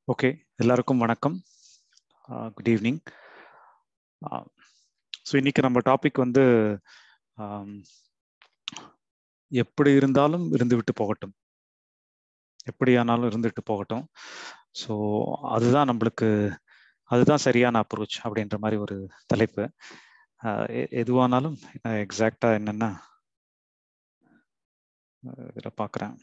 Okay எல்லாருக்கும் வணக்கம் good evening so இன்னைக்கு நம்ம டாபிக் வந்து ஆம், எப்படி இருந்தாலும் இருந்து விட்டு போகட்டும் எப்படியானாலும் இருந்துட்டு போகட்டும் ஸோ அதுதான் நம்மளுக்கு அதுதான் சரியான அப்ரோச் அப்படின்ற மாதிரி ஒரு தலைப்பு ஆஹ் எ- எதுவானாலும் எக்ஸாக்டா என்னன்னா இதில் பார்க்குறேன்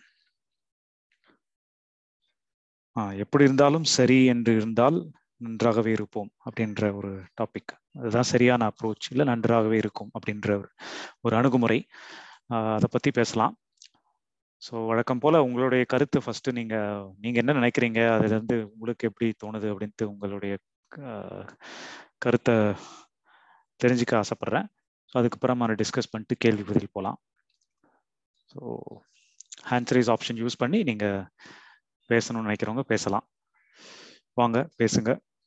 எப்படி இருந்தாலும் சரி என்று இருந்தால் நன்றாகவே இருப்போம் அப்படின்ற ஒரு டாபிக் அதுதான் சரியான அப்ரோச் இல்லை நன்றாகவே இருக்கும் அப்படின்ற ஒரு ஒரு அணுகுமுறை ஆஹ் அதை பத்தி பேசலாம் ஸோ வழக்கம் போல உங்களுடைய கருத்து ஃபர்ஸ்ட் நீங்க நீங்க என்ன நினைக்கிறீங்க அதுல இருந்து உங்களுக்கு எப்படி தோணுது அப்படின்ட்டு உங்களுடைய ஆஹ், கருத்தை தெரிஞ்சுக்க ஆசைப்படுறேன் ஸோ அதுக்கப்புறம் நான் டிஸ்கஸ் பண்ணிட்டு கேள்வி பதில் போகலாம் ஸோ ஹேண்ட்ஸ் ஆப்ஷன் யூஸ் பண்ணி நீங்க பேசணும்னு நினைக்கிறவங்க பேசலாம் வாங்க பேசுங்க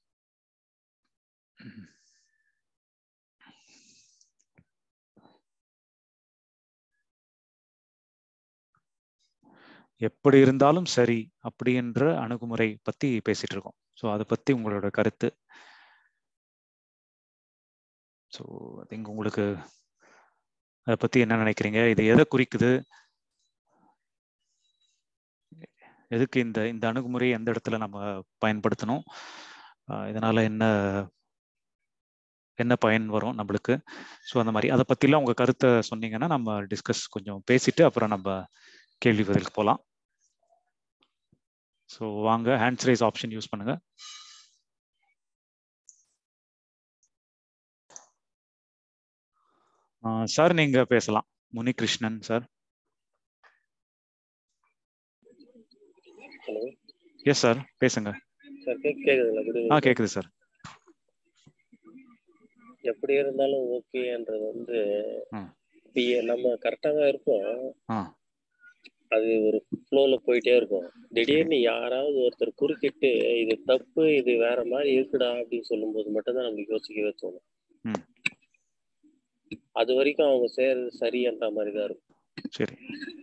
எப்படி இருந்தாலும் சரி அப்படின்ற அணுகுமுறை பத்தி பேசிட்டு இருக்கோம் ஸோ அதை பத்தி உங்களோட கருத்து ஸோ திங்க் உங்களுக்கு அதை பத்தி என்ன நினைக்கிறீங்க இது எதை குறிக்குது எதுக்கு இந்த இந்த அணுகுமுறையை எந்த இடத்துல நம்ம பயன்படுத்தணும் ஆஹ் இதனால என்ன என்ன பயன் வரும் நம்மளுக்கு ஸோ அந்த மாதிரி அதை பத்திலாம் உங்க கருத்தை சொன்னீங்கன்னா நம்ம டிஸ்கஸ் கொஞ்சம் பேசிட்டு அப்புறம் நம்ம கேள்வி பதிலுக்கு போகலாம் ஸோ வாங்க ஹேண்ட்ஸ் ரைஸ் ஆப்ஷன் யூஸ் பண்ணுங்க சார் நீங்க பேசலாம் Munikrishnan sir hello yes sir பேசுங்க சார் கேக் கேக்குதுங்களா குட் ஆ ஈவினிங் கேக்குது சார் எப்படி இருந்தாலும் ஓகேன்றது வந்து ம். இப்ப ஏ- நம்ம கரெக்டாக தான் இருப்போம் ஆ அது ஒரு ஃப்ளோல போயிட்டே இருக்கும் திடீர்னு யாராவது ஒருத்தர் குறுக்கிட்டு இது தப்பு இது வேற மாதிரி இருக்குடா அப்படின்னு சொல்லும்போது மட்டும்தான் நம்மளுக்கு யோசிக்கவே தோணும் ம். அது வரைக்கும் அவங்க செய்யறது சரின்ற மாதிரி தான் இருக்கும் சரி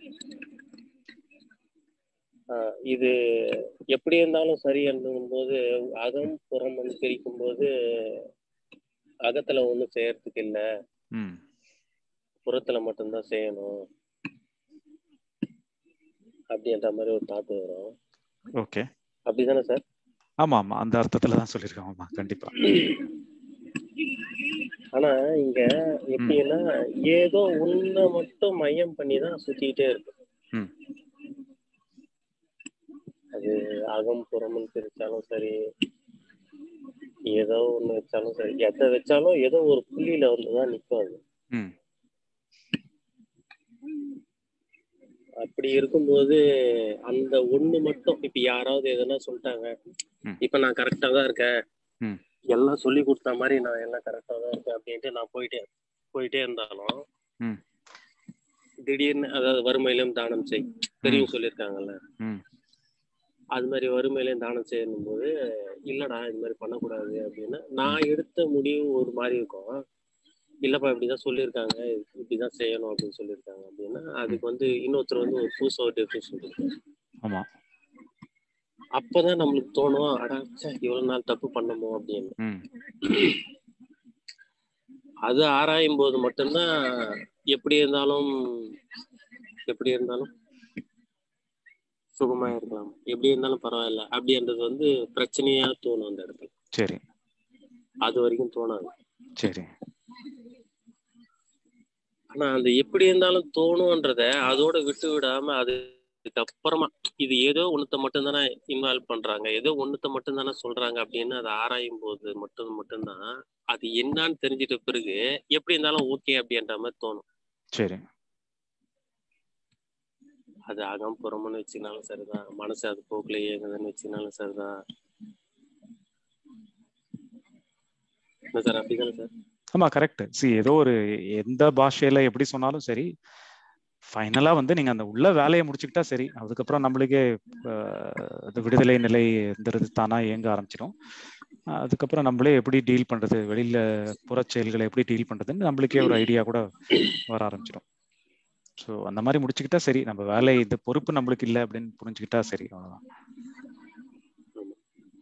ஆஹ் இது எப்படி இருந்தாலும் சரி போது அகம் புறம் பிரிக்கும் போது அகத்துல ஒண்ணும் செய்யறதுக்கு இல்ல ம் புறத்துல மட்டும்தான் செய்யணும் அப்படின்ற மாதிரி ஒரு தாட் வரும் ஓகே அப்படிதானே சார் ஆமா ஆமா அந்த அர்த்தத்துல தான் சொல்லியிருக்கேன் ஆமா கண்டிப்பா ஆனா இங்க எப்படின்னா ஏதோ உன்னை மட்டும் மையம் பண்ணி தான் சுத்திக்கிட்டே இருக்கு ம். அது அகம் புறம்னு பிரிச்சாலும் சரி ஏதோ ஒண்ணு வச்சாலும் சரி எதை வச்சாலும் ஏதோ ஒரு புள்ளியில வந்துதான் நிக்கும் அது ம் அப்படி இருக்கும்போது அந்த ஒண்ணு மட்டும் இப்ப யாராவது எதனா சொல்லிட்டாங்க ம். இப்ப நான் கரெக்டா தான் இருக்கேன் ம். எல்லாம் சொல்லி கொடுத்த மாதிரி நான் எல்லாம் கரெக்டா தான் இருக்கேன் அப்படின்ட்டு நான் போயிட்டே போயிட்டே இருந்தாலும் ம். திடீர்னு அதாவது வறுமையிலும் தானம் செய் பெரியவங்க சொல்லியிருக்காங்கல்ல ம் அது மாதிரி வறுமையிலையும் தானம் செய்யணும் போது இல்லடா இது மாதிரி பண்ணக்கூடாது அப்படின்னு நான் எடுத்த முடிவு ஒரு மாதிரி இருக்கும் இல்லப்பா இப்படிதான் சொல்லியிருக்காங்க இப்படிதான் செய்யணும் அப்படின்னு சொல்லியிருக்காங்க அப்படின்னா அதுக்கு வந்து இன்னொருத்தர் வந்து ஒரு புதுசா ஒரு டெஃபினேஷன் கொடுக்கும் ஆமா அப்பதான் நம்மளுக்கு தோணும் அடா ச்சே, இவ்வளவு நாள் தப்பு பண்ணமோ அப்படின்னு ம் அது ஆராயும் போது மட்டும்தான் எப்படி இருந்தாலும் எப்படி இருந்தாலும் சுகமா இருக்கலாம் எப்படி இருந்தாலும் பரவாயில்ல அப்படின்றது வந்து பிரச்சனையா தோணும் அந்த இடத்துல சரி அது வரைக்கும் தோணாது சரி ஆனா அந்த எப்படி இருந்தாலும் தோணுன்றத அதோட விட்டு விடாம அதுக்கு அப்புறமா இது ஏதோ ஒண்ணுத்த மட்டும் தானே இன்வால்வ் பண்றாங்க ஏதோ ஒண்ணுத்த மட்டும் தானே சொல்றாங்க அப்படின்னு அதை ஆராயும் போது மட்டும் மட்டும்தான் அது என்னன்னு தெரிஞ்சிட்ட பிறகு எப்படி இருந்தாலும் ஓகே அப்படின்ற மாதிரி தோணும் சரி அது அகம் புறம்னு வச்சுனாலும் சரிதான் மனசு அது போக்குல இயங்குதுன்னு வச்சுனாலும் சரிதான் என்ன சார் அப்படிதானே சார் ஆமா கரெக்ட் சி ஏதோ ஒரு எந்த பாஷையில எப்படி சொன்னாலும் சரி ஃபைனலா வந்து நீங்க அந்த உள்ள வேலையை முடிச்சுக்கிட்டா சரி அதுக்கப்புறம் நம்மளுக்கே ஆஹ், அது விடுதலை நிலைங்கிறது தானா இயங்க ஆரம்பிச்சிடும் ஆஹ், அதுக்கப்புறம் நம்மளே எப்படி டீல் பண்றது வெளியில புறச் செயல்களை எப்படி டீல் பண்றதுன்னு நம்மளுக்கே ஒரு ஐடியா கூட வர ஆரம்பிச்சிடும் ஸோ அந்த மாதிரி முடிச்சுக்கிட்டா சரி நம்ம வேலை இந்த பொறுப்பு நம்மளுக்கு இல்லை அப்படின்னு புரிஞ்சுக்கிட்டா சரி அவ்வளவுதான்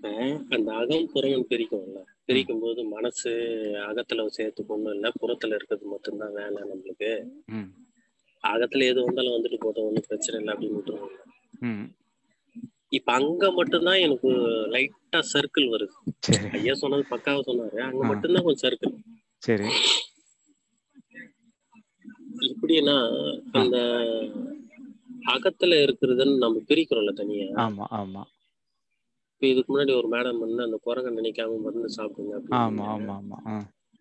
இப்ப அந்த அகம் புறம்னு பிரிக்கும்ல பிரிக்கும் போது மனசு அகத்துல சேர்த்துக்கு ஒண்ணும் இல்ல புறத்துல இருக்கிறது மட்டும்தான் வேலை நம்மளுக்கு ம் அகத்துல எது வந்தாலும் வந்துட்டு போட்டோம் ஒன்றும் பிரச்சனை இல்லை அப்படின்னு விட்டுருவாங்க ம் இப்ப அங்க மட்டும்தான் எனக்கு லைட்டா சர்க்கிள் வருது சரி ஐயா சொன்னது பக்காவா சொன்னாரு அங்க ஆ. மட்டும்தான் கொஞ்சம் சர்க்கிள் சரி இப்படின்னா அந்த அகத்துல இருக்கிறதுன்னு நம்ம பிரிக்கிறோம்ல தனியா ஆமா ஆமா இப்ப இதுக்கு முன்னாடி ஒரு மேடம் வந்து அந்த குரங்க நினைக்காம மருந்து சாப்பிடுங்க ஆமா அப்படின்னு ஆமா ஆமா ஆ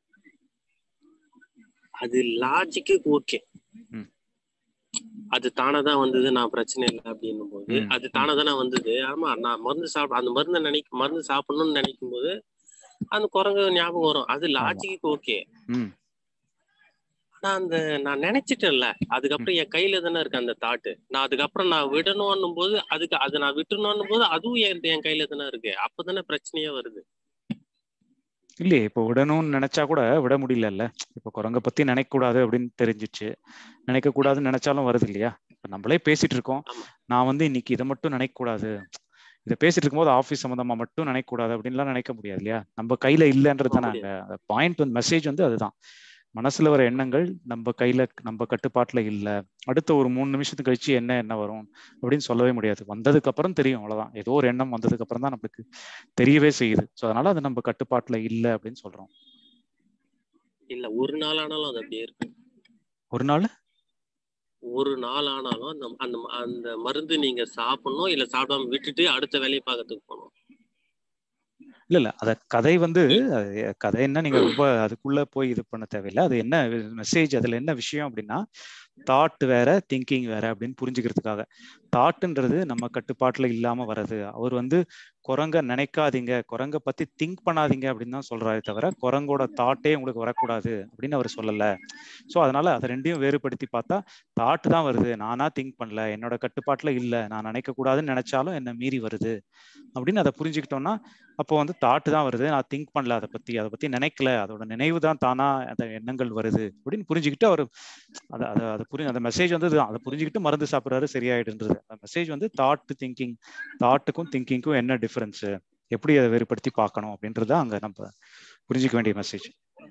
அது லாஜிக்கு ஓகே ம். அது தானதான் வந்தது நான் பிரச்சனை இல்லை அப்படின்னும் போது ம், அது தானதானே வந்தது ஆமா நான் மருந்து சாப்பிட அந்த மருந்தை நினைக்க மருந்து சாப்பிடணும்னு நினைக்கும் போது அந்த குரங்கு ஞாபகம் வரும் அது லாஜிக்கு ஓகே ம் ஆனா அந்த நான் நினைச்சிட்டேன்ல அதுக்கப்புறம் என் கையில தானே இருக்கு அந்த தாட்டு நான் அதுக்கப்புறம் நான் விடணும்னும் போது அதுக்கு அதை நான் விட்டுணும்னும் போது அதுவும் என் என் கையில தானே இருக்கு அப்பதானே பிரச்சனையே வருது இல்லையே இப்போ விடணும்னு நினைச்சா கூட விட முடியலல்ல இப்போ குரங்க பத்தி நினைக்க கூடாது அப்படின்னு தெரிஞ்சிச்சு நினைக்க கூடாதுன்னு நினைச்சாலும் வருது இல்லையா இப்போ நம்மளே பேசிட்டு இருக்கோம் ஆமா. நான் வந்து இன்னைக்கு இதை மட்டும் நினைக்க கூடாது இதை பேசிட்டு இருக்கும்போது ஆஃபீஸ் சம்மந்தமா மட்டும் நினைக்க கூடாது அப்படின்லாம் நினைக்க முடியாது இல்லையா நம்ம கையில இல்லைன்றது தானே முடியாது. அங்க பாயிண்ட் வந்து மெசேஜ் வந்து அதுதான் மனசுல வர எண்ணங்கள் நம்ம கையில நம்ம கட்டுப்பாட்டுல இல்ல அடுத்த ஒரு மூணு நிமிஷத்துக்கு கழிச்சு என்ன என்ன வரும் அப்படின்னு சொல்லவே முடியாது வந்ததுக்கு அப்புறம் தெரியும் அவ்வளவுதான் ஏதோ ஒரு எண்ணம் வந்ததுக்கு அப்புறம் தான் நம்மளுக்கு தெரியவே செய்யுது ஸோ அதனால அது நம்ம கட்டுப்பாட்டுல இல்ல அப்படின்னு சொல்றோம் இல்ல ஒரு நாள் ஆனாலும் அது அப்படியே இருக்கு ஒரு நாள் ஒரு நாள் ஆனாலும் அந்த அந்த அந்த மருந்து நீங்க சாப்பிடணும் இல்ல சாப்பிடாம விட்டுட்டு அடுத்த வேலையை பார்க்கறதுக்கு போகணும் இல்ல இல்ல அத கதை வந்து அது கதை என்ன நீங்க ரொம்ப அதுக்குள்ள போய் இது பண்ண தேவையில்லை அது என்ன மெசேஜ் அதுல என்ன விஷயம் அப்படின்னா தாட் வேற திங்கிங் வேற அப்படின்னு புரிஞ்சுக்கிறதுக்காக தாட்டுன்றது நம்ம கட்டுப்பாட்டுல இல்லாம வர்றது அவர் வந்து குரங்க நினைக்காதீங்க குரங்க பத்தி திங்க் பண்ணாதீங்க அப்படின்னு தான் சொல்றாரு தவிர குரங்கோட தாட்டே உங்களுக்கு வரக்கூடாது அப்படின்னு அவர் சொல்லல ஸோ அதனால அதை ரெண்டையும் வேறுபடுத்தி பார்த்தா தாட் தான் வருது நானா திங்க் பண்ணல என்னோட கட்டுப்பாட்டுல இல்ல நான் நினைக்க கூடாதுன்னு நினைச்சாலும் என்ன மீறி வருது அப்படின்னு அதை புரிஞ்சுக்கிட்டோம்னா அப்போ வந்து தாட்டு தான் வருது நான் திங்க் பண்ணல அதை பத்தி அதை பத்தி நினைக்கல அதோட நினைவு தான் தானா அந்த எண்ணங்கள் வருது அப்படின்னு புரிஞ்சுக்கிட்டு அவர் அதை அதை அதை புரி அந்த மெசேஜ் வந்து இதுதான் அதை புரிஞ்சுக்கிட்டு மருந்து சாப்பிட்றாரு சரியாயிடுன்றது அந்த மெசேஜ் வந்து தாட் திங்கிங் தாட்டுக்கும் திங்கிங்க்கும் என்ன டிஃபரன்ஸ் எப்படி அதை வேறுபடுத்தி பார்க்கணும் அப்படின்றது அங்க நம்ம புரிஞ்சுக்க வேண்டிய மெசேஜ்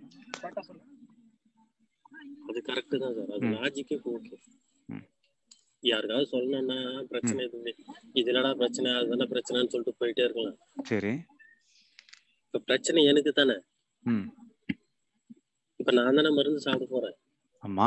அது கரெக்ட் தான் சார் அது ம். லாஜிக்கே ஓகே ம். யாருக்காவது சொல்லணும்னா பிரச்சனை இது இது என்னடா பிரச்சனை அதுதானே பிரச்சனைன்னு சொல்லிட்டு போயிட்டே இருக்கலாம் சரி இப்ப பிரச்சனை எனக்கு தானே ம் இப்ப நான் தானே மருந்து சாப்பிட போறேன் ஆமா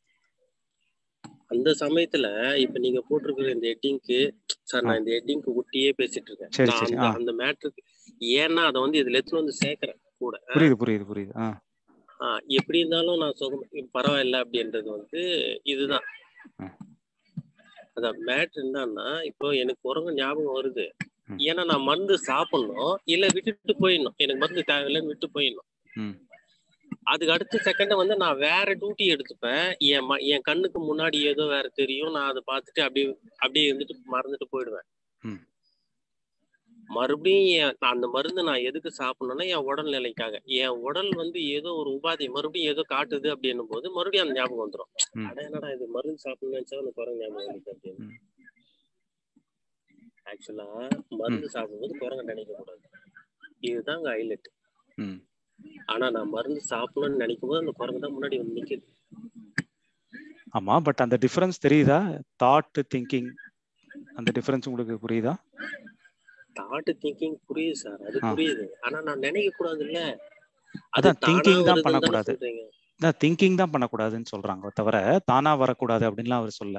அந்த சமயத்துல இப்ப நீங்க போட்டிருக்கிற இந்த ஹெட்டிங்க்கு சார் நான் இந்த ஹெட்டிங்க்கு ஒட்டியே பேசிட்டு இருக்கேன் சரி, நான் சரி, அந்த ஆ. அந்த மேட்ருக்கு ஏன்னா அதை வந்து இதுல எடுத்துட்டு வந்து சேர்க்கிறேன் கூட புரியுது புரியுது புரியுது ஆ ஆஹ் எப்படி இருந்தாலும் நான் சுகம் பரவாயில்ல அப்படின்றது வந்து இதுதான் ம். அதான் மேட்ரு என்னன்னா இப்போ எனக்கு குரங்கு ஞாபகம் வருது ம். ஏன்னா நான் மருந்து சாப்பிடணும் இல்ல விட்டுட்டு போயிடணும் எனக்கு மருந்து தேவையில்லைன்னு விட்டு போயிடணும் ம் அதுக்கு அடுத்த செகண்ட் வந்து நான் வேற டியூட்டி எடுத்துப்பேன் என் ம- என் கண்ணுக்கு முன்னாடி ஏதோ வேற தெரியும் நான் அதை பார்த்துட்டு அப்படியே அப்படியே இருந்துட்டு மறந்துட்டு போயிடுவேன் ம். மறுபடியும் என் நான் அந்த மருந்து நான் எதுக்கு சாப்பிடணும்னா என் உடல் நிலைக்காக என் உடல் வந்து ஏதோ ஒரு உபாதை மறுபடியும் ஏதோ காட்டுது அப்படின்னும் போது மறுபடியும் அந்த ஞாபகம் வந்துடும் ம். அட என்னடா இது மருந்து சாப்பிடணும்னு நினைச்சா அந்த குரங்கு ஞாபகம் வந்துச்சு அப்படின்னு ம். ஆக்சுவலா மருந்து சாப்பிடும்போது குரங்க நினைக்க கூடாது இதுதாங்க ஹைலைட் ம் ஆனா நான் மருந்து சாப்பிடணும்னு நினைக்கும் போது அந்த குரங்கு தான் முன்னாடி வந்து நிக்குது ஆமா பட் அந்த டிஃபரன்ஸ் தெரியுதா தாட் திங்கிங் அந்த டிஃபரன்ஸ் உங்களுக்கு புரியுதா தாட் திங்கிங் புரியுது சார் அது ஆ. புரியுது ஆனா நான் நினைக்க கூடாது இல்ல அதான் thinking தான் பண்ணக்கூடாது பண்ணக்கூடாது. திங்கிங் தான் பண்ணக்கூடாதுன்னு சொல்றாங்க தவிர தானா வரக்கூடாது அப்படின்லாம் அவர் சொல்ல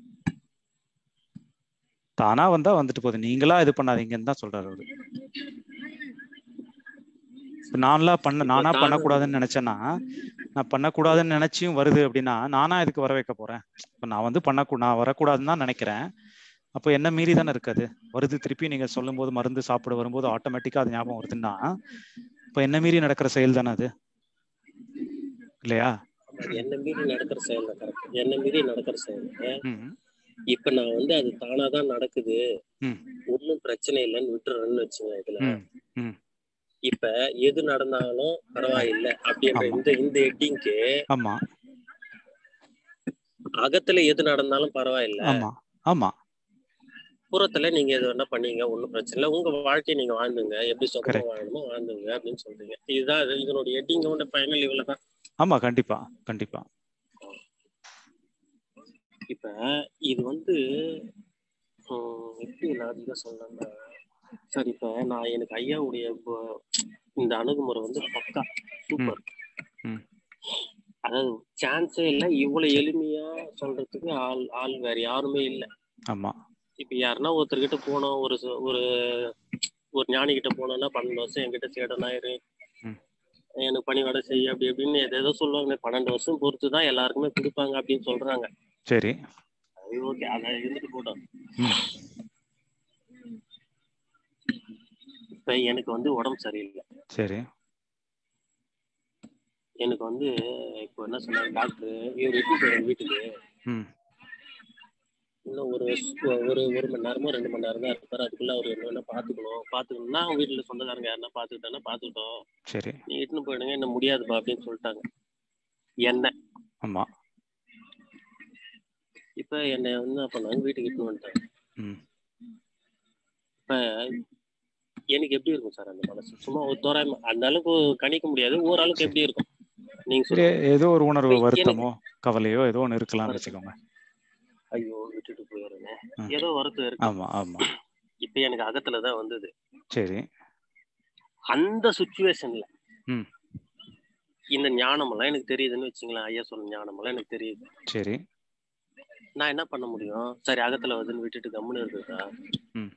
தானா வந்தா வந்துட்டு போகுது நீங்களா இது பண்ணாதீங்கன்னு தான் சொல்றாரு அவரு இப்ப நான்லாம் பண்ண இப்ப நானா தானா- பண்ணக்கூடாதுன்னு நினைச்சேன்னா நான் பண்ணக்கூடாதுன்னு நினைச்சியும் வருது அப்படின்னா நானா இதுக்கு வர வைக்க போறேன் இப்ப நான் வந்து பண்ணக்கூ நான் வரக்கூடாதுன்னு தான் நினைக்கிறேன் அப்போ என்ன மீறி தானே இருக்காது வருது திருப்பி நீங்க சொல்லும்போது மருந்து சாப்பிட வரும்போது ஆட்டோமேட்டிக்கா அது ஞாபகம் வருதுன்னா இப்ப என்ன மீறி நடக்கிற செயல் தானே அது இல்லையா என்ன மீறி நடக்கிற செயல் கரெக்ட் என்ன மீறி நடக்கிற செயல் ம் இப்ப நான் வந்து அது தானாதான் நடக்குது ம். ஒன்னும் பிரச்சனை இல்லைன்னு விட்டுறேன்னு வச்சுங்க இதுல ம் ம் இப்ப எது நடந்தாலும் பரவாயில்லை அப்படின்ற ஆமா. இந்த இந்த ஹெட்டிங்க்கு ஆமா அகத்துல எது நடந்தாலும் பரவாயில்ல ஆமா ஆமா புறத்துல நீங்க எது வேணா பண்ணீங்க ஒண்ணும் பிரச்சனை இல்லை உங்க வாழ்க்கையை நீங்க வாழ்ந்துங்க எப்படி சொந்தமா Correct. வாழணுமோ வாழ்ந்துங்க அப்படின்னு சொல்றீங்க இதுதான் இது- இதனுடைய எட்டிங்கோட ஃபைனல் இவ்வளவுதான் ஆமா கண்டிப்பா கண்டிப்பா இப்ப இது வந்து ஹம், எப்படி லாஜிக்கா சொல்லலாம்னா சார் இப்ப நான் எனக்கு ஐயாவுடைய ப- இந்த அணுகுமுறை வந்து பக்கா சூப்பர் ம். அதாவது சான்ஸே இல்லை இவ்வளவு எளிமையா சொல்றதுக்கு ஆள் ஆள் வேற யாருமே இல்லை ஆமா இப்ப யாருன்னா ஒருத்தர்கிட்ட போனோம் ஒரு ச- ஒரு ஒரு ஞானி கிட்ட போனோம்னா பன்னெண்டு வருஷம் என்கிட்ட சேடனாயிரு ம். எனக்கு பணிவாட செய்ய அப்படி அப்படின்னு எதோ சொல்லுவாங்க பன்னெண்டு வருஷம் பொறுத்து தான் எல்லாருக்குமே கொடுப்பாங்க அப்படின்னு சொல்றாங்க சரி அது ஓகே அதை இருந்துட்டு போட்டோம் ம். இப்ப எனக்கு வந்து உடம்பு சரியில்லை சரி எனக்கு வந்து இப்போ என்ன சொன்னாங்க டாக்டர் இவர் எப்படி போய் வீட்டுக்கு ம் இன்னும் ஒரு ஒரு ஒரு மணி நேரமோ ரெண்டு மணி நேரம் தான் இருப்பாரு அதுக்குள்ள அவர் என்ன வேணா பாத்துக்கணும் பாத்துக்கணும்னா அவங்க வீட்டுல சொந்தக்காரங்க யாருன்னா பாத்துக்கிட்டாங்கன்னா பாத்துக்கிட்டோம் சரி நீ இட்டுன்னு போயிடுங்க என்ன முடியாதுப்பா அப்படின்னு சொல்லிட்டாங்க என்ன ஆமா இப்ப என்னை வந்து என்ன பண்ணாங்க வீட்டுக்கு இட்டுன்னு வந்துட்டாங்க ம் இப்ப எனக்கு எப்படி இருக்கும் சார் அந்த மனசு சும்மா ஒரு தோராயமா அந்த அளவுக்கு கணிக்க முடியாது ஓரளவுக்கு எப்படி இருக்கும் நீங்க சரி சொல்லுங்க ஏதோ ஒரு உணர்வு எனக்கு- வருத்தமோ கவலையோ ஏதோ ஒன்று இருக்கலாம்னு வருத்தம். வச்சுக்கோங்க ஐயோ விட்டுட்டு போயிடுறேன் ம். ஏதோ வருத்தம் இருக்கு ஆமா ஆமா இப்ப எனக்கு அகத்துல தான் வந்தது சரி அந்த சுச்சுவேஷன்ல ம். இந்த ஞானமெல்லாம் எனக்கு தெரியுதுன்னு வச்சுங்களேன் ஐயா சொன்ன ஞானமெல்லாம் எனக்கு தெரியுது சரி நான் என்ன பண்ண முடியும் சரி அகத்துல வருதுன்னு விட்டுட்டு கம்முன்னு இருக்குதா ம்.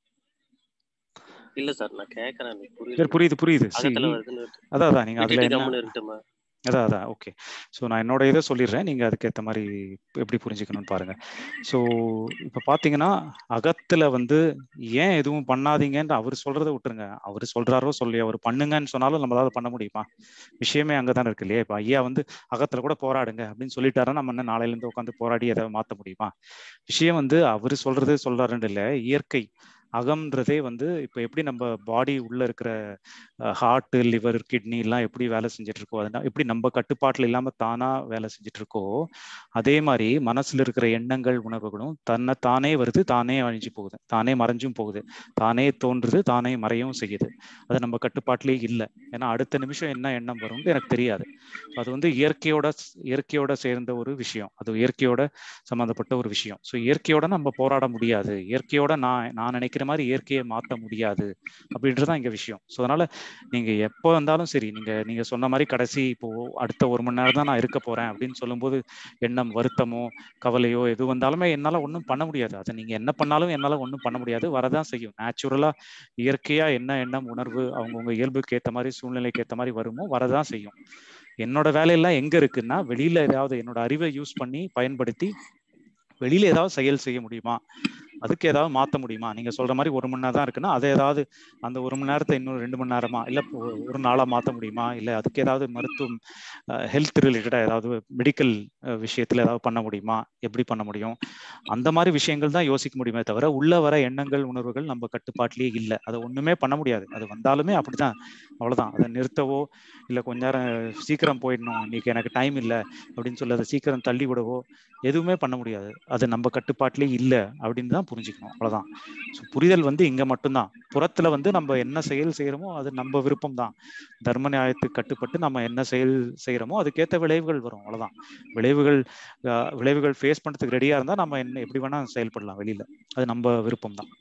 இல்ல சார் நான் கேக்குறேன் எனக்கு சரி புரியல புரியுது புரியுது சி அகத்துல வருதுன்னு விட்டு- அதான் அதான் நீங்க அதுல விட்டுட்டு என்ன கம்முன்னு இருக்கட்டுமா அதான் அதான் ஓகே ஸோ நான் என்னோட இதை சொல்லிடுறேன் நீங்கள் அதுக்கேற்ற மாதிரி எப்படி புரிஞ்சுக்கணும்னு பாருங்க ஸோ இப்போ பார்த்தீங்கன்னா அகத்தில் வந்து ஏன் எதுவும் பண்ணாதீங்கன்னு அவர் சொல்றதை விட்டுருங்க அவர் சொல்றாரோ சொல்லி அவர் பண்ணுங்கன்னு சொன்னாலும் நம்மளால பண்ண முடியுமா விஷயமே அங்கே தானே இருக்கு இல்லையா இப்போ ஐயா வந்து அகத்தில் கூட போராடுங்க அப்படின்னு சொல்லிட்டாரா நம்ம என்ன நாளையிலேருந்து உட்காந்து போராடி எதாவது மாற்ற முடியுமா விஷயம் வந்து அவர் சொல்றது சொல்றாருன்னு இல்லை இயற்கை அகம்ன்றதே வந்து இப்போ எப்படி நம்ம பாடி உள்ள இருக்கிற ஹார்ட் லிவர் கிட்னி எல்லாம் எப்படி வேலை செஞ்சுட்டு இருக்கோ அதனால எப்படி நம்ம கட்டுப்பாட்டுல இல்லாம தானா வேலை செஞ்சுட்டு இருக்கோ அதே மாதிரி மனசுல இருக்கிற எண்ணங்கள் உணர்வுகளும் தன்னை தானே வருது தானே அழிஞ்சு போகுது தானே மறைஞ்சும் போகுது தானே தோன்றுது தானே மறையவும் செய்யுது அது நம்ம கட்டுப்பாட்டிலே இல்லை ஏன்னா அடுத்த நிமிஷம் என்ன எண்ணம் வரும்னு எனக்கு தெரியாது அது வந்து இயற்கையோட இயற்கையோட சேர்ந்த ஒரு விஷயம் அது இயற்கையோட சம்மந்தப்பட்ட ஒரு விஷயம் ஸோ இயற்கையோட நம்ம போராட முடியாது இயற்கையோட நான் நான் நினைக்கிற மாதிரி இயற்கையை மாற்ற முடியாது அப்படின்றதான் இங்க விஷயம் ஸோ அதனால நீங்க எப்போ வந்தாலும் சரி நீங்க நீங்க சொன்ன மாதிரி கடைசி இப்போ அடுத்த ஒரு மணி நேரம் தான் நான் இருக்க போறேன் அப்படின்னு சொல்லும்போது எண்ணம் வருத்தமோ கவலையோ எது வந்தாலுமே என்னால ஒன்றும் பண்ண முடியாது அதை நீங்க என்ன பண்ணாலும் என்னால ஒன்றும் பண்ண முடியாது வரதான் செய்யும் நேச்சுரலா இயற்கையா என்ன எண்ணம் உணர்வு அவங்கவுங்க இயல்புக்கு ஏற்ற மாதிரி சூழ்நிலைக்கு ஏற்ற மாதிரி வருமோ வரதான் செய்யும் என்னோட வேலையெல்லாம் எங்க இருக்குன்னா வெளியில ஏதாவது என்னோட அறிவை யூஸ் பண்ணி பயன்படுத்தி வெளியில ஏதாவது செயல் செய்ய முடியுமா அதுக்கு ஏதாவது மாத்த முடியுமா நீங்க சொல்ற மாதிரி ஒரு மணி நேரம் தான் இருக்குன்னா அதை ஏதாவது அந்த ஒரு மணி நேரத்தை இன்னும் ரெண்டு மணி நேரமா இல்ல ஒ- ஒரு நாளா மாத்த முடியுமா இல்ல அதுக்கு ஏதாவது மருத்துவம் ஹெல்த் ரிலேட்டடா ஏதாவது மெடிக்கல் விஷயத்துல ஏதாவது பண்ண முடியுமா எப்படி பண்ண முடியும் அந்த மாதிரி விஷயங்கள் தான் யோசிக்க முடியுமே தவிர உள்ள வர எண்ணங்கள் உணர்வுகள் நம்ம கட்டுப்பாட்டிலேயே இல்லை அதை ஒண்ணுமே பண்ண முடியாது அது வந்தாலுமே அப்படிதான் அவ்வளவுதான் அதை நிறுத்தவோ இல்ல கொஞ்ச நேரம் சீக்கிரம் போயிடணும் இன்னைக்கு எனக்கு டைம் இல்லை அப்படின்னு சொல்லி அதை சீக்கிரம் தள்ளி விடவோ எதுவுமே பண்ண முடியாது அது நம்ம கட்டுப்பாட்டிலே இல்லை அப்படின்னு தான் புரிஞ்சுக்கணும் அவ்வளவுதான் ஸோ புரிதல் வந்து இங்க மட்டும்தான் புறத்துல வந்து நம்ம என்ன செயல் செய்யறோமோ அது நம்ம விருப்பம் தான் தர்ம நியாயத்துக்கு கட்டுப்பட்டு நம்ம என்ன செயல் செய்யறோமோ அதுக்கேற்ற விளைவுகள் வரும் அவ்வளவுதான் விளைவுகள் அஹ், விளைவுகள் ஃபேஸ் பண்றதுக்கு ரெடியா இருந்தா நம்ம என்ன எப்படி வேணா செயல்படலாம் வெளியில அது நம்ம விருப்பம் தான்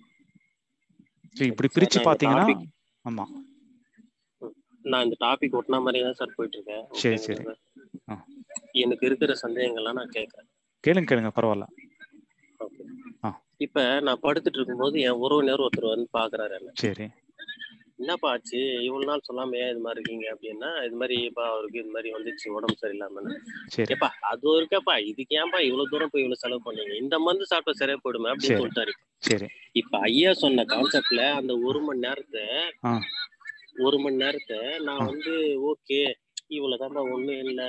ஸோ இப்படி பிரிச்சு நான் இந்த பாத்தீங்கன்னா topic- ஆமா நான் இந்த டாபிக் ஒட்டின மாதிரி தான் சார் போயிட்டு இருக்கேன் சரி, சரி. ஓகேங்களா? ஆ. எனக்கு இருக்கிற சந்தேகங்கள்லாம் நான் கேட்கறேன் கேளுங்க கேளுங்க பரவாயில்ல ஓகே ஆ. இப்ப நான் படுத்துட்டு இருக்கும்போது என் உறவினர் ஒருத்தர் வந்து பாக்குறாரு என்ன சரி என்னப்பா ஆச்சு இவ்வளவு நாள் சொல்லாம ஏன் இது மாதிரி இருக்கீங்க அப்படின்னா இது மாதிரி இப்ப அவருக்கு இது மாதிரி வந்துச்சு உடம்பு சரியில்லாம சரி ஏப்பா அது இருக்கப்பா இதுக்கு ஏன்பா இவ்வளவு தூரம் போய் இவ்வளவு செலவு பண்ணீங்க இந்த மருந்து சாப்பிட்டா சரியா போயிடுமே அப்படின்னு சரி. சொல்லிட்டாரு சரி இப்ப ஐயா சொன்ன கான்செப்ட்ல அந்த ஒரு மணி நேரத்தை ஆ. ஒரு மணி நேரத்தை நான் ஆ. வந்து ஓகே இவ்வளவுதான்பா ஒண்ணும் இல்ல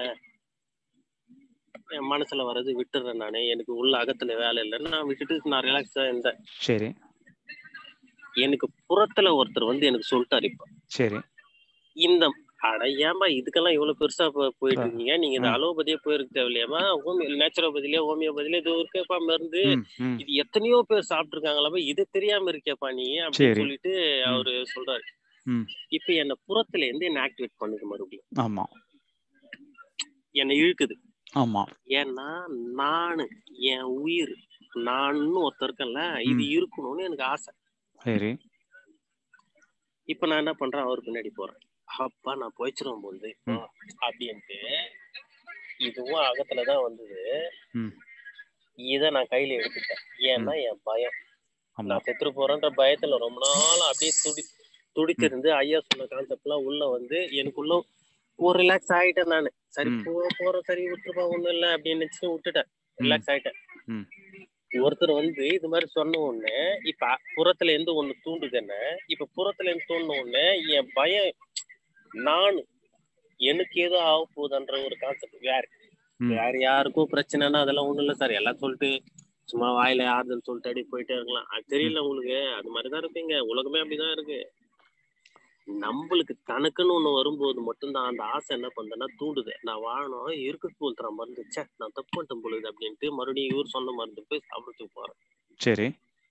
என் மனசுல வர்றது விட்டுறேன் நானு எனக்கு உள்ள அகத்துல வேலை இல்லைன்னு நான் விட்டுட்டு நான் ரிலாக்ஸா இருந்தேன் சரி எனக்கு புறத்துல ஒருத்தர் வந்து எனக்கு சொல்லிட்டாரு இப்ப சரி இந்த அட ஏன்பா இதுக்கெல்லாம் இவ்வளவு பெருசா போ- போயிட்டு ஆ. இருக்கீங்க நீங்க இந்த ஆ. அலோபதியே போயிருக்கு தேவையில்லையாமா ஹோமியோ நேச்சுரோபதியிலே ஹோமியோபதியிலே இது இருக்கப்பா மருந்து ம், ம். இது எத்தனையோ பேர் சாப்பிட்டுருக்காங்களா இது தெரியாம இருக்கேப்பா நீ அப்படின்னு சரி. சொல்லிட்டு அவரு சொல்றாரு ம். இப்ப என்ன புறத்துல இருந்து என்ன ஆக்டிவேட் பண்ணுது மறுபடியும் ஆமா என்னை இழுக்குது ஆமா ஏன்னா நானு என் உயிர் நான்னு ஒருத்தர் இருக்கேன்ல இது ம். இருக்கணும்னு எனக்கு ஆசை சரி இப்ப நான் என்ன பண்றேன் அவர் பின்னாடி போறேன் அப்பா நான் போயிச்சிருவேன் போது ம். அப்படின்ட்டு இதுவும் அகத்துலதான் வந்தது ம். இத நான் கையில எடுத்துட்டேன் ஏன்னா என் பயம் ஆமா நான் செத்துரு போறேன்ற பயத்துல ரொம்ப நாள் அப்படியே துடி துடிச்சிருந்து ஐயா சொன்ன கான்செப்ட் எல்லாம் உள்ள வந்து எனக்குள்ள ஒரு ரிலாக்ஸ் ஆயிட்டேன் நானு சரி ம். போ போறோம் சரி விட்டுருப்பா ஒண்ணும் இல்ல அப்படின்னு நினைச்சு விட்டுட்டேன் ரிலாக்ஸ் ஆயிட்டேன் ம். ஒருத்தர் வந்து இது மாதிரி சொன்ன உடனே இப்ப புறத்துல இருந்து ஒண்ணு தூண்டுது என்ன இப்ப புறத்துல இருந்து தூண்டின உடனே என் பயம் நான் எனக்கு ஏதோ ஆக போகுதுன்ற ஒரு கான்செப்ட் வேற ம். வேற யாருக்கும் பிரச்சனைனா அதெல்லாம் ஒண்ணும் இல்ல சார் எல்லாம் சொல்லிட்டு சும்மா வாயில ஆறுதல் சொல்லிட்டு அப்படி போயிட்டே இருக்கலாம் அது தெரியல உங்களுக்கு அது மாதிரிதான் இருப்பீங்க உலகமே அப்படிதான் இருக்கு நம்மளுக்கு தனக்குன்னு ஒண்ணு வரும்போது மட்டும்தான் அந்த ஆசை என்ன பண்ணுதுன்னா தூண்டுது நான் வாழணும் இருக்கு போல் தர மருந்து ச்சே நான் தப்பு பண்ணிட்டேன் பொழுது அப்படின்ட்டு மறுபடியும் இவர் சொன்ன மருந்து போய் சாப்பிடுறதுக்கு போறேன் சரி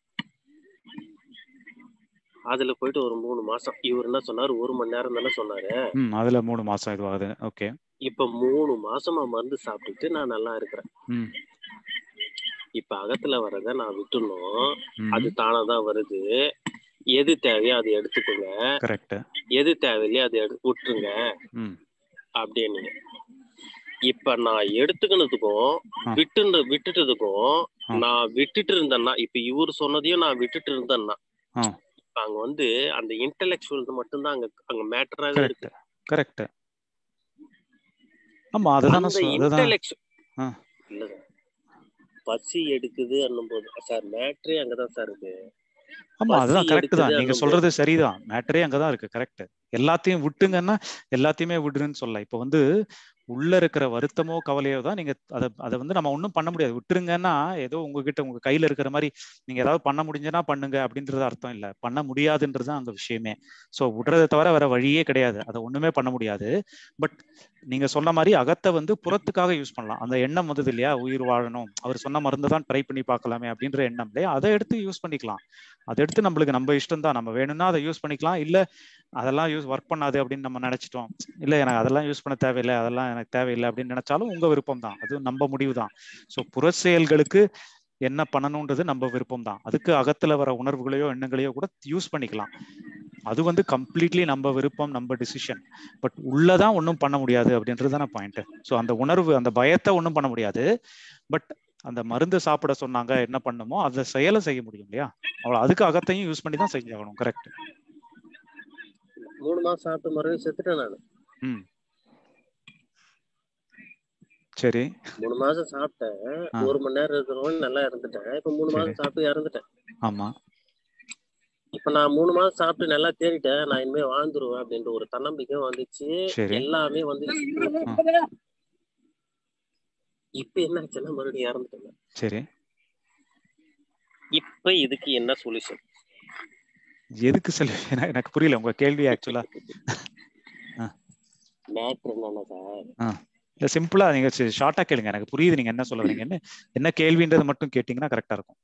அதுல போயிட்டு ஒரு மூணு மாசம் இவர் என்ன சொன்னாரு ஒரு மணி நேரம் தானே சொன்னாரு ம் அதுல மூணு மாசம் இதுவாகுது ஓகே இப்ப மூணு மாசமா மருந்து சாப்பிட்டுட்டு நான் நல்லா இருக்கிறேன் ம் இப்ப அகத்துல வர்றத நான் விட்டுணும் ம் அது தானாதான் வருது எது தேவையோ அதை எடுத்துக்கோங்க கரெக்ட் எது தேவையில்லையோ அதை எடு விட்டுருங்க ம் அப்படின்னு இப்ப நான் எடுத்துக்கினதுக்கும் ஆ. விட்டு விட்டுட்டதுக்கும் ஆ. நான் விட்டுட்டு இருந்தேன்னா இப்ப இவர் சொன்னதையும் நான் விட்டுட்டு இருந்தேன்னா ஆ. இப்ப அங்க வந்து அந்த இன்டெலெக்சுவல் மட்டும்தான் அங்க அங்க மேட்டராகவே இருக்கு கரெக்ட் கரெக்ட் ஆமா அதுதான் நான் அந்த சொ- அதுதான் இன்டெலெக்சுவல் ஆ. இல்ல சார் பசி எடுக்குது போது சார் மேட்ரே அங்கதான் சார் இருக்கு ஆமா பசி அதுதான் கரெக்ட் தான் எடுக்குது நீங்க அந்த சொல்றது சரிதான் மேட்டரே அங்கதான் இருக்கு கரெக்ட் எல்லாத்தையும் விட்டுங்கன்னா எல்லாத்தையுமே விடுன்னு சொல்லலாம் இப்போ வந்து உள்ள இருக்கிற வருத்தமோ கவலையோ தான் நீங்க அதை அதை வந்து நம்ம ஒன்றும் பண்ண முடியாது விட்டுருங்கன்னா ஏதோ உங்ககிட்ட உங்க கையில இருக்கிற மாதிரி நீங்க ஏதாவது பண்ண முடிஞ்சுன்னா பண்ணுங்க அப்படின்றது அர்த்தம் இல்லை பண்ண முடியாதுன்றது தான் அங்க விஷயமே ஸோ விடுறதை தவிர வேற வழியே கிடையாது அதை ஒண்ணுமே பண்ண முடியாது பட் நீங்க சொன்ன மாதிரி அகத்தை வந்து புறத்துக்காக யூஸ் பண்ணலாம் அந்த எண்ணம் வந்தது இல்லையா உயிர் வாழணும் அவர் சொன்ன மருந்து தான் ட்ரை பண்ணி பார்க்கலாமே அப்படின்ற எண்ணம் இல்லையா அதை எடுத்து யூஸ் பண்ணிக்கலாம் அதை எடுத்து நம்மளுக்கு நம்ம இஷ்டம் தான் நம்ம வேணும்னா அதை யூஸ் பண்ணிக்கலாம் இல்ல அதெல்லாம் யூஸ் ஒர்க் பண்ணாது அப்படின்னு நம்ம நினைச்சிட்டோம் இல்ல எனக்கு அதெல்லாம் யூஸ் பண்ண தேவையில்லை அதெல்லாம் எனக்கு தேவையில்லை அப்படின்னு நினைச்சாலும் உங்க விருப்பம் தான் அது நம்ம முடிவு தான் ஸோ புற செயல்களுக்கு என்ன பண்ணணுன்றது நம்ம விருப்பம் தான் அதுக்கு அகத்துல வர உணர்வுகளையோ எண்ணங்களையோ கூட யூஸ் பண்ணிக்கலாம் அது வந்து கம்ப்ளீட்லி நம்ம விருப்பம் நம்ம டிசிஷன் பட் உள்ளதான் ஒன்றும் பண்ண முடியாது அப்படின்றது தானே பாயிண்ட் ஸோ அந்த உணர்வு அந்த பயத்தை ஒன்றும் பண்ண முடியாது பட் அந்த மருந்து சாப்பிட சொன்னாங்க என்ன பண்ணுமோ அந்த செயலை செய்ய முடியும் இல்லையா அவ்வளோ அதுக்கு அகத்தையும் யூஸ் பண்ணி தான் செஞ்சாகணும் கரெக்ட் மூணு மாசம் சாப்பிட்டு மறுபடியும் செத்துட்டேன் நான் ம் சரி மூணு மாசம் சாப்பிட்டேன் ஆ. ஒரு மணி நேரம் இருக்கிறவங்க நல்லா இருந்துட்டேன் இப்ப மூணு சரி. மாசம் சாப்பிட்டு இறந்துட்டேன் ஆமா இப்ப நான் மூணு மாசம் சாப்பிட்டு நல்லா தேறிட்டேன் நான் இனிமே வாழ்ந்துருவேன் அப்படின்ற ஒரு தன்னம்பிக்கை வந்துச்சு சரி. எல்லாமே வந்துச்சு இப்ப என்ன ஆச்சுன்னா மறுபடியும் இறந்துட்டேன் சரி இப்ப இதுக்கு என்ன சொல்யூஷன் எதுக்கு செல் எனக்கு புரியல உங்க கேள்வி ஆக்சுவலா மேட்ரு என்னன்னா சார் இல்ல சிம்பிளா நீங்க ஷார்ட்டா கேளுங்க எனக்கு புரியுது நீங்க என்ன சொல்ல வரீங்கன்னு என்ன கேள்வின்றது மட்டும் கேட்டீங்கன்னா கரெக்டா இருக்கும்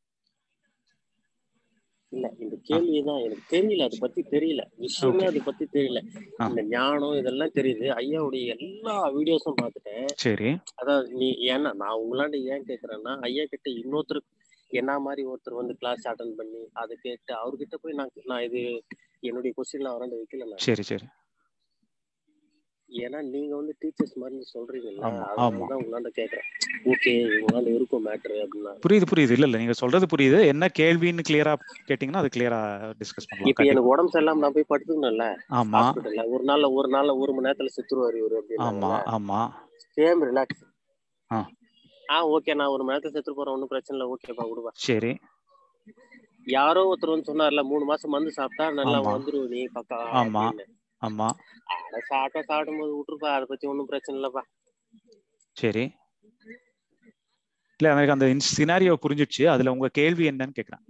இல்ல இந்த கேள்விதான் எனக்கு தெரியல அதை பத்தி தெரியல விஷயமே Okay. அதை பத்தி தெரியல ஆ. இந்த ஞானம் இதெல்லாம் தெரியுது ஐயாவுடைய எல்லா வீடியோஸும் பார்த்துட்டேன் சரி அதாவது நீ ஏன்னா நான் உங்களாண்ட ஏன் கேக்குறேன்னா ஐயா கிட்ட இன்னொருத்தர் என்ன மாதிரி ஒருத்தர் வந்து கிளாஸ் அட்டன் பண்ணி அதை கேட்டு அவர்கிட்ட போய் நான் நான் இது என்னுடைய கொஸ்டின்ல அவராண்ட வைக்கல நான் சரி சரி ஏன்னா நீங்க வந்து டீச்சர்ஸ் மாதிரி சொல்றீங்கல்ல ஆமா, ஆமா. அதனாலதான் உங்களாண்ட கேக்குறேன் ஓகே உங்களால இருக்கும் மேட்ரு அப்படின்னா புரியுது புரியுது இல்ல இல்ல நீங்க சொல்றது புரியுது என்ன கேள்வின்னு கிளியரா கேட்டீங்கன்னா அது கிளியரா டிஸ்கஸ் இப்ப பண்ணலாம் எனக்கு உடம்பு சரியில்லாம நான் போய் படுத்துக்கணும்ல ஆமா ஹாஸ்பிட்டல்ல ஒரு நாள்ல ஒரு நாள்ல ஒரு மணி நேரத்துல செத்துருவாரு இவரு ஆமா அப்படின்னு ஆமா சேம் ரிலாக்ஸ் ஆ. ஆ ஓகே நான் ஒரு மணி நேரத்துல செத்து போறேன் ஒன்றும் பிரச்சனை இல்லை ஓகேப்பா விடுவா சரி யாரோ ஒருத்தர் வந்து சொன்னார்ல மூணு மாசம் மருந்து சாப்பிட்டா நல்லா ஆமா. வந்துருவ நீ பக்கா ஆமா. அப்படின்னு. ஆமா அட சாப்பிட்டா சாப்பிடும் போது விட்டுருப்பா அதை பத்தி ஒன்றும் பிரச்சனை இல்லப்பா சரி இல்ல எனக்கு அந்த சினாரியோ புரிஞ்சிடுச்சு அதுல உங்க கேள்வி என்னன்னு கேக்குறேன்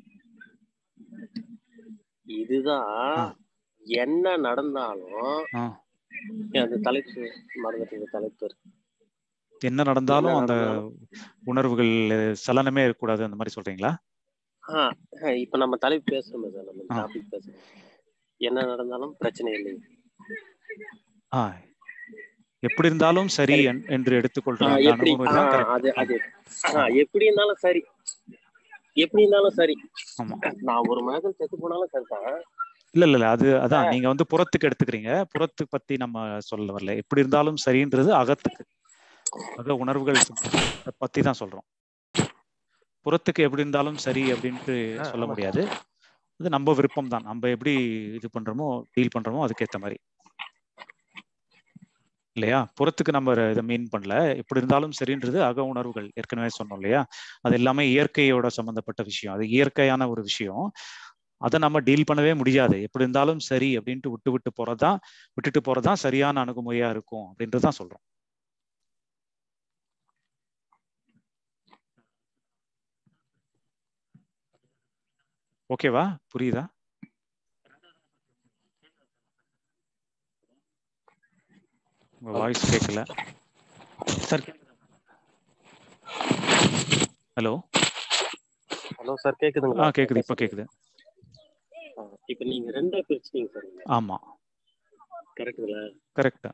இதுதான் ஆ. என்ன நடந்தாலும் ஆ. ஏன் அந்த தலைப்பு மறந்துட்டு தலைப்பு என்ன நடந்தாலும் என்ன அந்த நடந்தாலும் உணர்வுகள் சலனமே இருக்கக்கூடாது அந்த மாதிரி சொல்றீங்களா ஆ ஆ, இப்ப நம்ம தலைப்பு பேசுறோமே சார் நம்ம ஆ. டாபிக் பேசுறோம் என்ன நடந்தாலும் பிரச்சனை இல்லை ஆ எப்படி இருந்தாலும் சரி என்- என்று எடுத்துக்கொள்ற ஆ, அந்த எப்படி அணுகுமுறை ஆ, தான் correct. அது அது ஆ, எப்படி இருந்தாலும் சரி எப்படி இருந்தாலும் சரி ஆமா நான் ஒரு மனிதன் செத்து போனாலும் சரிதான் இல்ல இல்ல இல்ல அது அதான் நீங்க வந்து புறத்துக்கு எடுத்துக்கிறீங்க புறத்து பத்தி நம்ம சொல்ல வரல எப்படி இருந்தாலும் சரின்றது அகத்துக்கு அக உணர்வுகள் பத்தி தான் சொல்றோம் புறத்துக்கு எப்படி இருந்தாலும் சரி அப்படின்ட்டு ஆ, சொல்ல ஆமா. முடியாது அது நம்ம விருப்பம் தான் நம்ம எப்படி இது பண்றோமோ டீல் பண்றோமோ அதுக்கேத்த மாதிரி இல்லையா புறத்துக்கு நம்ம இதை மீன் பண்ணல எப்படி இருந்தாலும் சரின்றது அக உணர்வுகள் ஏற்கனவே சொன்னோம் இல்லையா அது எல்லாமே இயற்கையோட சம்பந்தப்பட்ட விஷயம் அது இயற்கையான ஒரு விஷயம் அதை நம்ம டீல் பண்ணவே முடியாது எப்படி இருந்தாலும் சரி அப்படின்ட்டு விட்டு விட்டு போறதுதான் விட்டுட்டு போறதுதான் சரியான அணுகுமுறையா இருக்கும் அப்படின்றது தான் சொல்றோம் ஓகேவா புரியுதா உங்க வாய்ஸ் கேட்கல சார் ஹலோ ஹலோ சார் ஆ கேக்குதுங்களா கேக்குது இப்ப கேக்குது ஆ, இப்ப நீங்க ரெண்டா பிரிச்சிட்டீங்க சார் ஆமா கரெக்டுங்களா கரெக்ட்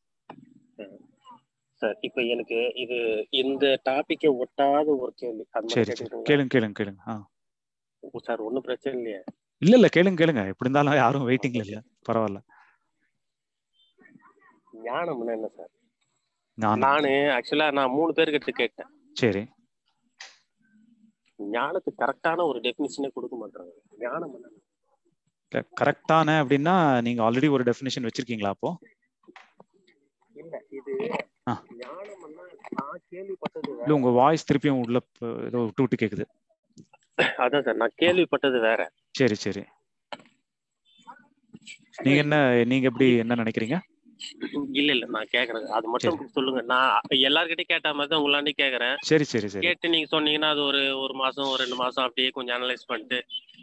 சார் இப்ப எனக்கு இது இந்த டாபிக்கை ஒட்டாத ஒரு கேள்வி அது மட்டும் சரி சரி கேட்டுக்கிறீங்களா? கேளுங்க கேளுங்க கேளுங்க ஆ ஓ, சார் ஒண்ணும் பிரச்சனை இல்லையா இல்ல இல்ல கேளுங்க கேளுங்க எப்படி இருந்தாலும் யாரும் வெயிட்டிங்ல இல்ல பரவாயில்ல ஞானம்னா என்ன சார் நான் நானு ஆக்சுவலா நான் மூணு பேர்கிட்ட கேட்டேன் சரி ஞானத்துக்கு கரெக்டான ஒரு டெபினிஷனே கொடுக்க மாட்டாங்க ஞானம் என்ன கரெக்டான அப்படின்னா நீங்க ஆல்ரெடி ஒரு டெஃபினேஷன் வச்சிருக்கீங்களா அப்போ இல்ல இது ஆ. ஞானம்னா நான் கேள்விப்பட்டது வேற. இல்ல உங்க வாய்ஸ் திருப்பியும் உள்ள ப- ஏதோ விட்டு விட்டு கேக்குது அதான் சார் நான் கேள்விப்பட்டது வேற சரி சரி நீங்க என்ன நீங்க எப்படி என்ன நினைக்கிறீங்க இல்ல இல்ல நான் கேக்குறேன் அது மட்டும் சொல்லுங்க நான் எல்லார்கிட்டயும் கேட்ட மாதிரி தான் உங்களாண்டி கேக்குறேன் சரி சரி சரி கேட்டு நீங்க சொன்னீங்கன்னா அது ஒரு ஒரு மாசம் ஒரு ரெண்டு மாசம் அப்படியே கொஞ்சம் அனலைஸ் பண்ணிட்டு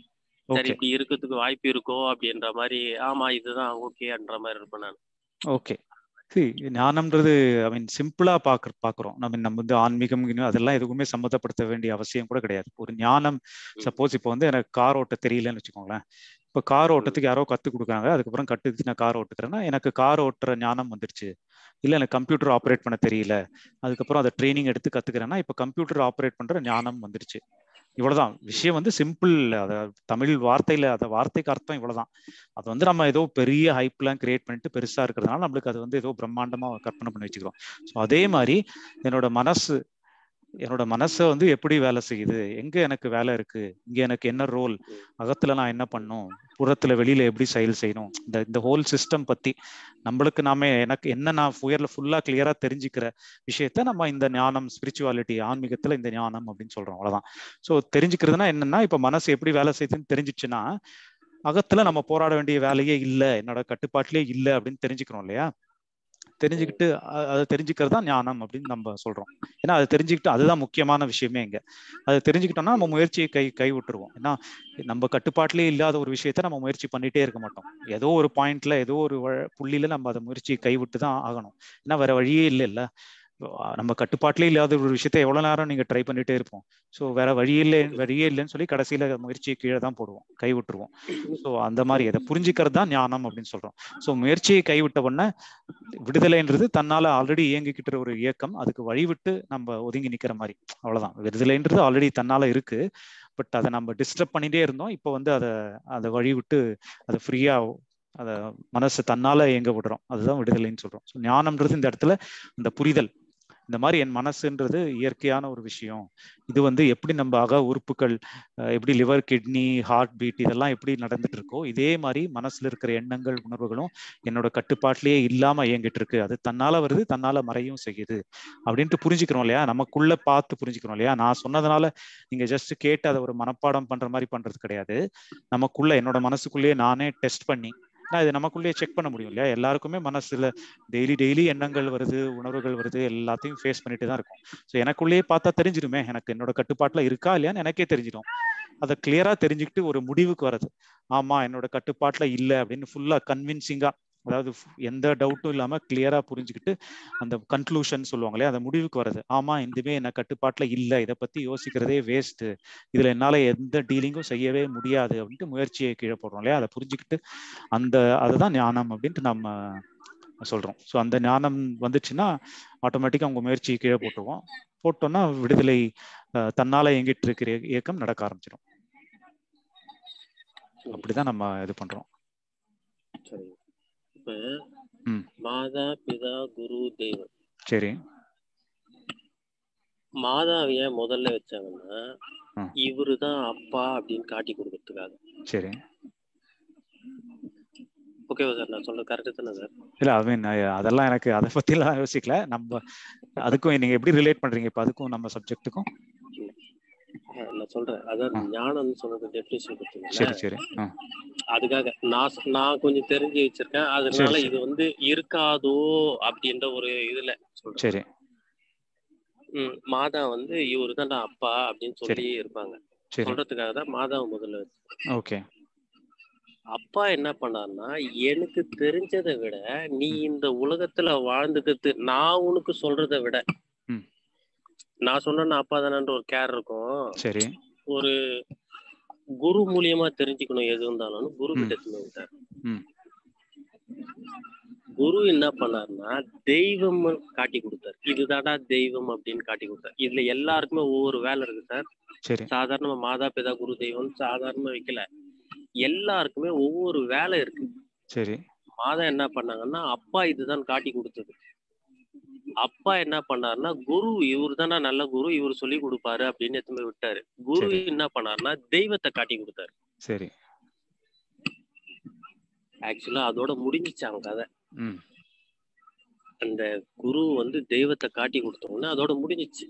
சரி ஓகே இப்படி இருக்கிறதுக்கு வாய்ப்பு இருக்கோ அப்படின்ற மாதிரி ஆமா இதுதான் ஓகேன்ற மாதிரி இருப்பேன் நான் ஓகே சரி ஞானம்ன்றது ஐ மீன் சிம்பிளா பாக்குற பாக்குறோம் நம்ம நம்ம வந்து ஆன்மீகம் இன்னும் அதெல்லாம் எதுவுமே சம்மந்தப்படுத்த வேண்டிய அவசியம் கூட கிடையாது ஒரு ஞானம் சப்போஸ் இப்போ வந்து எனக்கு கார் ஓட்ட தெரியலன்னு வச்சுக்கோங்களேன் இப்போ கார் ஓட்டத்துக்கு யாரோ கத்து கொடுக்குறாங்க அதுக்கப்புறம் கத்துக்கிட்டு நான் கார் ஓட்டுக்கிறேன்னா எனக்கு கார் ஓட்டுற ஞானம் வந்துருச்சு இல்ல எனக்கு கம்ப்யூட்டர் ஆப்ரேட் பண்ண தெரியல அதுக்கப்புறம் அதை ட்ரைனிங் எடுத்து கத்துக்கிறேன்னா இப்போ கம்ப்யூட்டர் ஆப்ரேட் பண்ற ஞானம் வந்துருச்சு இவ்வளவுதான் விஷயம் வந்து சிம்பிள் அத தமிழ் வார்த்தையில அந்த வார்த்தைக்கு அர்த்தம் இவ்வளவுதான் அது வந்து நம்ம ஏதோ பெரிய ஹைப்லாம் கிரியேட் பண்ணிட்டு பெருசா இருக்கிறதுனால நம்மளுக்கு அது வந்து ஏதோ பிரம்மாண்டமா கற்பனை பண்ணி வச்சுக்கிறோம் ஸோ அதே மாதிரி என்னோட மனசு என்னோட மனசை வந்து எப்படி வேலை செய்யுது எங்க எனக்கு வேலை இருக்கு இங்க எனக்கு என்ன ரோல் அகத்துல நான் என்ன பண்ணும் புறத்துல வெளியில எப்படி செயல் செய்யணும் இந்த இந்த ஹோல் சிஸ்டம் பத்தி நம்மளுக்கு நாம எனக்கு என்ன நான் உயர்ல ஃபுல்லா கிளியரா தெரிஞ்சுக்கிற விஷயத்த நம்ம இந்த ஞானம் ஸ்பிரிச்சுவாலிட்டி ஆன்மீகத்துல இந்த ஞானம் அப்படின்னு சொல்றோம் அவ்வளவுதான் ஸோ தெரிஞ்சுக்கிறதுனா என்னன்னா இப்ப மனசு எப்படி வேலை செய்யுதுன்னு தெரிஞ்சிச்சுன்னா அகத்துல நம்ம போராட வேண்டிய வேலையே இல்லை என்னோட கட்டுப்பாட்டிலே இல்லை அப்படின்னு தெரிஞ்சுக்கிறோம் இல்லையா தெரிஞ்சுக்கிட்டு அ- அதை தெரிஞ்சுக்கிறது தான் ஞானம் அப்படின்னு நம்ம சொல்றோம் ஏன்னா அதை தெரிஞ்சுக்கிட்டு அதுதான் முக்கியமான விஷயமே இங்க அதை தெரிஞ்சுக்கிட்டோம்னா நம்ம முயற்சியை கை கை விட்டுருவோம் ஏன்னா நம்ம கட்டுப்பாட்டிலே இல்லாத ஒரு விஷயத்த நம்ம முயற்சி பண்ணிட்டே இருக்க மாட்டோம் ஏதோ ஒரு பாயிண்ட்ல ஏதோ ஒரு வ- புள்ளியில நம்ம அதை முயற்சியை கைவிட்டு தான் ஆகணும் ஏன்னா வேற வழியே இல்லை இல்ல நம்ம கட்டுப்பாட்டிலே இல்லாத ஒரு விஷயத்த எவ்வளவு நேரம் நீங்க ட்ரை பண்ணிட்டே இருப்போம் ஸோ வேற வழி இல்லை வழியே இல்லைன்னு சொல்லி கடைசியில முயற்சியை கீழே தான் போடுவோம் கை விட்டுருவோம் ஸோ அந்த மாதிரி அதை புரிஞ்சுக்கிறது தான் ஞானம் அப்படின்னு சொல்றோம் ஸோ முயற்சியை கைவிட்ட உடனே விடுதலைன்றது தன்னால ஆல்ரெடி இயங்கிக்கிட்டு ஒரு இயக்கம் அதுக்கு வழிவிட்டு நம்ம ஒதுங்கி நிக்கிற மாதிரி அவ்வளவுதான் விடுதலைன்றது ஆல்ரெடி தன்னால இருக்கு பட் அதை நம்ம டிஸ்டர்ப் பண்ணிட்டே இருந்தோம் இப்போ வந்து அதை அதை வழிவிட்டு அதை ஃப்ரீயா அதை மனசு தன்னால இயங்க விடுறோம் அதுதான் விடுதலைன்னு சொல்றோம் ஸோ ஞானம்ன்றது இந்த இடத்துல இந்த புரிதல் இந்த மாதிரி என் மனசுன்றது இயற்கையான ஒரு விஷயம் இது வந்து எப்படி நம்ம அக உறுப்புகள் அஹ் எப்படி லிவர் கிட்னி ஹார்ட் பீட் இதெல்லாம் எப்படி நடந்துட்டு இருக்கோ இதே மாதிரி மனசுல இருக்கிற எண்ணங்கள் உணர்வுகளும் என்னோட கட்டுப்பாட்டிலேயே இல்லாம இயங்கிட்டு இருக்கு அது தன்னால வருது தன்னால மறையும் செய்யுது அப்படின்ட்டு புரிஞ்சுக்கிறோம் இல்லையா நமக்குள்ள பார்த்து புரிஞ்சுக்கிறோம் இல்லையா நான் சொன்னதுனால நீங்க ஜஸ்ட் கேட்டு அதை ஒரு மனப்பாடம் பண்ற மாதிரி பண்றது கிடையாது நமக்குள்ள என்னோட மனசுக்குள்ளேயே நானே டெஸ்ட் பண்ணி நான் இது நமக்குள்ளேயே செக் பண்ண முடியும் இல்லையா எல்லாருக்குமே மனசுல டெய்லி டெய்லி எண்ணங்கள் வருது உணர்வுகள் வருது எல்லாத்தையும் ஃபேஸ் பண்ணிட்டு தான் இருக்கும் ஸோ எனக்குள்ளேயே பார்த்தா தெரிஞ்சிடுமே எனக்கு என்னோட கட்டுப்பாட்டுல இருக்கா இல்லையான்னு எனக்கே தெரிஞ்சிடும் அதை கிளியரா தெரிஞ்சுக்கிட்டு ஒரு முடிவுக்கு வர்றது ஆமா என்னோட கட்டுப்பாட்டுல இல்லை அப்படின்னு ஃபுல்லா கன்வின்சிங்கா அதாவது எந்த டவுட்டும் இல்லாம கிளியரா புரிஞ்சுக்கிட்டு அந்த கன்க்ளூஷன் சொல்லுவாங்களே அந்த முடிவுக்கு வருது ஆமா இதுவே என்ன கட்டுப்பாட்டுல இல்ல இதை பத்தி யோசிக்கிறதே வேஸ்ட் இதுல என்னால எந்த டீலிங்கும் செய்யவே முடியாது அப்படின்ட்டு முயற்சியை கீழே போடுறோம் இல்லையா அதை புரிஞ்சுக்கிட்டு அந்த அதுதான் ஞானம் அப்படின்ட்டு நம்ம சொல்றோம் ஸோ அந்த ஞானம் வந்துச்சுன்னா ஆட்டோமேட்டிக்கா உங்க முயற்சியை கீழே போட்டுருவோம் போட்டோம்னா விடுதலை தன்னால எங்கிட்டு இருக்கிற இயக்கம் நடக்க ஆரம்பிச்சிடும் அப்படிதான் நம்ம இது பண்றோம் சரி இப்ப மாதா பிதா குரு தெய்வம் சரி மாதாவிய முதல்ல வச்சாங்கன்னா இவருதான் அப்பா அப்படின்னு காட்டி கொடுக்கறதுக்காக சரி ஓகேவா சார் நான் சொல்ற கரெக்ட் தானே சார் இல்ல ஐ மீன் அதெல்லாம் எனக்கு அதை பத்தி எல்லாம் யோசிக்கல நம்ம அதுக்கும் நீங்க எப்படி ரிலேட் பண்றீங்க இப்ப அதுக்கும் நம்ம சப்ஜெக்ட்டுக்கும் நான் சொல்றேன் அதான் ஞானம்னு சொன்னது டெபினிஷன் கொடுத்தீங்க சரி சரி அதுக்காக நான் நான் கொஞ்சம் தெரிஞ்சு வச்சிருக்கேன் அதனால இது வந்து இருக்காதோ அப்படின்ற ஒரு இதுல சொல்றேன் சரி ம் மாதா வந்து இவரு தான் அப்பா அப்படின்னு சொல்லி இருப்பாங்க சொல்றதுக்காக தான் மாதாவை முதல்ல வச்சு ஓகே அப்பா என்ன பண்ணார்னா எனக்கு தெரிஞ்சதை விட நீ இந்த உலகத்துல வாழ்ந்துக்கிறது நான் உனக்கு சொல்றதை விட நான் சொன்ன அப்பா தானன்ற ஒரு கேர் இருக்கும் சரி ஒரு குரு மூலியமா தெரிஞ்சுக்கணும் எது இருந்தாலும் குரு கிட்ட விட்டார் குரு என்ன பண்ணாருன்னா தெய்வம் காட்டி கொடுத்தாரு இதுதாடா தெய்வம் அப்படின்னு காட்டி கொடுத்தாரு இதுல எல்லாருக்குமே ஒவ்வொரு வேலை இருக்கு சார் சரி சாதாரணமா மாதா பிதா குரு தெய்வம் சாதாரணமா வைக்கல எல்லாருக்குமே ஒவ்வொரு வேலை இருக்கு சரி மாதா என்ன பண்ணாங்கன்னா அப்பா இதுதான் காட்டி கொடுத்தது அப்பா என்ன பண்ணாருன்னா குரு இவரு தானே நல்ல குரு இவர் சொல்லி கொடுப்பாரு அப்படின்னு எத்தனை விட்டாரு குரு என்ன பண்ணாருன்னா தெய்வத்தை காட்டி கொடுத்தாரு சரி ஆக்சுவலா அதோட முடிஞ்சிச்சாங்க கதை அந்த குரு வந்து தெய்வத்தை காட்டி கொடுத்தோம்னா அதோட முடிஞ்சிச்சு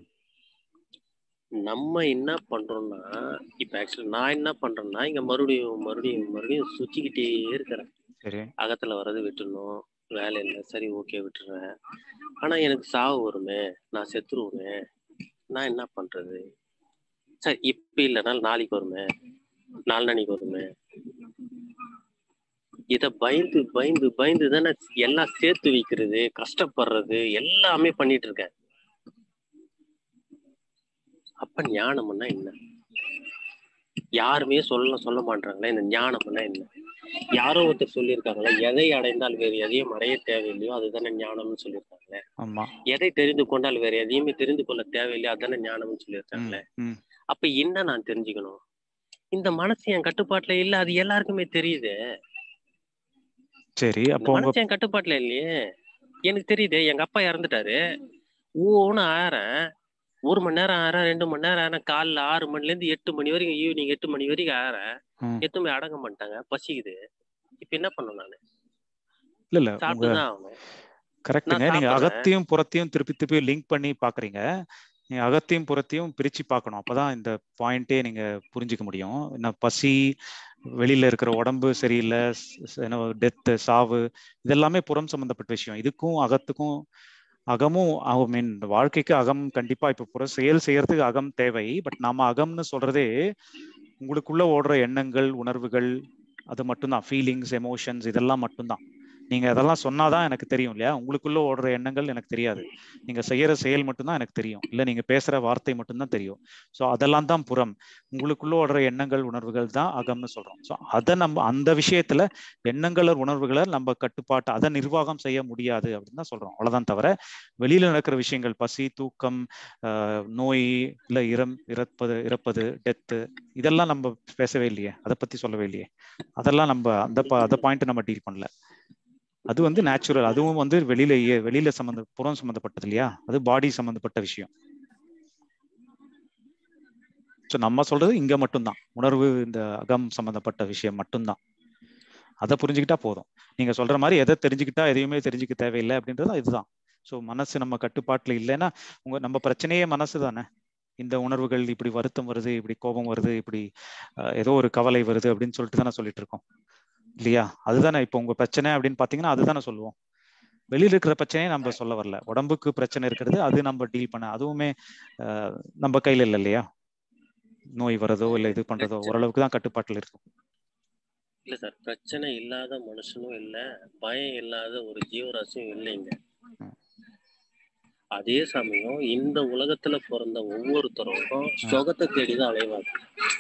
நம்ம என்ன பண்றோம்னா இப்ப ஆக்சுவலி நான் என்ன பண்றேன்னா இங்க மறுபடியும் மறுபடியும் மறுபடியும் சுத்திக்கிட்டே இருக்கிறேன் சரி அகத்துல வர்றது விட்டுணும் வேலை இல்லை சரி ஓகே விட்டுறேன் ஆனா எனக்கு சாவு வருமே நான் செத்துருவேன் நான் என்ன பண்றது சரி இப்ப இல்லைனாலும் நாளைக்கு வருமே நாலு வருமே இத பயந்து பயந்து பயந்து தானே எல்லாம் சேர்த்து வைக்கிறது கஷ்டப்படுறது எல்லாமே பண்ணிட்டு இருக்கேன் அப்ப ஞானம்னா என்ன யாருமே சொல்ல சொல்ல மாட்டாங்களே இந்த ஞானம்னா என்ன யாரோ ஒருத்தர் சொல்லியிருக்காங்களா எதை அடைந்தால் வேறு எதையும் அடைய தேவையில்லையோ அதுதானே ஞானம்னு சொல்லியிருக்காங்களே ஆமா எதை தெரிந்து கொண்டால் வேற எதையுமே தெரிந்து கொள்ள தேவையில்லையோ அதுதானே ஞானம்னு சொல்லியிருக்காங்களே அப்ப என்ன நான் தெரிஞ்சுக்கணும் இந்த மனசு என் கட்டுப்பாட்டுல இல்ல அது எல்லாருக்குமே தெரியுது சரி அப்போ மனசு என் கட்டுப்பாட்டுல இல்லையே எனக்கு தெரியுது எங்க அப்பா இறந்துட்டாரு ஓன்னு ஆறேன் ஒரு மணி நேரம் ஆறேன் ரெண்டு மணி நேரம் ஆறேன் காலைல ஆறு மணில இருந்து எட்டு மணி வரைக்கும் ஈவினிங் எட்டு மணி வரைக்கும் ஆறேன் எதுவுமே அடங்க மாட்டாங்க பசிக்குது இப்ப என்ன பண்ணும் நானு இல்ல இல்ல சாப்பிட்டுதான் ஆகணும் கரெக்டுங்க நீங்க அகத்தையும் புறத்தையும் திருப்பி திருப்பி லிங்க் பண்ணி பாக்குறீங்க நீங்க அகத்தையும் புறத்தையும் பிரிச்சு பார்க்கணும் அப்பதான் இந்த பாயிண்டே நீங்க புரிஞ்சுக்க முடியும் என்ன பசி வெளியில இருக்கிற உடம்பு சரியில்லை டெத்து சாவு இதெல்லாமே புறம் சம்பந்தப்பட்ட விஷயம் இதுக்கும் அகத்துக்கும் அகமும் ஐ மீன் வாழ்க்கைக்கு அகம் கண்டிப்பா இப்ப புற செயல் செய்யறதுக்கு அகம் தேவை பட் நாம அகம்னு சொல்றதே உங்களுக்குள்ள ஓடுற எண்ணங்கள் உணர்வுகள் அது மட்டும்தான் ஃபீலிங்ஸ் எமோஷன்ஸ் இதெல்லாம் மட்டும்தான் நீங்க அதெல்லாம் சொன்னாதான் எனக்கு தெரியும் இல்லையா உங்களுக்குள்ள ஓடுற எண்ணங்கள் எனக்கு தெரியாது நீங்க செய்யற செயல் மட்டும்தான் எனக்கு தெரியும் இல்ல நீங்க பேசுற வார்த்தை மட்டும்தான் தெரியும் ஸோ அதெல்லாம் தான் புறம் உங்களுக்குள்ள ஓடுற எண்ணங்கள் உணர்வுகள் தான் அகம்னு சொல்றோம் ஸோ அதை நம்ம அந்த விஷயத்துல எண்ணங்கள் உணர்வுகளை நம்ம கட்டுப்பாட்டு அதை நிர்வாகம் செய்ய முடியாது அப்படின்னு தான் சொல்றோம் அவ்வளவுதான் தவிர வெளியில நடக்கிற விஷயங்கள் பசி தூக்கம் நோய் இல்ல இறம் இறப்பது இறப்பது டெத்து இதெல்லாம் நம்ம பேசவே இல்லையே அதை பத்தி சொல்லவே இல்லையே அதெல்லாம் நம்ம அந்த அந்த பாயிண்ட் நம்ம டீல் பண்ணல அது வந்து நேச்சுரல் அதுவும் வந்து வெளியில வெளியில சம்பந்த புறம் சம்பந்தப்பட்டது இல்லையா அது பாடி சம்பந்தப்பட்ட விஷயம் ஸோ நம்ம சொல்றது இங்க மட்டும்தான் உணர்வு இந்த அகம் சம்பந்தப்பட்ட விஷயம் மட்டும்தான் அதை புரிஞ்சுக்கிட்டா போதும் நீங்க சொல்ற மாதிரி எதை தெரிஞ்சுக்கிட்டா எதையுமே தெரிஞ்சுக்க தேவையில்லை அப்படின்றது இதுதான் ஸோ மனசு நம்ம கட்டுப்பாட்டுல இல்லைன்னா உங்க நம்ம பிரச்சனையே மனசு தானே இந்த உணர்வுகள் இப்படி வருத்தம் வருது இப்படி கோபம் வருது இப்படி ஏதோ ஒரு கவலை வருது அப்படின்னு சொல்லிட்டு தானே சொல்லிட்டு இருக்கோம் இல்லையா அதுதானே இப்போ உங்க பிரச்சனை அப்படின்னு பாத்தீங்கன்னா அதுதானே சொல்லுவோம் வெளியில இருக்கிற பிரச்சனையை நம்ம சொல்ல வரல உடம்புக்கு பிரச்சனை இருக்கிறது அது நம்ம டீல் பண்ண அதுவுமே நம்ம கையில இல்லை இல்லையா நோய் வரதோ இல்ல இது பண்றதோ ஓரளவுக்கு தான் கட்டுப்பாட்டுல இருக்கும் இல்ல சார் பிரச்சனை இல்லாத மனுஷனும் இல்ல பயம் இல்லாத ஒரு ஜீவராசியும் இல்லைங்க ம். அதே சமயம் இந்த உலகத்துல பிறந்த ஒவ்வொருத்தருக்கும் சுகத்தை தேடிதான் அலைவாங்க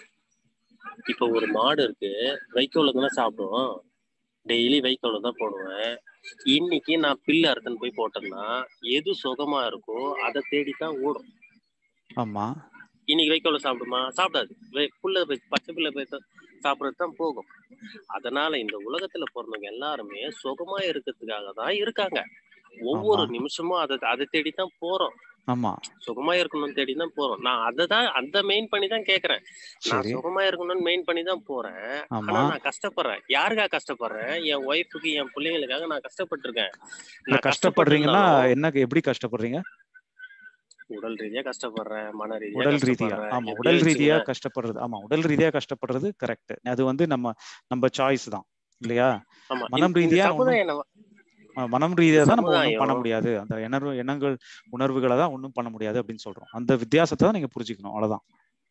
இப்ப ஒரு மாடு இருக்கு வைக்கோல தானே சாப்பிடுவோம் டெய்லி வைக்கோல தான் போடுவேன் இன்னைக்கு நான் பில்லு அறுத்துன்னு போய் போட்டேன்னா எது சுகமா இருக்கோ அதை தேடித்தான் ஓடும் ஆமா இன்னைக்கு வைக்கோல சாப்பிடுமா சாப்பிடாது வே- புல்ல போய் பச்சை புல்ல போய் தான் சாப்பிடறது தான் போகும் அதனால இந்த உலகத்துல பிறந்தவங்க எல்லாருமே சுகமா இருக்கிறதுக்காக தான் இருக்காங்க ஒவ்வொரு ஆமா. நிமிஷமும் அதை அதை தேடி தான் போறோம் ஆமா சுகமா இருக்கணும்னு தேடி தான் போறோம் நான் அதை தான் அந்த மெயின் பண்ணி தான் கேக்குறேன் நான் சரி சுகமா இருக்கணும்னு மெயின் பண்ணி தான் போறேன் ஆமா ஆனா நான் கஷ்டப்படுறேன் யாருக்காக கஷ்டப்படுறேன் என் ஒய்ஃபுக்கு என் பிள்ளைங்களுக்காக நான் கஷ்டப்பட்டிருக்கேன் இல்ல நான் கஷ்டப்படுறீங்கன்னா கஷ்டப்பட்டிருந்தாலும் என்ன எப்படி கஷ்டப்படுறீங்க உடல் ரீதியா கஷ்டப்படுறேன் மன ரீதியா உடல் ரீதியா கஷ்டப்படுறேன் ஆமா எப்படியோ உடல் ரீதியா வச்சுக்கோங்க. கஷ்டப்படுறது ஆமா உடல் ரீதியா கஷ்டப்படுறது கரெக்ட் அது வந்து நம்ம நம்ம சாய்ஸ் தான் இல்லையா ஆமா மனம் இந்த- இந்த ரீதியா ஒண்ணும் சமுதாயம் என்ன ஆ, மனம் ரீதியா தான் நம்ம ஒன்றும் சமுதாயம். பண்ண முடியாது அந்த எண்ணர்வு எண்ணங்கள் உணர்வுகளை தான் ஒன்றும் பண்ண முடியாது அப்படின்னு சொல்றோம் அந்த வித்தியாசத்தை தான் நீங்க புரிஞ்சுக்கணும் அவ்வளவுதான்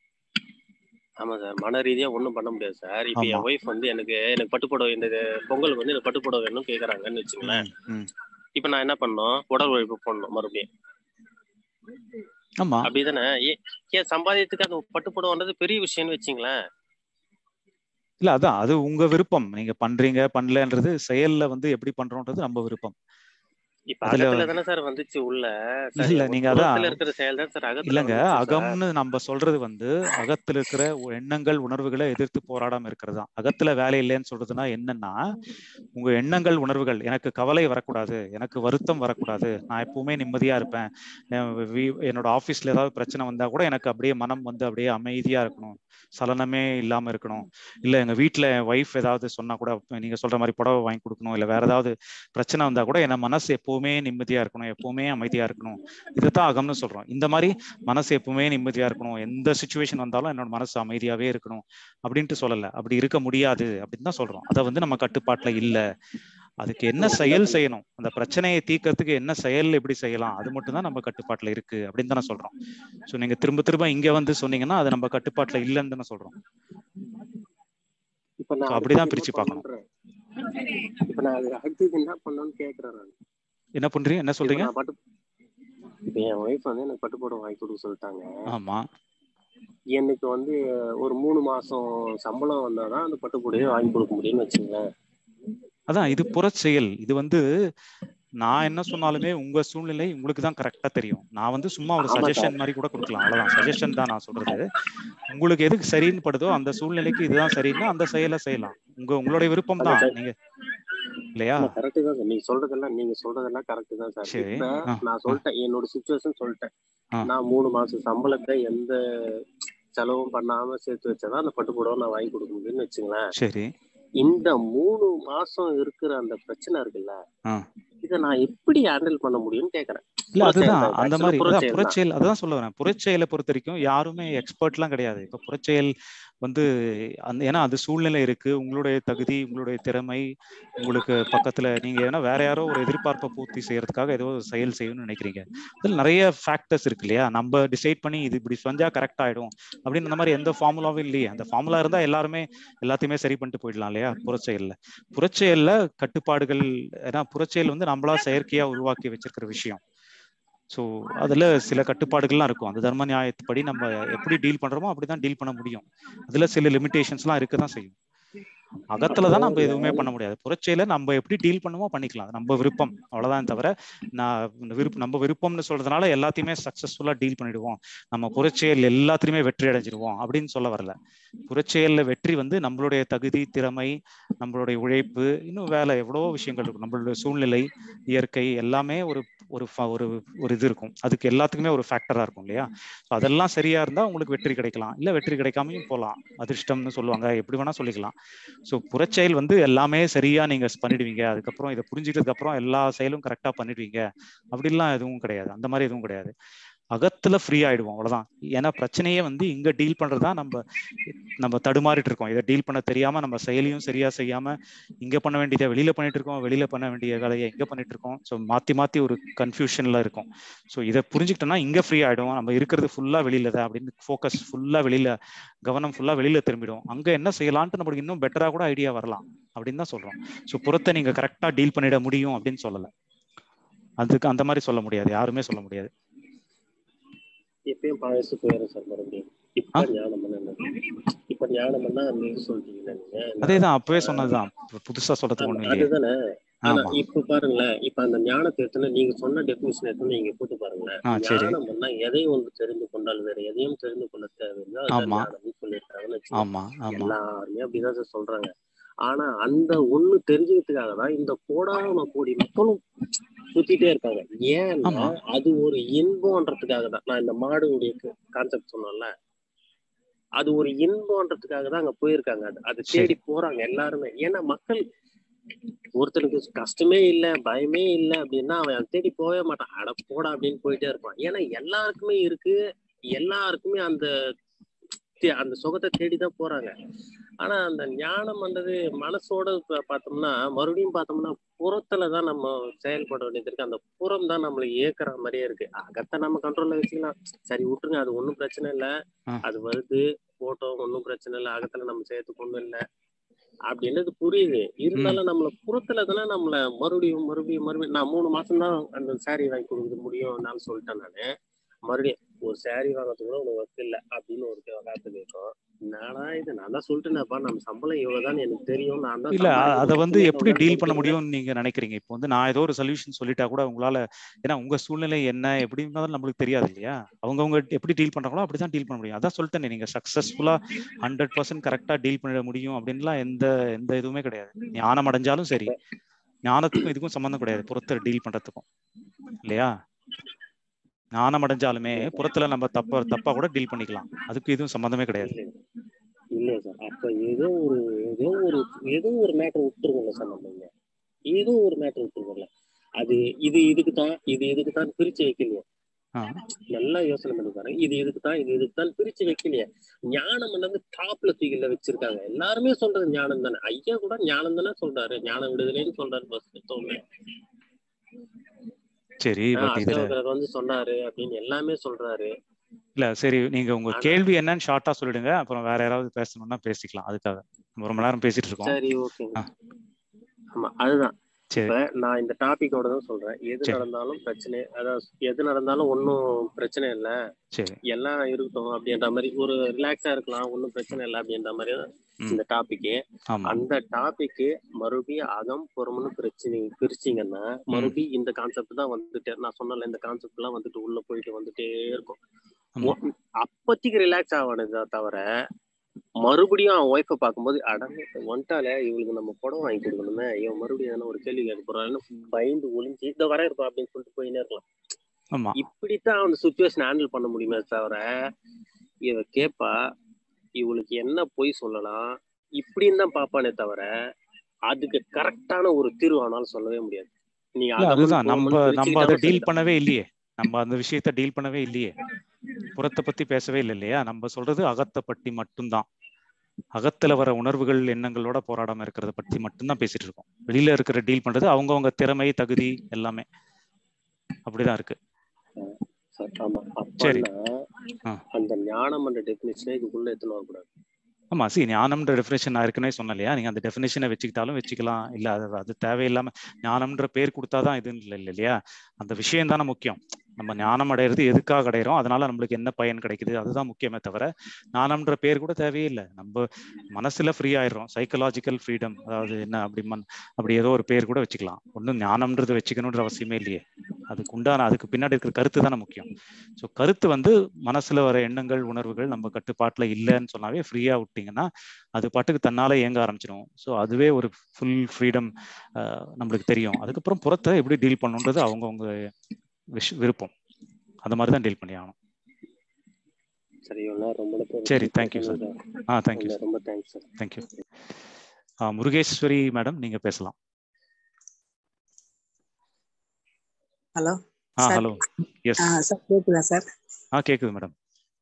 ஆமா சார் மன ரீதியா ஒண்ணும் பண்ண முடியாது சார் இப்ப ஆமா. என் ஒய்ஃப் வந்து எனக்கு எனக்கு பட்டுப்புடவை இந்த பொங்கலுக்கு வந்து எனக்கு பட்டுப்புடவை வேணும் கேக்குறாங்கன்னு வச்சுங்களேன் ம், ம். இப்ப நான் என்ன பண்ணணும் உடல் உழைப்பு போடணும் மறுபடியும் ஆமா அப்படிதானே ஏ- ஏன் சம்பாதியத்துக்கு அந்த பட்டுப்புடவைன்றது பெரிய விஷயம்னு வச்சுங்களேன் இல்ல அதான் அது உங்க விருப்பம் நீங்க பண்றீங்க பண்ணலன்றது செயல்ல வந்து எப்படி பண்றோன்றது நம்ம விருப்பம் இப்ப அதுல- அகத்துல தானே சார் வந்துச்சு உள்ள சார், இல்ல, ஒரு நீங்க அதான் புறத்துல இருக்கிற செயல் தான் சார் அகத்துல இல்லங்க வந்துச்சு சார். அகம்னு நம்ம சொல்றது வந்து அகத்துல இருக்கிற ஒ- எண்ணங்கள் உணர்வுகளை எதிர்த்து போராடாம இருக்கிறது தான் அகத்துல வேலை இல்லைன்னு சொல்றதுன்னா என்னன்னா உங்க எண்ணங்கள் உணர்வுகள் எனக்கு கவலை வரக்கூடாது எனக்கு வருத்தம் வரக்கூடாது நான் எப்பவுமே நிம்மதியா இருப்பேன் என் வீ- என்னோட ஆபீஸ்ல ஏதாவது பிரச்சனை வந்தா கூட எனக்கு அப்படியே மனம் வந்து அப்படியே அமைதியா இருக்கணும் சலனமே இல்லாம இருக்கணும் இல்ல எங்க வீட்ல என் ஒய்ஃப் ஏதாவது சொன்னா கூட நீங்க சொல்ற மாதிரி புடவை வாங்கி கொடுக்கணும் இல்ல வேற ஏதாவது பிரச்சனை வந்தா கூட என் மனசு எப்பவுமே நிம்மதியா இருக்கணும் எப்பவுமே அமைதியா இருக்கணும் இதைத்தான் அகம்னு சொல்றோம் இந்த மாதிரி மனசு எப்பவுமே நிம்மதியா இருக்கணும் எந்த சுச்சுவேஷன் வந்தாலும் என்னோட மனசு அமைதியாவே இருக்கணும் அப்படின்ட்டு சொல்லல அப்படி இருக்க முடியாது அப்படின்னு தான் சொல்றோம் அதை வந்து நம்ம கட்டுப்பாட்டுல இல்ல அதுக்கு என்ன செயல் செய்யணும் அந்த பிரச்சனையை தீர்க்கறதுக்கு என்ன செயல் எப்படி செய்யலாம் அது மட்டும் தான் நம்ம கட்டுப்பாட்டுல இருக்கு அப்படின்னு தானே சொல்றோம் சோ நீங்க திரும்ப திரும்ப இங்க வந்து சொன்னீங்கன்னா அது நம்ம கட்டுப்பாட்டுல இல்லைன்னு தானே சொல்றோம் இப்ப நான் So, அதுக்கு அப்படிதான் என்ன பிரிச்சு பார்க்கணும். பண்ணணுன்றேன். இப்ப நான் அது அடுத்தது என்ன பண்ணணும்னு கேக்குறேன் நான் என்ன பண்றீங்க என்ன இப்ப சொல்றீங்க நான் பட்டு இப்ப என் ஒய்ஃப் வந்து எனக்கு பட்டுப்புடவை வாங்கி கொடுக்க சொல்லிட்டாங்க ஆமா எனக்கு வந்து ஒரு மூணு மாசம் சம்பளம் வந்தாதான் அந்த பட்டுப்புடவையை வாங்கி கொடுக்க முடியும்னு வச்சுங்களேன் அதான் இது புறச்செயல் இது வந்து நான் என்ன சொன்னாலுமே உங்க சூழ்நிலை உங்களுக்கு தான் கரெக்டா தெரியும் நான் வந்து சும்மா ஒரு ஆமா சஜஷன் மாதிரி கூட கொடுக்கலாம் அவ்வளவுதான் சஜஷன் தான் நான் சொல்றது உங்களுக்கு எதுக்கு சரின்னு படுதோ அந்த சூழ்நிலைக்கு இதுதான் சரின்னா அந்த செயலை செய்யலாம் உங்க உங்களுடைய விருப்பம் தான் நீங்க இல்லையா கரெக்ட் தான் சார் நீங்க சொல்றதெல்லாம் நீங்க சொல்றதெல்லாம் கரெக்ட் தான் சார் சரி. இப்ப ஆ, நான் சொல்லிட்டேன் என்னோட சுச்சுவேஷன் சொல்லிட்டேன் ஆ. நான் மூணு மாசம் சம்பளத்தை எந்த செலவும் பண்ணாம சேர்த்து வச்சாதான் அந்த பட்டுப்புடவை நான் வாங்கி கொடுக்க முடியும்னு வச்சுங்களேன் சரி இந்த மூணு மாசம் இருக்கிற அந்த பிரச்சனை இருக்குல்ல ஆ. இத நான் எப்படி ஹேண்டில் பண்ண முடியும்னு கேக்குறேன் இல்ல புறச்செயல் அதுதான் தான். அந்த Actually மாதிரி அதான் புறச்செயல் தான். புறச்செயல் அதான் சொல்ல வரேன் புறச்செயலை பொறுத்த வரைக்கும் யாருமே எக்ஸ்பர்ட்லாம் கிடையாது இப்ப புறச்செயல் வந்து அந்த ஏன்னா அது சூழ்நிலை இருக்கு உங்களுடைய தகுதி உங்களுடைய திறமை உங்களுக்கு பக்கத்துல நீங்க ஏன்னா வேற யாரோ ஒரு எதிர்பார்ப்பை பூர்த்தி செய்யறதுக்காக ஏதோ ஒரு செயல் செய்யணும்னு நினைக்கிறீங்க இதுல நிறைய ஃபேக்டர்ஸ் இருக்கு இல்லையா நம்ம டிசைட் பண்ணி இது இப்படி செஞ்சா கரெக்ட் ஆயிடும் அப்படின்னு அந்த மாதிரி எந்த ஃபார்முலாவும் இல்லையே அந்த ஃபார்முலா இருந்தா எல்லாருமே எல்லாத்தையுமே சரி பண்ணிட்டு போயிடலாம் இல்லையா புறச்செயல்ல புறச்செயல்ல கட்டுப்பாடுகள் ஏன்னா புறச்செயல் வந்து நம்மளா செயற்கையா உருவாக்கி வச்சிருக்கிற விஷயம் ஸோ அதுல சில கட்டுப்பாடுகள்லாம் இருக்கும் அந்த தர்ம நியாயத்துப்படி நம்ம எப்படி டீல் பண்றோமோ அப்படிதான் டீல் பண்ண முடியும் அதுல சில லிமிடேஷன்ஸ்லாம் இருக்க தான் செய்யும் அகத்துல தான் நம்ம எதுவுமே பண்ண முடியாது புறச்செயல நம்ம எப்படி டீல் பண்ணுமோ பண்ணிக்கலாம் அது நம்ம விருப்பம் அவ்வளவுதான் தவிர நான் இந்த விருப்பம் நம்ம விருப்பம்னு சொல்றதுனால எல்லாத்தையுமே சக்சஸ்ஃபுல்லா டீல் பண்ணிடுவோம் நம்ம புறச்செயல் எல்லாத்துலயுமே வெற்றி அடைஞ்சிருவோம் அப்படின்னு சொல்ல வரல புறச்செயல்ல வெற்றி வந்து நம்மளுடைய தகுதி திறமை நம்மளுடைய உழைப்பு இன்னும் வேலை எவ்வளவோ விஷயங்கள் இருக்கும் நம்மளுடைய சூழ்நிலை இயற்கை எல்லாமே ஒரு ஒரு ஃப- ஒரு ஒரு இது இருக்கும் அதுக்கு எல்லாத்துக்குமே ஒரு ஃபேக்டரா இருக்கும் இல்லையா So அதெல்லாம் சரியா இருந்தா உங்களுக்கு வெற்றி கிடைக்கலாம் இல்ல வெற்றி கிடைக்காமையும் போகலாம் அதிர்ஷ்டம்னு சொல்லுவாங்க எப்படி வேணா சொல்லிக்கலாம் ஸோ புறச்செயல் வந்து எல்லாமே சரியா நீங்க பண்ணிடுவீங்க அதுக்கப்புறம் இதை புரிஞ்சுக்கிட்டதுக்கு அப்புறம் எல்லா செயலும் கரெக்டா பண்ணிடுவீங்க அப்படிலாம் எதுவும் கிடையாது அந்த மாதிரி எதுவும் கிடையாது அகத்துல ஃப்ரீ ஆயிடுவோம் அவ்வளவுதான் ஏன்னா பிரச்சனையே வந்து இங்க டீல் பண்றதா நம்ம நம்ம தடுமாறிட்டு இருக்கோம் இதை டீல் பண்ண தெரியாம நம்ம செயலியும் சரியா செய்யாம இங்க பண்ண வேண்டியதை வெளியில பண்ணிட்டு இருக்கோம் வெளியில பண்ண வேண்டிய வேலையை இங்க பண்ணிட்டு இருக்கோம் ஸோ மாத்தி மாத்தி ஒரு கன்ஃபியூஷன்ல இருக்கும் ஸோ இதை புரிஞ்சுக்கிட்டோம்னா இங்க ஃப்ரீ ஆயிடும் நம்ம இருக்கிறது ஃபுல்லா வெளியில தான் அப்படின்னு ஃபோக்கஸ் ஃபுல்லா வெளியில கவனம் ஃபுல்லா வெளியில திரும்பிடும் அங்க என்ன செய்யலான்ட்டு நம்மளுக்கு இன்னும் பெட்டரா கூட ஐடியா வரலாம் அப்படின்னு தான் சொல்றோம் ஸோ புறத்தை நீங்க கரெக்டா டீல் பண்ணிட முடியும் அப்படின்னு சொல்லல அதுக்கு அந்த மாதிரி சொல்ல முடியாது யாருமே சொல்ல முடியாது எப்பயும் பழசு போயிடும் சார் மறுபடியும் இப்ப ஞானம் பண்ண இப்ப ஞானம் பண்ணா நீங்க சொல்றீங்க நீங்க அதேதான் அப்பவே சொன்னதுதான் புதுசா சொல்றதுக்கு ஒண்ணு இல்லையே அதுதானே ஆனா ஆமா இப்ப பாருங்களேன் இப்ப அந்த ஞானத்தை எடுத்துன்னு நீங்க சொன்ன டெபினிஷன் எடுத்து நீங்க போட்டு பாருங்களேன் ஆ சரி ஞானம் பண்ணா எதையும் ஒன்று தெரிந்து கொண்டால் வேற எதையும் தெரிந்து கொள்ள தேவையில்லை அதுதான் ஆமா ஞானம்னு சொல்லியிருக்காங்கன்னு வச்சுக்கோங்க ஆமா ஆமா எல்லாருமே அப்படிதான் சார் சொல்றாங்க ஆனா அந்த ஒண்ணு தெரிஞ்சுக்கிறதுக்காக தான் இந்த கோடான கோடி மக்களும் சுத்திட்டே இருக்காங்க ஏன்னா ஆமா அது ஒரு இன்பம்ன்றதுக்காக தான் நான் இந்த மாடுடைய கான்செப்ட் சொன்னேன்ல அது ஒரு இன்பம்ன்றதுக்காக தான் அங்க போயிருக்காங்க அது அது சரி தேடி போறாங்க எல்லாருமே ஏன்னா மக்கள் ஒருத்தனுக்கு கஷ்டமே இல்ல பயமே இல்ல அப்படின்னா அவன் அதை தேடி போகவே மாட்டான் அட போடா அப்படின்னு போயிட்டே இருப்பான் ஏன்னா எல்லாருக்குமே இருக்கு எல்லாருக்குமே அந்த தே- அந்த சுகத்தை தேடிதான் போறாங்க ஆனா அந்த ஞானம் பண்றது மனசோட பா- பார்த்தோம்னா மறுபடியும் பார்த்தோம்னா புறத்துல தான் நம்ம செயல்பட வேண்டியது இருக்கு அந்த புறம் தான் நம்மளை இயக்குற மாதிரியே இருக்கு அகத்தை நம்ம கண்ட்ரோல்ல வச்சுக்கலாம் சரி விட்டுருங்க அது ஒண்ணும் பிரச்சனை இல்ல ஆ, அது வருது போட்டோ ஒண்ணும் பிரச்சனை இல்ல அகத்துல நம்ம செய்யறதுக்கு ஒண்ணும் இல்ல அப்படின்றது புரியுது ம் இருந்தாலும் நம்மள புறத்துல தானே நம்மள மறுபடியும் மறுபடியும் மறுபடியும் நான் மூணு மாசம் தான் அந்த saree வாங்கி கொடுக்க முடியும்னாலும் சொல்லிட்டேன் நானு மறுபடியும் ஒரு saree வாங்குறதுக்கு கூட உனக்கு ஒர்க் இல்லை அப்படின்னு ஒரு காத்து கேட்கும் நானா இது நான் தான் சொல்லிட்டேனப்பா நம்ம சம்பளம் இவ்வளவுதான் எனக்கு தெரியும் நான் தான் இல்ல அ- அத வந்து சம்பாதிக்கிறேன் எப்படி உட்காந்து டீல் பண்ண கொடுத்துருங்க முடியும்னு நீங்க நினைக்கிறீங்க இப்போ வந்து நான் ஏதோ ஒரு சொல்யூஷன் சொல்லிட்டா கூட உங்களால ஏன்னா உங்க சூழ்நிலை என்ன எப்படி இருந்தாலும் நம்மளுக்கு தெரியாது இல்லையா அவங்கவங்க எப்படி டீல் பண்றாங்களோ அப்படிதான் டீல் பண்ண முடியும் அதான் சொல்லிட்டேனே நீங்க சக்சஸ்ஃபுல்லா ஹண்ட்ரட் பர்சன்ட் கரெக்டா டீல் பண்ணிட முடியும் அப்படின்லாம் எந்த எந்த இதுவுமே கிடையாது ஞானம் அடைஞ்சாலும் சரி ஞானத்துக்கும் இதுக்கும் சம்மந்தம் கிடையாது புறத்தை டீல் பண்றதுக்கும் இல்லையா ஞானம் அடைஞ்சாலுமே புறத்துல நம்ம தப்ப தப்பா கூட டீல் பண்ணிக்கலாம் அதுக்கு இதுவும் சம்மந்தமே கிடையாது இல்ல இல்ல சார் அப்ப ஏதோ ஒரு ஏதோ ஒரு ஏதோ ஒரு மேட்டர் விட்டுருவோம்ல சார் நம்ம இங்க ஏதோ ஒரு மேட்டர் விட்டுருவோம்ல அது இது இதுக்கு தான் இது இதுக்கு தான் பிரிச்சு வைக்கலையே ஆ, நல்லா யோசனை பண்ணி பாருங்க இது இதுக்கு தான் இது இதுக்கு தான் பிரிச்சு வைக்கலையே ஞானம் வந்து டாப்ல தூக்கில வச்சிருக்காங்க எல்லாருமே சொல்றது ஞானம் தானே ஐயா கூட ஞானம் தானே சொல்றாரு ஞான விடுதலைன்னு சொல்றாரு பஸ் தோமே சரி பட் இதுல அசோகர் வந்து சொன்னாரு அப்படின்னு எல்லாமே சொல்றாரு இல்ல சரி நீங்க உங்க ஆனா கேள்வி என்னன்னு ஷார்ட்டா சொல்லிடுங்க அப்புறம் வேற யாராவது பேசணும்னா பேசிக்கலாம் அதுக்காக நம்ம ரொம்ப நேரம் பேசிட்டு இருக்கோம் சரி ஓகேங்க ஆ, ஆமா அதுதான் சரி இப்ப நான் இந்த டாபிக்கோட தான் சொல்றேன் எது சரி நடந்தாலும் பிரச்சனை அதாவது எது நடந்தாலும் ஒன்றும் பிரச்சனை இல்லை சரி எல்லாம் இருக்கட்டும் அப்படின்ற மாதிரி ஒரு ரிலாக்ஸா இருக்கலாம் ஒன்றும் பிரச்சனை இல்லை அப்படின்ற மாதிரி தான் ம் இந்த டாபிக்கு ஆமா அந்த டாபிக்கு மறுபடியும் அகம் புறம்னு பிரச்சனை பிரிச்சிங்கன்னா ம் மறுபடியும் இந்த கான்செப்ட் தான் வந்துட்டு நான் சொன்னல இந்த கான்செப்ட் எல்லாம் வந்துட்டு உள்ள போயிட்டு வந்துட்டே இருக்கும் ஆமா ஒ- அப்போதைக்கு ரிலாக்ஸ் ஆவானதே தவிர மறுபடியும் அவன் ஒய்ஃபை பார்க்கும்போது அட வந்துட்டாலே இவளுக்கு நம்ம புடம் வாங்கி கொடுக்கணுமே இவன் மறுபடியும் எதனா ஒரு கேள்வி கேட்க போறான்னு பயந்து ஒளிஞ்சு இந்த வர இருப்பா அப்படின்னு சொல்லிட்டு போயினே இருக்கலாம் ஆமா இப்படித்தான் அந்த சுச்சுவேஷன் ஹேண்டில் பண்ண முடியுமே தவிர இவ கேப்பா இவளுக்கு என்ன பொய் சொல்லலாம் இப்படின்னு தான் பாப்பானே தவிர அதுக்கு கரெக்டான ஒரு தீர்வு ஆனாலும் சொல்லவே முடியாது நீங்க இல்ல அகமன் அதுதான் நம்ம புறமன் நம்ம அதை பிரிச்சுக்கிட்டாலும் டீல் சரிதான் பண்ணவே இல்லையே நம்ம அந்த விஷயத்த டீல் பண்ணவே இல்லையே புறத்தை பத்தி பேசவே இல்லை இல்லையா நம்ம சொல்றது அகத்தை பற்றி மட்டும்தான் அகத்துல வர உணர்வுகள் எண்ணங்களோட போராடாம இருக்கிறத பத்தி மட்டும்தான் பேசிட்டு இருக்கோம் வெளியில இருக்கிற டீல் பண்றது அவங்கவங்க திறமை தகுதி எல்லாமே அப்படிதான் இருக்கு சார், ஆமா சரி அப்பன்னா ஆ. அந்த ஞானம் என்ற டெபினிஷனை இதுக்குள்ள எத்தனை வரக்கூடாது ஆமா சி ஞானம்ன்ற டெஃபினேஷன் நான் ஏற்கனவே சொன்னேன் இல்லையா நீங்க அந்த டெஃபினேஷனை வச்சுக்கிட்டாலும் வச்சுக்கலாம் இல்ல அது அது தேவையில்லாம ஞானம்ன்ற பேர் கொடுத்தாதான் இது இல்லை இல்லை இல்லையா அந்த விஷயம் தானே முக்கியம் நம்ம ஞானம் அடையிறது எதுக்காக அடையிறோம் அதனால நம்மளுக்கு என்ன பயன் கிடைக்குது அதுதான் முக்கியமே தவிர ஞானம்ன்ற பேர் கூட தேவையே இல்லை நம்ம மனசுல ஃப்ரீ ஆயிடுறோம் சைக்கலாஜிக்கல் ஃப்ரீடம் அதாவது என்ன அப்படி மன் அப்படி ஏதோ ஒரு பேர் கூட வச்சுக்கலாம் ஒன்றும் ஞானம்ன்றது வச்சுக்கணுன்ற அவசியமே இல்லையே அதுக்கு உண்டான அதுக்கு பின்னாடி இருக்கிற கருத்து தானே முக்கியம் ஸோ கருத்து வந்து மனசுல வர எண்ணங்கள் உணர்வுகள் நம்ம கட்டுப்பாட்டுல இல்லைன்னு சொன்னாவே ஃப்ரீயா விட்டீங்கன்னா அது பாட்டுக்கு தன்னால இயங்க ஆரம்பிச்சிடும் ஸோ அதுவே ஒரு ஃபுல் ஃப்ரீடம் நம்மளுக்கு தெரியும் அதுக்கப்புறம் புறத்தை எப்படி டீல் பண்ணணுன்றது அவங்கவுங்க விஷ் விருப்பம் அந்த மாதிரி தான் டீல் பண்ணி ஆகணும் சரி இவ்வளவு நேரம் ரொம்ப நேரம் சரி தேங்க்யூ சார் சொன்னீங்க. ஆ தேங்க்யூ சார் ரொம்ப thanks sir thank you Murugeswari madam நீங்க பேசலாம் ஹலோ ஆ சார் ஹலோ எஸ் சார் கேக்குதா சார் ஆ கேக்குது மேடம்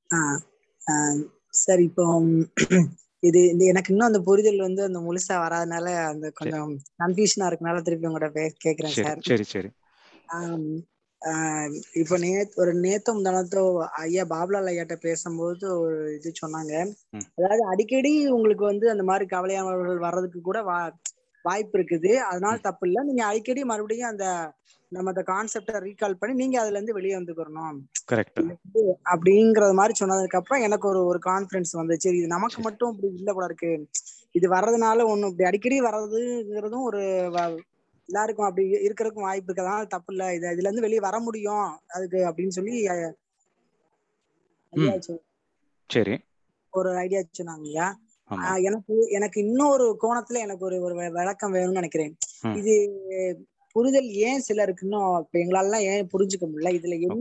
சார் இப்போ இது இது எனக்கு இன்னும் அந்த புரிதல் வந்து அந்த முழுசா வராதனால அந்த கொஞ்சம் கன்ஃபியூஷனா இருக்கனால திருப்பி உங்கள்கிட்ட கேக்குறேன் சரி சார் சரி சரி இப்போ நேத் ஒரு நேத்தும் தனத்தோ ஐயா பாபுலால் ஐயாட்ட பேசும்போது ஒரு இது சொன்னாங்க ம். அதாவது அடிக்கடி உங்களுக்கு வந்து அந்த மாதிரி கவலையானவர்கள் வர்றதுக்கு கூட வா வாய்ப்பு இருக்குது அதனால தப்பு இல்லை நீங்க அடிக்கடி மறுபடியும் அந்த நம்ம அந்த கான்செப்டை ரீகால் பண்ணி நீங்க அதுல இருந்து வெளியே வந்துக்கிறணும் கரெக்ட் அப்படிங்கறது மாதிரி சொன்னதுக்கு அப்புறம் எனக்கு ஒரு ஒரு கான்பிடன்ஸ் வந்து சரி இது நமக்கு மட்டும் இப்படி இல்ல போல இருக்கு இது வர்றதுனால ஒண்ணும் இப்படி அடிக்கடி வர்றதுங்கிறதும் ஒரு வ- எல்லாருக்கும் அப்படி இருக்கிறதுக்கும் வாய்ப்பு இருக்கு அதனால தப்பு இல்ல இது இதுல இருந்து வெளியே வர முடியும் அதுக்கு அப்படின்னு சொல்லி அஹ், ஐயா சொ- சரி ஒரு ஐடியா சொன்னாங்க ஐயா ஆமா ஆஹ் எனக்கு எனக்கு இன்னொரு கோணத்துல எனக்கு ஒரு ஒரு வி- விளக்கம் வேணும்னு நினைக்கிறேன் ம். இது புரிதல் ஏன் சிலருக்கு இன்னும் இப்ப எங்களால ஏன் புரிஞ்சுக்க முடியல இதுல என்ன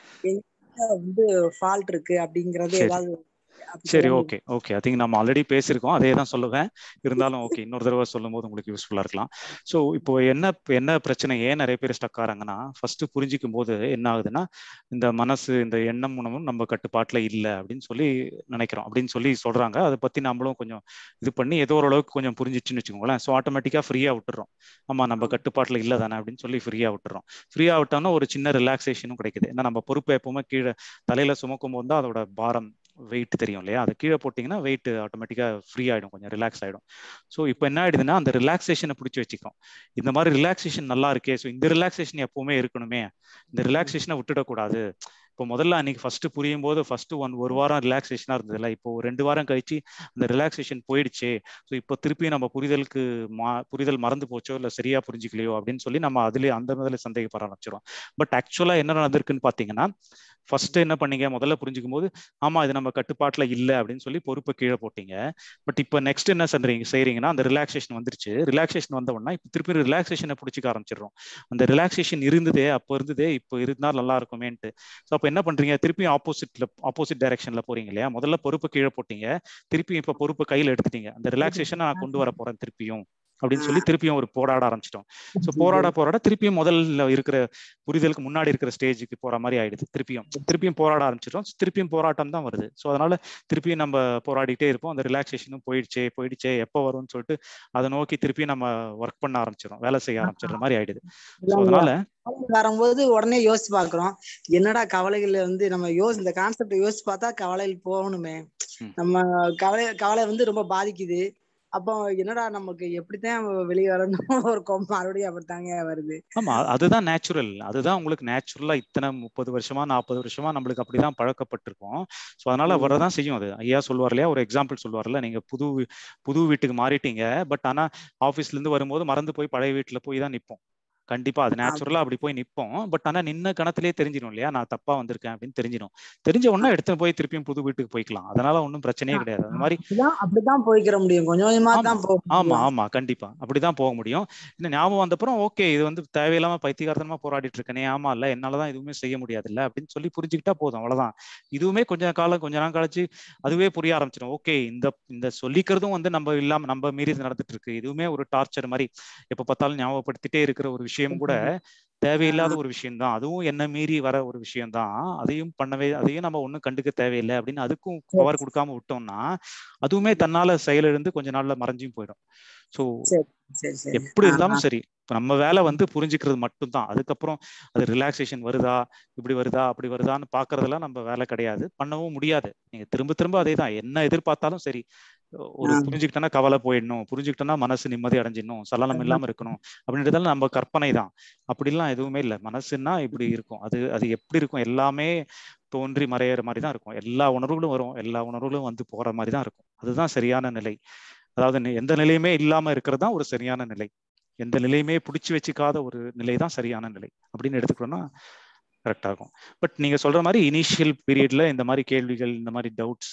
என்ன வந்து ஃபால்ட் இருக்கு அப்படிங்கறது சரி. ஏதாவது அப்படி சரி சொல்ல ஓகே ஓகே ஐ திங்க் நம்ம ஆல்ரெடி பேசியிருக்கோம் அதே தான் சொல்லுவேன் இருந்தாலும் ஓகே இன்னொரு தடவை சொல்லும் போது உங்களுக்கு யூஸ்ஃபுல்லா இருக்கலாம் ஸோ இப்போ என்ன என்ன பிரச்சனை ஏன் நிறைய பேர் ஸ்டக் ஆறாங்கன்னா ஃபர்ஸ்ட் புரிஞ்சிக்கும் போது என்ன ஆகுதுன்னா இந்த மனசு இந்த எண்ணம் உணவும் நம்ம கட்டுப்பாட்டுல இல்லை அப்படின்னு சொல்லி நினைக்கிறோம் அப்படின்னு சொல்லி சொல்றாங்க அதை பத்தி நம்மளும் கொஞ்சம் இது பண்ணி ஏதோ ஓரளவுக்கு கொஞ்சம் புரிஞ்சிச்சுன்னு வச்சுக்கோங்களேன் ஸோ ஆட்டோமேட்டிக்கா ஃப்ரீயா விட்டுறோம் ஆமா நம்ம கட்டுப்பாட்டுல இல்லை தானே அப்படின்னு சொல்லி ஃப்ரீயா விட்டுறோம் ஃப்ரீயா விட்டோம்னா ஒரு சின்ன ரிலாக்ஸேஷனும் கிடைக்குது ஏன்னா நம்ம பொறுப்பை எப்பவுமே கீழே தலையில சுமக்கும் போது தான் அதோட பாரம் வெயிட் தெரியும் இல்லையா அதை கீழே போட்டிங்கன்னா வெயிட் ஆட்டோமேட்டிக்காக ஃப்ரீ ஆகிடும் கொஞ்சம் ரிலாக்ஸ் ஆகிடும் ஸோ இப்போ என்ன ஆயிடுதுன்னா அந்த ரிலாக்ஸேஷனை பிடிச்சி வச்சுக்கிறோம் இந்த மாதிரி ரிலாக்ஸேஷன் நல்லா இருக்கே ஸோ இந்த ரிலாக்ஸேஷன் எப்பவுமே இருக்கணுமே இந்த ரிலாக்ஸேஷனை விட்டுடக்கூடாது இப்போ முதல்ல அன்னைக்கு ஃபர்ஸ்ட் புரியும் போது ஃபர்ஸ்ட் ஒன் ஒரு வாரம் ரிலாக்ஸேஷனா இருந்ததுல இப்போ ஒரு ரெண்டு வாரம் கழிச்சு அந்த ரிலாக்ஸேஷன் போயிடுச்சு ஸோ இப்போ திருப்பி நம்ம புரிதலுக்கு மா புரிதல் மறந்து போச்சோ இல்லை சரியா புரிஞ்சிக்கலையோ அப்படின்னு சொல்லி நம்ம அதுலேயே அந்த முதல்ல சந்தேகப்பட ஆரம்பிச்சிடும் பட் ஆக்சுவலா என்ன நடந்திருக்குன்னு பார்த்தீங்கன்னா ஃபர்ஸ்ட் என்ன பண்ணீங்க முதல்ல புரிஞ்சுக்கும் போது ஆமா இது நம்ம கட்டுப்பாட்டுல இல்லை அப்படின்னு சொல்லி பொறுப்பை கீழே போட்டீங்க பட் இப்போ நெக்ஸ்ட் என்ன செய்றீங்க செய்றீங்கன்னா அந்த ரிலாக்ஸேஷன் வந்துருச்சு ரிலாக்ஸேஷன் வந்த உடனே இப்போ திருப்பி ரிலாக்ஸேஷனை பிடிச்சிக்க ஆரம்பிச்சிடுறோம் அந்த ரிலாக்ஸேஷன் இருந்ததே அப்போ இருந்ததே இப்போ இருந்தால் நல்லா இருக்குமேன்ட்டு ஸோ அப்போ என்ன பண்றீங்க திருப்பி ஆப்போசிட்ல ஆப்போசிட் டைரக்ஷன்ல போறீங்க இல்லையா முதல்ல பொறுப்பு கீழே போட்டீங்க திருப்பி இப்போ பொறுப்பு கையில எடுத்துட்டீங்க அந்த ரிலாக்ஸேஷனை நான் கொண்டு வர போறேன் திருப்பியும் அப்படின்னு சொல்லி திருப்பியும் ஒரு போராட ஆரம்பிச்சிட்டோம் ஸோ போராட போராட திருப்பியும் முதல்ல இருக்கிற புரிதலுக்கு முன்னாடி இருக்கிற ஸ்டேஜுக்கு போற மாதிரி ஆயிடுது திருப்பியும் திருப்பியும் போராட ஆரம்பிச்சிடும் திருப்பியும் போராட்டம் தான் வருது ஸோ அதனால திருப்பியும் நம்ம போராடிட்டே இருப்போம் அந்த ரிலாக்ஸேஷனும் போயிடுச்சே போயிடுச்சே எப்போ வரும்னு சொல்லிட்டு அதை நோக்கி திருப்பி நம்ம ஒர்க் பண்ண ஆரம்பிச்சிடும் வேலை செய்ய ஆரம்பிச்சிடுற மாதிரி ஆயிடுது ஸோ அதனால கவலை வரும்போது உடனே யோசிச்சு பாக்குறோம் என்னடா கவலைகள் வந்து நம்ம யோசி இந்த கான்செப்ட் யோசிச்சு பார்த்தா கவலையில் போகணுமே ம். நம்ம கவலை கவலை வந்து ரொம்ப பாதிக்குது அப்போ என்னடா நமக்கு எப்படித்தான் வெளியே வரணும் ஒரு கொம்பு மறுபடியும் அப்படித்தாங்க வருது ஆமா அதுதான் நேச்சுரல் அதுதான் உங்களுக்கு நேச்சுரலா இத்தனை முப்பது வருஷமா நாற்பது வருஷமா நம்மளுக்கு அப்படிதான் பழக்கப்பட்டிருக்கோம் ஸோ அதனால ம். வரதான் செய்யும் அது ஐயா சொல்லுவார் இல்லையா ஒரு எக்ஸாம்பிள் சொல்லுவார்ல நீங்க புது வீ- புது வீட்டுக்கு மாறிட்டீங்க பட் ஆனா ஆபீஸ்ல இருந்து வரும்போது மறந்து போய் பழைய வீட்டுல போய் தான் நிப்போம் கண்டிப்பா அது நேச்சுரலா அப்படி போய் நிப்போம் பட் ஆனா நின்ன கணத்திலே தெரிஞ்சிடும் இல்லையா நான் தப்பா வந்திருக்கேன் அப்படின்னு தெரிஞ்சிடும் தெரிஞ்ச உடனே எடுத்து போய் திருப்பியும் புது வீட்டுக்கு போய்க்கலாம் அதனால ஒன்றும் பிரச்சனையே கிடையாது அந்த மாதிரி அப்படிதான் அப்படிதான் போய்க்கிற முடியும் கொஞ்சம் கொஞ்சமா ஆமா. தான் போக ஆமா முடியும். ஆமா கண்டிப்பா அப்படிதான் போக முடியும் இன்னும் ஞாபகம் வந்தப்புறம் ஓகே இது வந்து தேவையில்லாம பைத்தியகாரத்தனமா போராடிட்டு இருக்கனே ஆமா இல்ல என்னாலதான் எதுவுமே செய்ய முடியாது இல்ல அப்படின்னு சொல்லி புரிஞ்சுக்கிட்டா போதும் அவ்வளவுதான் இதுவுமே கொஞ்ச காலம் கொஞ்ச நாள் கழிச்சு அதுவே புரிய ஆரம்பிச்சிடும் ஓகே இந்த இந்த சொல்லிக்கிறதும் வந்து நம்ம இல்லாம நம்ம மீறி இது நடந்துட்டு இருக்கு இதுவுமே ஒரு டார்ச்சர் மாதிரி எப்ப பார்த்தாலும் ஞாபகப்படுத்திட்டே இருக்கிற ஒரு விஷயம் கூட தேவையில்லாத ஒரு விஷயம் தான் அதுவும் என்ன மீறி வர ஒரு விஷயம் தான் அதையும் பண்ணவே அதையும் நம்ம ஒண்ணும் கண்டுக்க தேவையில்லை அப்படின்னு அதுக்கும் பவர் கொடுக்காம விட்டோம்னா அதுவுமே தன்னால செயலிழந்து கொஞ்ச நாள்ல மறைஞ்சும் போயிடும் ஸோ சரி சரி எப்படி இருந்தாலும் சரி இப்ப நம்ம வேலை வந்து புரிஞ்சுக்கிறது மட்டும்தான் அதுக்கப்புறம் அது ரிலாக்ஸேஷன் வருதா இப்படி வருதா அப்படி வருதான்னு பாக்குறதெல்லாம் நம்ம வேலை கிடையாது பண்ணவும் முடியாது நீங்க திரும்ப திரும்ப அதே தான் என்ன எதிர்பார்த்தாலும் சரி ஒரு ஆ. புரிஞ்சுக்கிட்டோன்னா கவலை போயிடணும் புரிஞ்சுக்கிட்டோன்னா மனசு நிம்மதி அடைஞ்சிடணும் சலனம் இல்லாம இருக்கணும் அப்படின்றதெல்லாம் நம்ம கற்பனை தான் அப்படிலாம் எதுவுமே இல்லை மனசுன்னா இப்படி இருக்கும் அது அது எப்படி இருக்கும் எல்லாமே தோன்றி மறையிற மாதிரி தான் இருக்கும் எல்லா உணர்வுகளும் வரும் எல்லா உணர்வுகளும் வந்து போற மாதிரி தான் இருக்கும் அதுதான் சரியான நிலை அதாவது நி- எந்த நிலையுமே இல்லாம இருக்கிறது தான் ஒரு சரியான நிலை எந்த நிலையுமே பிடிச்சி வச்சுக்காத ஒரு நிலை தான் சரியான நிலை அப்படின்னு எடுத்துக்கிட்டோம்னா கரெக்டா இருக்கும் பட் நீங்க சொல்ற மாதிரி இனிஷியல் பீரியட்ல இந்த மாதிரி கேள்விகள் இந்த மாதிரி டவுட்ஸ்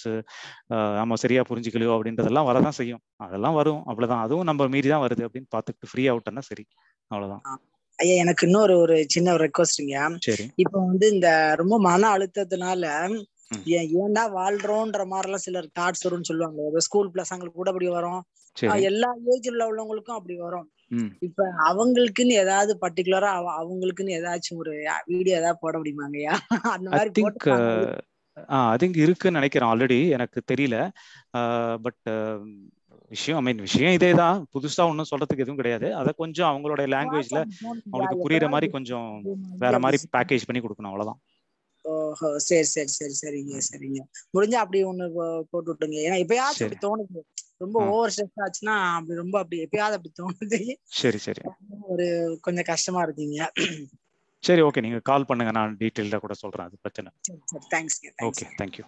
நம்ம சரியா புரிஞ்சுக்கலையோ அப்படின்றதெல்லாம் வரதான் செய்யும் அதெல்லாம் வரும் அவ்வளவுதான் அதுவும் நம்ம மீறி தான் வருது அப்படின்னு பார்த்துட்டு ஃப்ரீ அவுட்டன்னா சரி அவ்வளவுதான் ஐயா எனக்கு இன்னொரு ஒரு சின்ன ஒரு ரெக்வஸ்ட்ங்க சரி இப்போ வந்து இந்த ரொம்ப மன அழுத்தத்தினால ம். ஏன் ஏன்டா வாழ்றோன்ற மாதிரி எல்லாம் சிலர் தாட்ஸ் வரும்னு சொல்லுவாங்க ஸ்கூல் பசங்களுக்கு கூட அப்படி வரும் சரி ஆஹ் எல்லா ஏஜ்ல உள்ளவங்களுக்கும் அப்படி வரும் ம் இப்ப அவங்களுக்குன்னு ஏதாவது பர்டிகுலரா அவங்களுக்குன்னு ஏதாச்சும் ஒரு வீடியோ ஏதாவது போட முடியுமாங்கய்யா அந்த ஐ மாதிரி திங்க் போட்டு ஆ அது இங்க இருக்குன்னு நினைக்கிறேன் ஆல்ரெடி எனக்கு தெரியல பட் விஷயம் ஐ மீன் விஷயம் இதே தான் புதுசா ஒன்றும் சொல்றதுக்கு எதுவும் கிடையாது அதை கொஞ்சம் அவங்களோட லாங்குவேஜ்ல அவங்களுக்கு புரியுற மாதிரி கொஞ்சம் வேற மாதிரி பேக்கேஜ் பண்ணி கொடுக்கணும் அவ்வளவுதான் ஓஹோ சரி சரி சரி சரிங்க சரிங்க முடிஞ்சா அப்படி ஒண்ணு போ- போட்டு விட்டுங்க ஏன்னா எப்பயாச்சும் சரி. அப்படி தோணுது ரொம்ப ஆ. ஓவர் ஸ்ட்ரெஸ் ஆச்சுன்னா அப்படி ரொம்ப அப்படி எப்பயாவது அப்படி தோணுது சரி சரி ஒரு கொஞ்சம் கஷ்டமா இருக்குங்க சரி ஓகே நீங்க கால் பண்ணுங்க நான் டீட்டெயில்டா கூட சொல்றேன் அது பிரச்சனை சரி சரி தேங்க்ஸ்ங்க okay thank you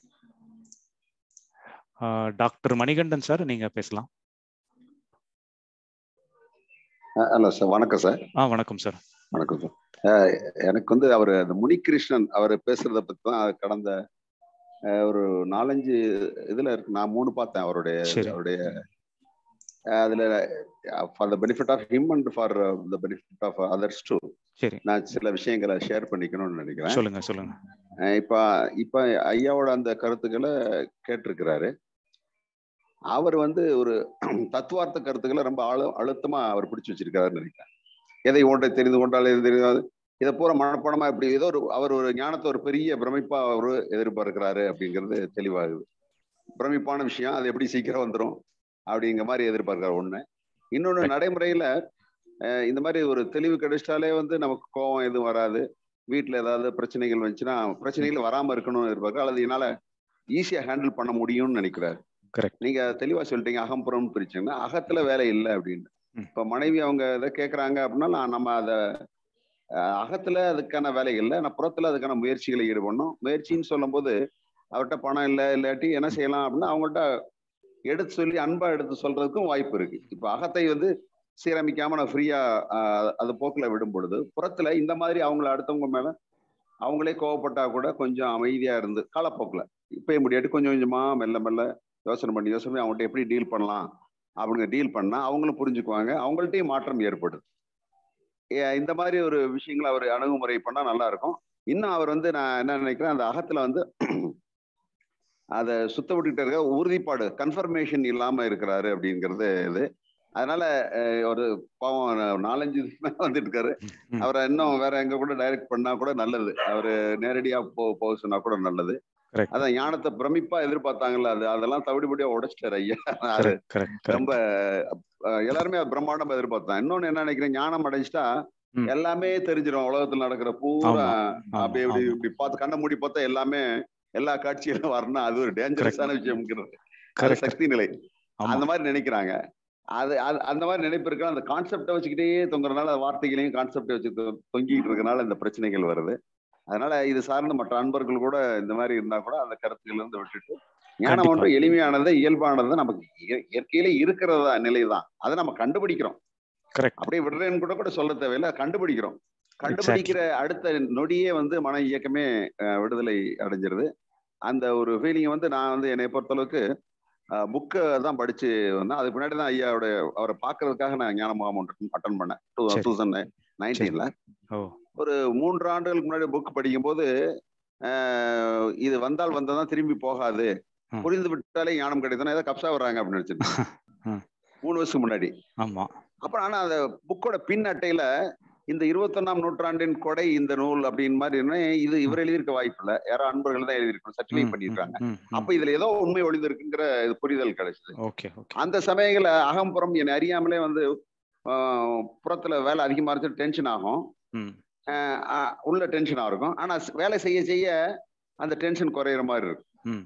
doctor Manikandan sir நீங்க பேசலாம் ஹலோ சார் வணக்கம் சார் ஆ வணக்கம் சார் வணக்கம் சார் அஹ் எனக்கு வந்து அவர் அந்த முனிகிருஷ்ணன் அவர் பேசுறத பத்தி தான் கடந்த அஹ், ஒரு நாலஞ்சு இதுல இருக்கு நான் மூணு பார்த்தேன் அவருடைய சரி. அவருடைய அஹ், அதுல for the benefit of him and for the benefit of others too சரி நான் சில விஷயங்களை ஷேர் பண்ணிக்கணும்னு நினைக்கிறேன் சொல்லுங்க சொல்லுங்க அஹ், இப்ப இப்ப ஐயாவோட அந்த கருத்துக்களை கேட்டிருக்கிறாரு அவர் வந்து ஒரு தத்துவார்த்த கருத்துக்களை ரொம்ப அழு அழுத்தமா அவர் பிடிச்சு வச்சிருக்காருன்னு நினைக்கிறேன் எதை ஒன்றை தெரிந்து கொண்டால் எது தெரியாது இதை பூரா மனப்பணமா இப்படி ஏதோ ஒரு அவர் ஒரு ஞானத்தை ஒரு பெரிய பிரமிப்பா அவரு எதிர்பார்க்கிறாரு அப்படிங்கிறது தெளிவாகுது பிரமிப்பான விஷயம் அது எப்படி சீக்கிரம் வந்துடும் அப்படிங்கிற மாதிரி எதிர்பார்க்கிறார் ஒண்ணு இன்னொன்னு Right. நடைமுறையில அஹ், இந்த மாதிரி ஒரு தெளிவு கிடைச்சிட்டாலே வந்து நமக்கு கோபம் எதுவும் வராது வீட்டுல ஏதாவது பிரச்சனைகள் வந்துச்சுன்னா பிரச்சனைகள் வராம இருக்கணும்னு எதிர்பார்க்க அல்லது என்னால ஈஸியா ஹேண்டில் பண்ண முடியும்னு நினைக்கிறாரு கரெக்ட் நீங்க தெளிவா சொல்லிட்டீங்க அகம்புறம் பிரிச்சீங்கன்னா அகத்துல வேலை இல்லை அப்படின்னு ம். இப்ப மனைவி அவங்க இதை கேக்குறாங்க அப்படின்னா நான் நம்ம அதை அஹ், அகத்துல அதுக்கான வேலைகள் இல்லை நான் புறத்துல அதுக்கான முயற்சிகளை ஈடுபடணும் முயற்சின்னு சொல்லும்போது அவர்கிட்ட பணம் இல்லை இல்லாட்டி என்ன செய்யலாம் அப்படின்னா அவங்கள்ட்ட எடுத்து சொல்லி அன்பா எடுத்து சொல்றதுக்கும் வாய்ப்பு இருக்கு இப்ப அகத்தை வந்து சீரமைக்காம நான் ஃப்ரீயா அது போக்குல விடும் பொழுது புறத்துல இந்த மாதிரி அவங்கள அடுத்தவங்க மேல அவங்களே கோவப்பட்டா கூட கொஞ்சம் அமைதியா இருந்து காலப்போக்கில் இப்பயே முடியாட்டி கொஞ்சம் கொஞ்சமா மெல்ல மெல்ல யோசனை பண்ணி யோசனை பண்ணி அவங்கள்ட்ட எப்படி டீல் பண்ணலாம் அப்படிங்க டீல் பண்ணா அவங்களும் புரிஞ்சுக்குவாங்க அவங்கள்ட்டயும் மாற்றம் ஏற்படுது ஏ- இந்த மாதிரி ஒரு விஷயங்களை அவர் அணுகுமுறை பண்ணா நல்லா இருக்கும் இன்னும் அவர் வந்து நான் என்ன நினைக்கிறேன் அந்த அகத்துல வந்து அதை சுத்த விட்டுக்கிட்டு இருக்க உறுதிப்பாடு கன்ஃபர்மேஷன் இல்லாம இருக்கிறாரு அப்படிங்கிறது இது அதனால அஹ், ஒரு பாவம் நாலஞ்சு இதுக்கு மேல வந்துட்டு இருக்காரு ம். அவரை இன்னும் வேற எங்க கூட டைரக்ட் பண்ணா கூட நல்லது அவரு நேரடியா போ போக சொன்னா கூட நல்லது கரெக்ட் அதான் ஞானத்தை பிரமிப்பா எதிர்பார்த்தாங்கல்ல அது அதெல்லாம் தவிடுபடியா உடைச்சிட்டாரு ஐயா அது கரெக்ட் கரெக்ட் ரொம்ப அஹ், எல்லாருமே அது பிரம்மாண்டமா எதிர்பார்த்தாங்க இன்னொன்னு என்ன நினைக்கிறேன் ஞானம் அடைஞ்சிட்டா ம். எல்லாமே தெரிஞ்சிடும் உலகத்துல நடக்கிற பூரா ஆமா, அப்படி ஆமா, இப்படி ஆமா. இப்படி பார்த்து கண்ணை மூடி பார்த்தா எல்லாமே எல்லா காட்சிகளும் வரணும் அது ஒரு டேஞ்சரஸான விஷயம்ங்கிறது அது கரெக்ட் சக்தி நிலை ஆமா அந்த மாதிரி நினைக்கிறாங்க அது அது- அந்த மாதிரி நினைப்பு இருக்கு அந்த கான்செப்டை வச்சுக்கிட்டே தொங்குறதுனால அந்த வார்த்தைகளையும் கான்செப்டை வச்சு தொ- தொங்கிட்டு இருக்கனால இந்த பிரச்சனைகள் வருது அதனால இது சார்ந்த மற்ற அன்பர்கள் கூட இந்த மாதிரி இருந்தா கூட அந்த கருத்துக்கள் இருந்து விட்டுட்டு ஞானம் கண்டிப்பா. ஒன்று எளிமையானது இயல்பானது நமக்கு இய- இயற்கையிலே இருக்கிறதா நிலைதான் அதை நம்ம கண்டுபிடிக்கிறோம் கரெக்ட் அப்படியே விடுறேன்னு கூட கூட சொல்ல தேவையில்லை கண்டுபிடிக்கிறோம் கண்டுபிடிக்கிற அடுத்த நொடியே வந்து மன இயக்கமே அஹ், விடுதலை அடைஞ்சிருது அந்த ஒரு ஃபீலிங் வந்து நான் வந்து என்னை பொறுத்தளவுக்கு புக்கை தான் படிச்சு வந்தேன் அதுக்கு முன்னாடி தான் ஐயாவோட அவரை பார்க்கறதுக்காக நான் ஞான முகாம் ஒன்று அட்டன் பண்ணேன் டூ சரி. தௌசண்ட் நைன்டீன்ல ஓ ஒரு மூன்று ஆண்டுகளுக்கு முன்னாடி புக் படிக்கும்போது அஹ், இது வந்தால் வந்ததான் திரும்பி போகாது ம். புரிந்து விட்டாலே ஞானம் கிடைத்தனா ஏதோ கப்சா வர்றாங்க அப்படின்னு நினைச்சிருந்தேன் ம். மூணு வருஷம் முன்னாடி ஆமா அப்புறம் ஆனா அந்த புக்கோட பின் அட்டையில இந்த இருபத்தொன்னாம் நூற்றாண்டின் கொடை இந்த நூல் அப்படின்னு மாதிரி என்ன, இது இவர் எழுதியிருக்க வாய்ப்பு இல்ல யாரோ அன்பர்கள் தான் எழுதியிருக்கணும் சர்டிஃபை பண்ணியிருக்காங்க அப்ப இதுல ஏதோ உண்மை ஒளிந்திருக்குங்கிற இது புரிதல் கிடைச்சது ஓகே ஓகே அந்த சமயங்கள அகம்புறம் என்னை அறியாமலே வந்து ஆஹ், புறத்துல வேலை அதிகமா இருந்து டென்ஷன் ஆகும் ம் ஆஹ், ஆஹ், உள்ள டென்ஷனா இருக்கும் ஆனா ஸ்- வேலை செய்ய செய்ய அந்த டென்ஷன் குறையிற மாதிரி இருக்கும் ம்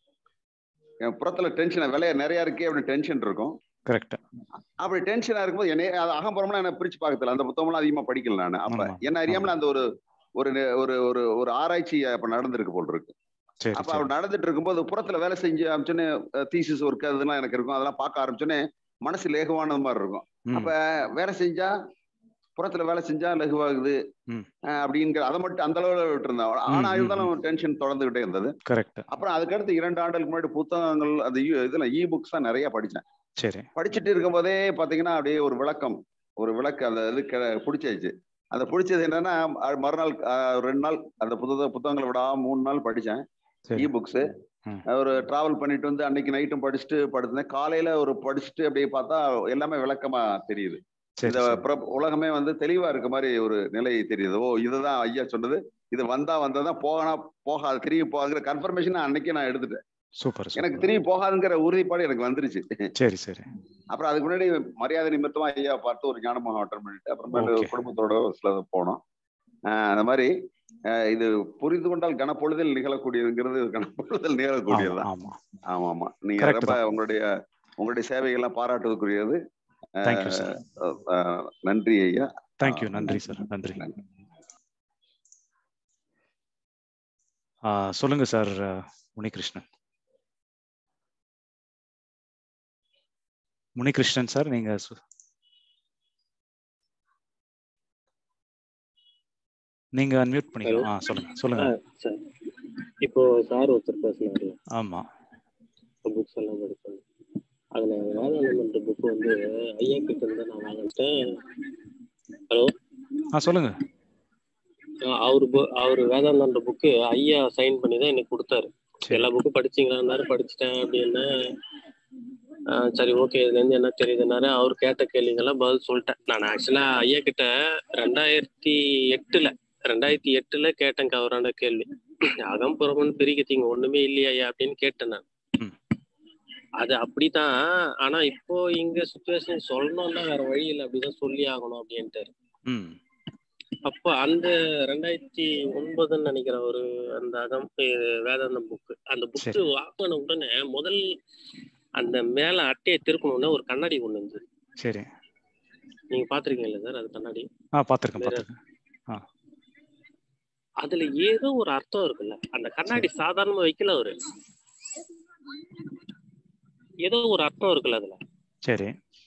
என் புறத்துல டென்ஷன் வேலைய நிறைய இருக்கே அப்படின்னு டென்ஷன் இருக்கும் கரெக்ட் அப்படி டென்ஷனா இருக்கும்போது என்னை அது அகம்புறம்லாம் என்ன பிரிச்சு பார்க்கல அந்த புத்தகம்லாம் அதிகமா படிக்கல நான் அப்ப ஆமா. என்ன அறியாமல அந்த ஒரு ஒரு நெ- ஒரு ஒரு ஒரு ஆராய்ச்சி அப்ப நடந்திருக்கு போல் இருக்கு சரி அப்ப சரி அவர் நடந்துட்டு இருக்கும்போது புறத்துல வேலை செஞ்சு ஆரம்பிச்சோன்னே தீசிஸ் ஒர்க் அதெல்லாம் எனக்கு இருக்கும் அதெல்லாம் பார்க்க ஆரம்பிச்சோன்னே மனசு லேகுவானது மாதிரி இருக்கும் ம், அப்ப வேலை செஞ்சா புறத்துல வேலை செஞ்சா லகுவாகுது ம். அஹ் அப்படிங்கிற அதை மட்டும் அந்த அளவுல விட்டு இருந்தான் ஆனா ம், இருந்தாலும் டென்ஷன் தொடர்ந்துகிட்டே இருந்தது கரெக்ட் அப்புறம் அதுக்கடுத்து இரண்டு ஆண்டுகளுக்கு முன்னாடி புத்தகங்கள் அந்த ஈ- இதுல இ புக்ஸ் தான் நிறைய படிச்சேன் சரி படிச்சுட்டு இருக்கும்போதே பாத்தீங்கன்னா அப்படியே ஒரு விளக்கம் ஒரு விளக்கு அந்த இது கெ- பிடிச்சாச்சு அந்த பிடிச்சது என்னன்னா அஹ் மறுநாள் அஹ் ரெண்டு நாள் அந்த புத்தக புத்தகங்களை விடாம மூணு நாள் படிச்சேன் சரி இ புக்ஸ் ம். ஒரு டிராவல் பண்ணிட்டு வந்து அன்னைக்கு நைட்டும் படிச்சுட்டு படுத்தேன் காலையில ஒரு படிச்சுட்டு அப்படியே பார்த்தா எல்லாமே விளக்கமா தெரியுது சரி இந்த சரி பிர- உலகமே வந்து தெளிவா இருக்க மாதிரி ஒரு நிலை தெரியுது ஓ இதுதான் ஐயா சொன்னது இது வந்தா வந்ததான் போகனா போகாது திரும்பி போகாதுங்கிற கன்ஃபர்மேஷன் அன்னைக்கு நான் எடுத்துட்டேன் சூப்பர் எனக்கு சூப்பர் திரும்பி போகாதுங்கிற உறுதிப்பாடு எனக்கு வந்துருச்சு சரி சரி அப்புறம் அதுக்கு முன்னாடி மரியாதை நிமித்தமா ஐயா பார்த்து ஒரு ஞானமாக அட்டன் பண்ணிட்டு அப்புறமேல Okay. குடும்பத்தோட ஒரு சில போனோம் ஆஹ் அந்த மாதிரி ஆஹ் இது புரிந்து கொண்டால் கனப்பொழுதில் நிகழக்கூடியதுங்கிறது கனப்பொழுதில் ஆமா நிகழக்கூடியதுதான் ஆமா ஆமா ஆமா நீங்க Correct ரொம்ப தான். உங்களுடைய உங்களுடைய சேவைகள்லாம் பாராட்டுவதற்குரியது தேங்க்யூ சார் ஆஹ் ஆஹ் நன்றி ஐயா தேங்க்யூ ஆஹ் நன்றி சார் நன்றி நன்றி. ஆ, சொல்லுங்க சார் முனிகிருஷ்ணன் முனிகிருஷ்ணன் சார் நீங்க சொ- நீங்க அன்மியூட் பண்ணிக்கலாம் ஆ சொல்லுங்க சொல்லுங்க சார் இப்போ சார் ஒருத்தர் பேசினாரு ஆமா புக்ஸ் எல்லாம் படிப்பேன் அதுல வேதாந்தம் புக் வந்து ஐயா கிட்ட இருந்து நான் வாங்கிட்டேன் ஹலோ ஆ சொல்லுங்க அவரு bu- அவரு வேதாந்தன்ற புக்கு ஐயா சைன் பண்ணி தான் எனக்கு கொடுத்தாரு சரி எல்லா புக்கும் படிச்சீங்களான்னாரு படிச்சுட்டேன் அப்படின்னு ஆஹ் சரி ஓகே இதுல இருந்து என்ன தெரியுதுன்னாரு அவர் கேட்ட கேள்விங்கெல்லாம் பதில் சொல்லிட்டேன் நான் ஆக்சுவலா ஐயா கிட்ட ரெண்டாயிரத்தி எட்டுல ரெண்டாயிரத்தி எட்டுல கேட்டேன் கவரான கேள்வி அகம்புறம்னு பிரிக்கத்தீங்க ஒண்ணுமே இல்லையா ஐயா அப்படின்னு கேட்டேன் நான் ம். அது அப்படிதான் ஆனா இப்போ இங்க சுச்சுவேஷன் சொல்லணும்னா வேற வழி இல்லை அப்படிதான் சொல்லி ஆகணும் அப்படின்ட்டு ம் அப்போ அந்த ரெண்டாயிரத்தி ஒன்பதுன்னு நினைக்கிற ஒரு அந்த அகம் அஹ் வேதாந்தம் புக்கு அந்த புக்கு சரி. வாங்கின உடனே முதல் அந்த மேல அட்டையை திருக்கணும்னா ஒரு கண்ணாடி ஒண்ணு இருந்தது சரி நீங்க பாத்திருக்கீங்களா சார் அது கண்ணாடி ஆ பார்த்துருக்கேன் வேற- பார்த்துருக்கேன் அதுல ஏதோ ஒரு அர்த்தம் இருக்குல்ல அந்த கண்ணாடி சாதாரணமா வைக்கல அவரு ஏதோ ஒரு அர்த்தம் இருக்குல்ல அதுல சரி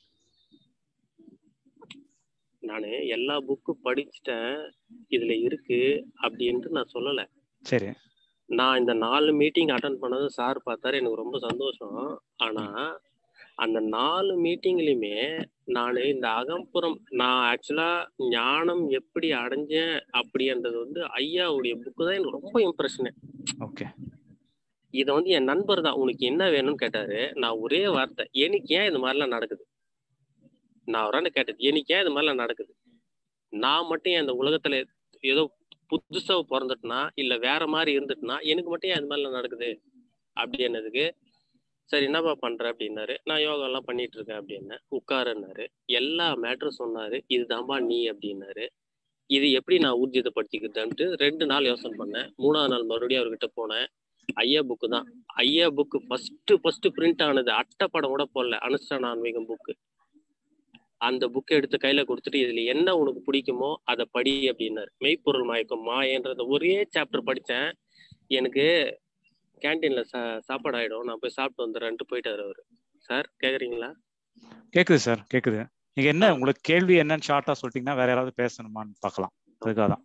நானு எல்லா புக்கு படிச்சுட்டேன் இதுல இருக்கு அப்படின்ட்டு நான் சொல்லல சரி நான் இந்த நாலு மீட்டிங் அட்டன் பண்ணது சார் பார்த்தாரு எனக்கு ரொம்ப சந்தோஷம் ஆனா அந்த நாலு மீட்டிங்லயுமே நான் இந்த அகம்புறம் நான் ஆக்சுவலா ஞானம் எப்படி அடைஞ்சேன் அப்படின்றது வந்து ஐயாவுடைய புக்கு தான் எனக்கு ரொம்ப இம்ப்ரெஷனு ஓகே இதை வந்து என் நண்பர் தான் உனக்கு என்ன வேணும்னு கேட்டாரு நான் ஒரே வார்த்தை எனக்கு ஏன் இது மாதிரிலாம் நடக்குது நான் அவரான கேட்டது எனக்கு ஏன் இது மாதிரிலாம் நடக்குது நான் மட்டும் ஏன் இந்த உலகத்துல ஏதோ புதுசா பிறந்துட்டுனா இல்ல வேற மாதிரி இருந்துட்டுனா எனக்கு மட்டும் ஏன் இது மாதிரிலாம் நடக்குது அப்படின்னதுக்கு சரி என்னப்பா பண்ற அப்படின்னாரு நான் யோகா எல்லாம் பண்ணிட்டு இருக்கேன் அப்படின்னேன் உட்காருன்னாரு எல்லா மேட்டரும் சொன்னாரு இதுதான்பா நீ அப்படின்னாரு இது எப்படி நான் ஊர்ஜிதப்படுத்திக்கிறதுன்ட்டு ரெண்டு நாள் யோசனை பண்ணேன் மூணாவது நாள் மறுபடியும் அவர்கிட்ட போனேன் ஐயா புக்கு தான் ஐயா புக்கு ஃபர்ஸ்ட் ஃபர்ஸ்ட் பிரிண்ட் ஆனது அட்டைப்படம் கூட போடல அனுஷ்டான ஆன்மீகம் புக்கு அந்த புக்கை எடுத்து கையில கொடுத்துட்டு இதுல என்ன உனக்கு பிடிக்குமோ அதை படி அப்படின்னாரு மெய்ப்பொருள் மயக்கம் மாயன்றத ஒரே சாப்டர் படிச்சேன் எனக்கு கேன்டீன்ல சா சாப்பாடு ஆயிடும் நான் போய் சாப்பிட்டு வந்துடுறேன்ட்டு போயிட்டாரு அவரு சார் கேக்குறீங்களா கேக்குது சார் கேக்குது நீங்க என்ன உங்களுக்கு கேள்வி என்னன்னு ஷார்ட்டா சொல்லிட்டீங்கன்னா வேற யாராவது பேசணுமான்னு பார்க்கலாம் அதுக்காக தான்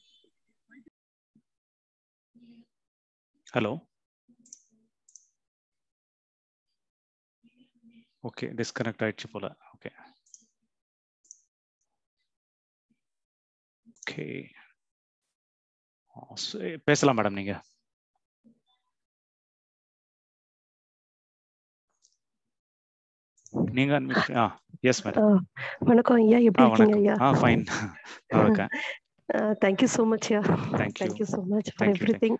ஹலோ ஓகே டிஸ்கனெக்ட் ஆயிடுச்சு போல ஓகே ஓகே பேசலாம் மேடம் நீங்க நீங்க unmute- ஆ எஸ் மேடம் ஆ, வணக்கம் ஐயா ஆ எப்படி இருக்கீங்க வணக்கம் ஐயா ஆ ஃபைன் நல்லா இருக்கேன் தேங்க்யூ ஸோ மச் ஐயா Thank you. Thank you so much for Thank you, everything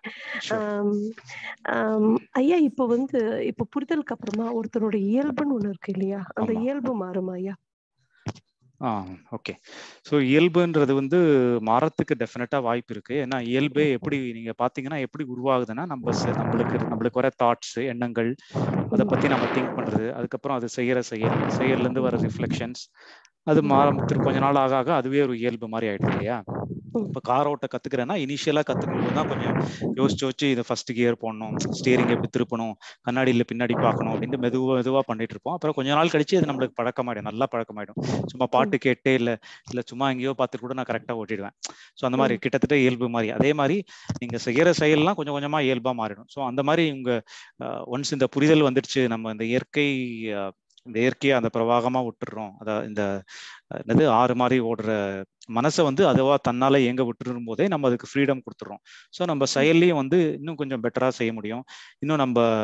Sure. ஐயா இப்போ வந்து இப்போ புரிதலுக்கு அப்புறமா ஒருத்தரோட இயல்புன்னு ஒண்ணு இருக்கு இல்லையா அந்த ஆமா. இயல்பு மாறுமா ஐயா ஆ ஓகே ஸோ இயல்புன்றது வந்து மாறத்துக்கு டெஃபினட்டாக வாய்ப்பு இருக்கு ஏன்னா இயல்பே எப்படி நீங்க பாத்தீங்கன்னா எப்படி உருவாகுதுன்னா நம்ம ச- நம்மளுக்கு நம்மளுக்கு வர தாட்ஸ் எண்ணங்கள் அதை பத்தி நம்ம திங்க் பண்றது அதுக்கப்புறம் அது செய்யற செயல் செயல்ல இருந்து வர ரிஃப்ளெக்ஷன்ஸ் அது மாற திரு கொஞ்ச நாள் ஆக ஆக அதுவே ஒரு இயல்பு மாதிரி ஆயிடுது இல்லையா ம். இப்போ கார் ஓட்ட கத்துக்கிறேன்னா இனிஷியலா கத்துக்கும் போது தான் கொஞ்சம் யோசிச்சு யோசிச்சு இது ஃபர்ஸ்ட் கியர் போடணும் ஸ்டியரிங் எப்படி திருப்பணும் கண்ணாடியில பின்னாடி பார்க்கணும் அப்படின்னு மெதுவா மெதுவா பண்ணிட்டு இருப்போம் அப்புறம் கொஞ்ச நாள் கழிச்சு அது நம்மளுக்கு பழக்கமாயிடும் நல்லா பழக்கமாயிடும் சும்மா பாட்டு கேட்டே இல்ல இல்ல சும்மா எங்கேயோ பார்த்துட்டு கூட நான் கரெக்டா ஓட்டிடுவேன் ஸோ அந்த மாதிரி கிட்டத்தட்ட இயல்பு மாதிரி அதே மாதிரி நீங்க செய்யற செயல்லாம் கொஞ்சம் கொஞ்சமா இயல்பா மாறிடும் ஸோ அந்த மாதிரி உங்க ஒன்ஸ் இந்த புரிதல் வந்துடுச்சு நம்ம இந்த இயற்கை அஹ், இந்த இயற்கையை அந்த பிரவாகமா விட்டுடுறோம் அதாவது இந்த அஹ், என்னது ஆறு மாதிரி ஓடுற மனசை வந்து அதுவா தன்னால இயங்க விட்டுரும் போதே நம்ம அதுக்கு ஃப்ரீடம் கொடுத்துறோம் ஸோ நம்ம செயல்லையும் வந்து இன்னும் கொஞ்சம் பெட்டரா செய்ய முடியும் இன்னும் நம்ம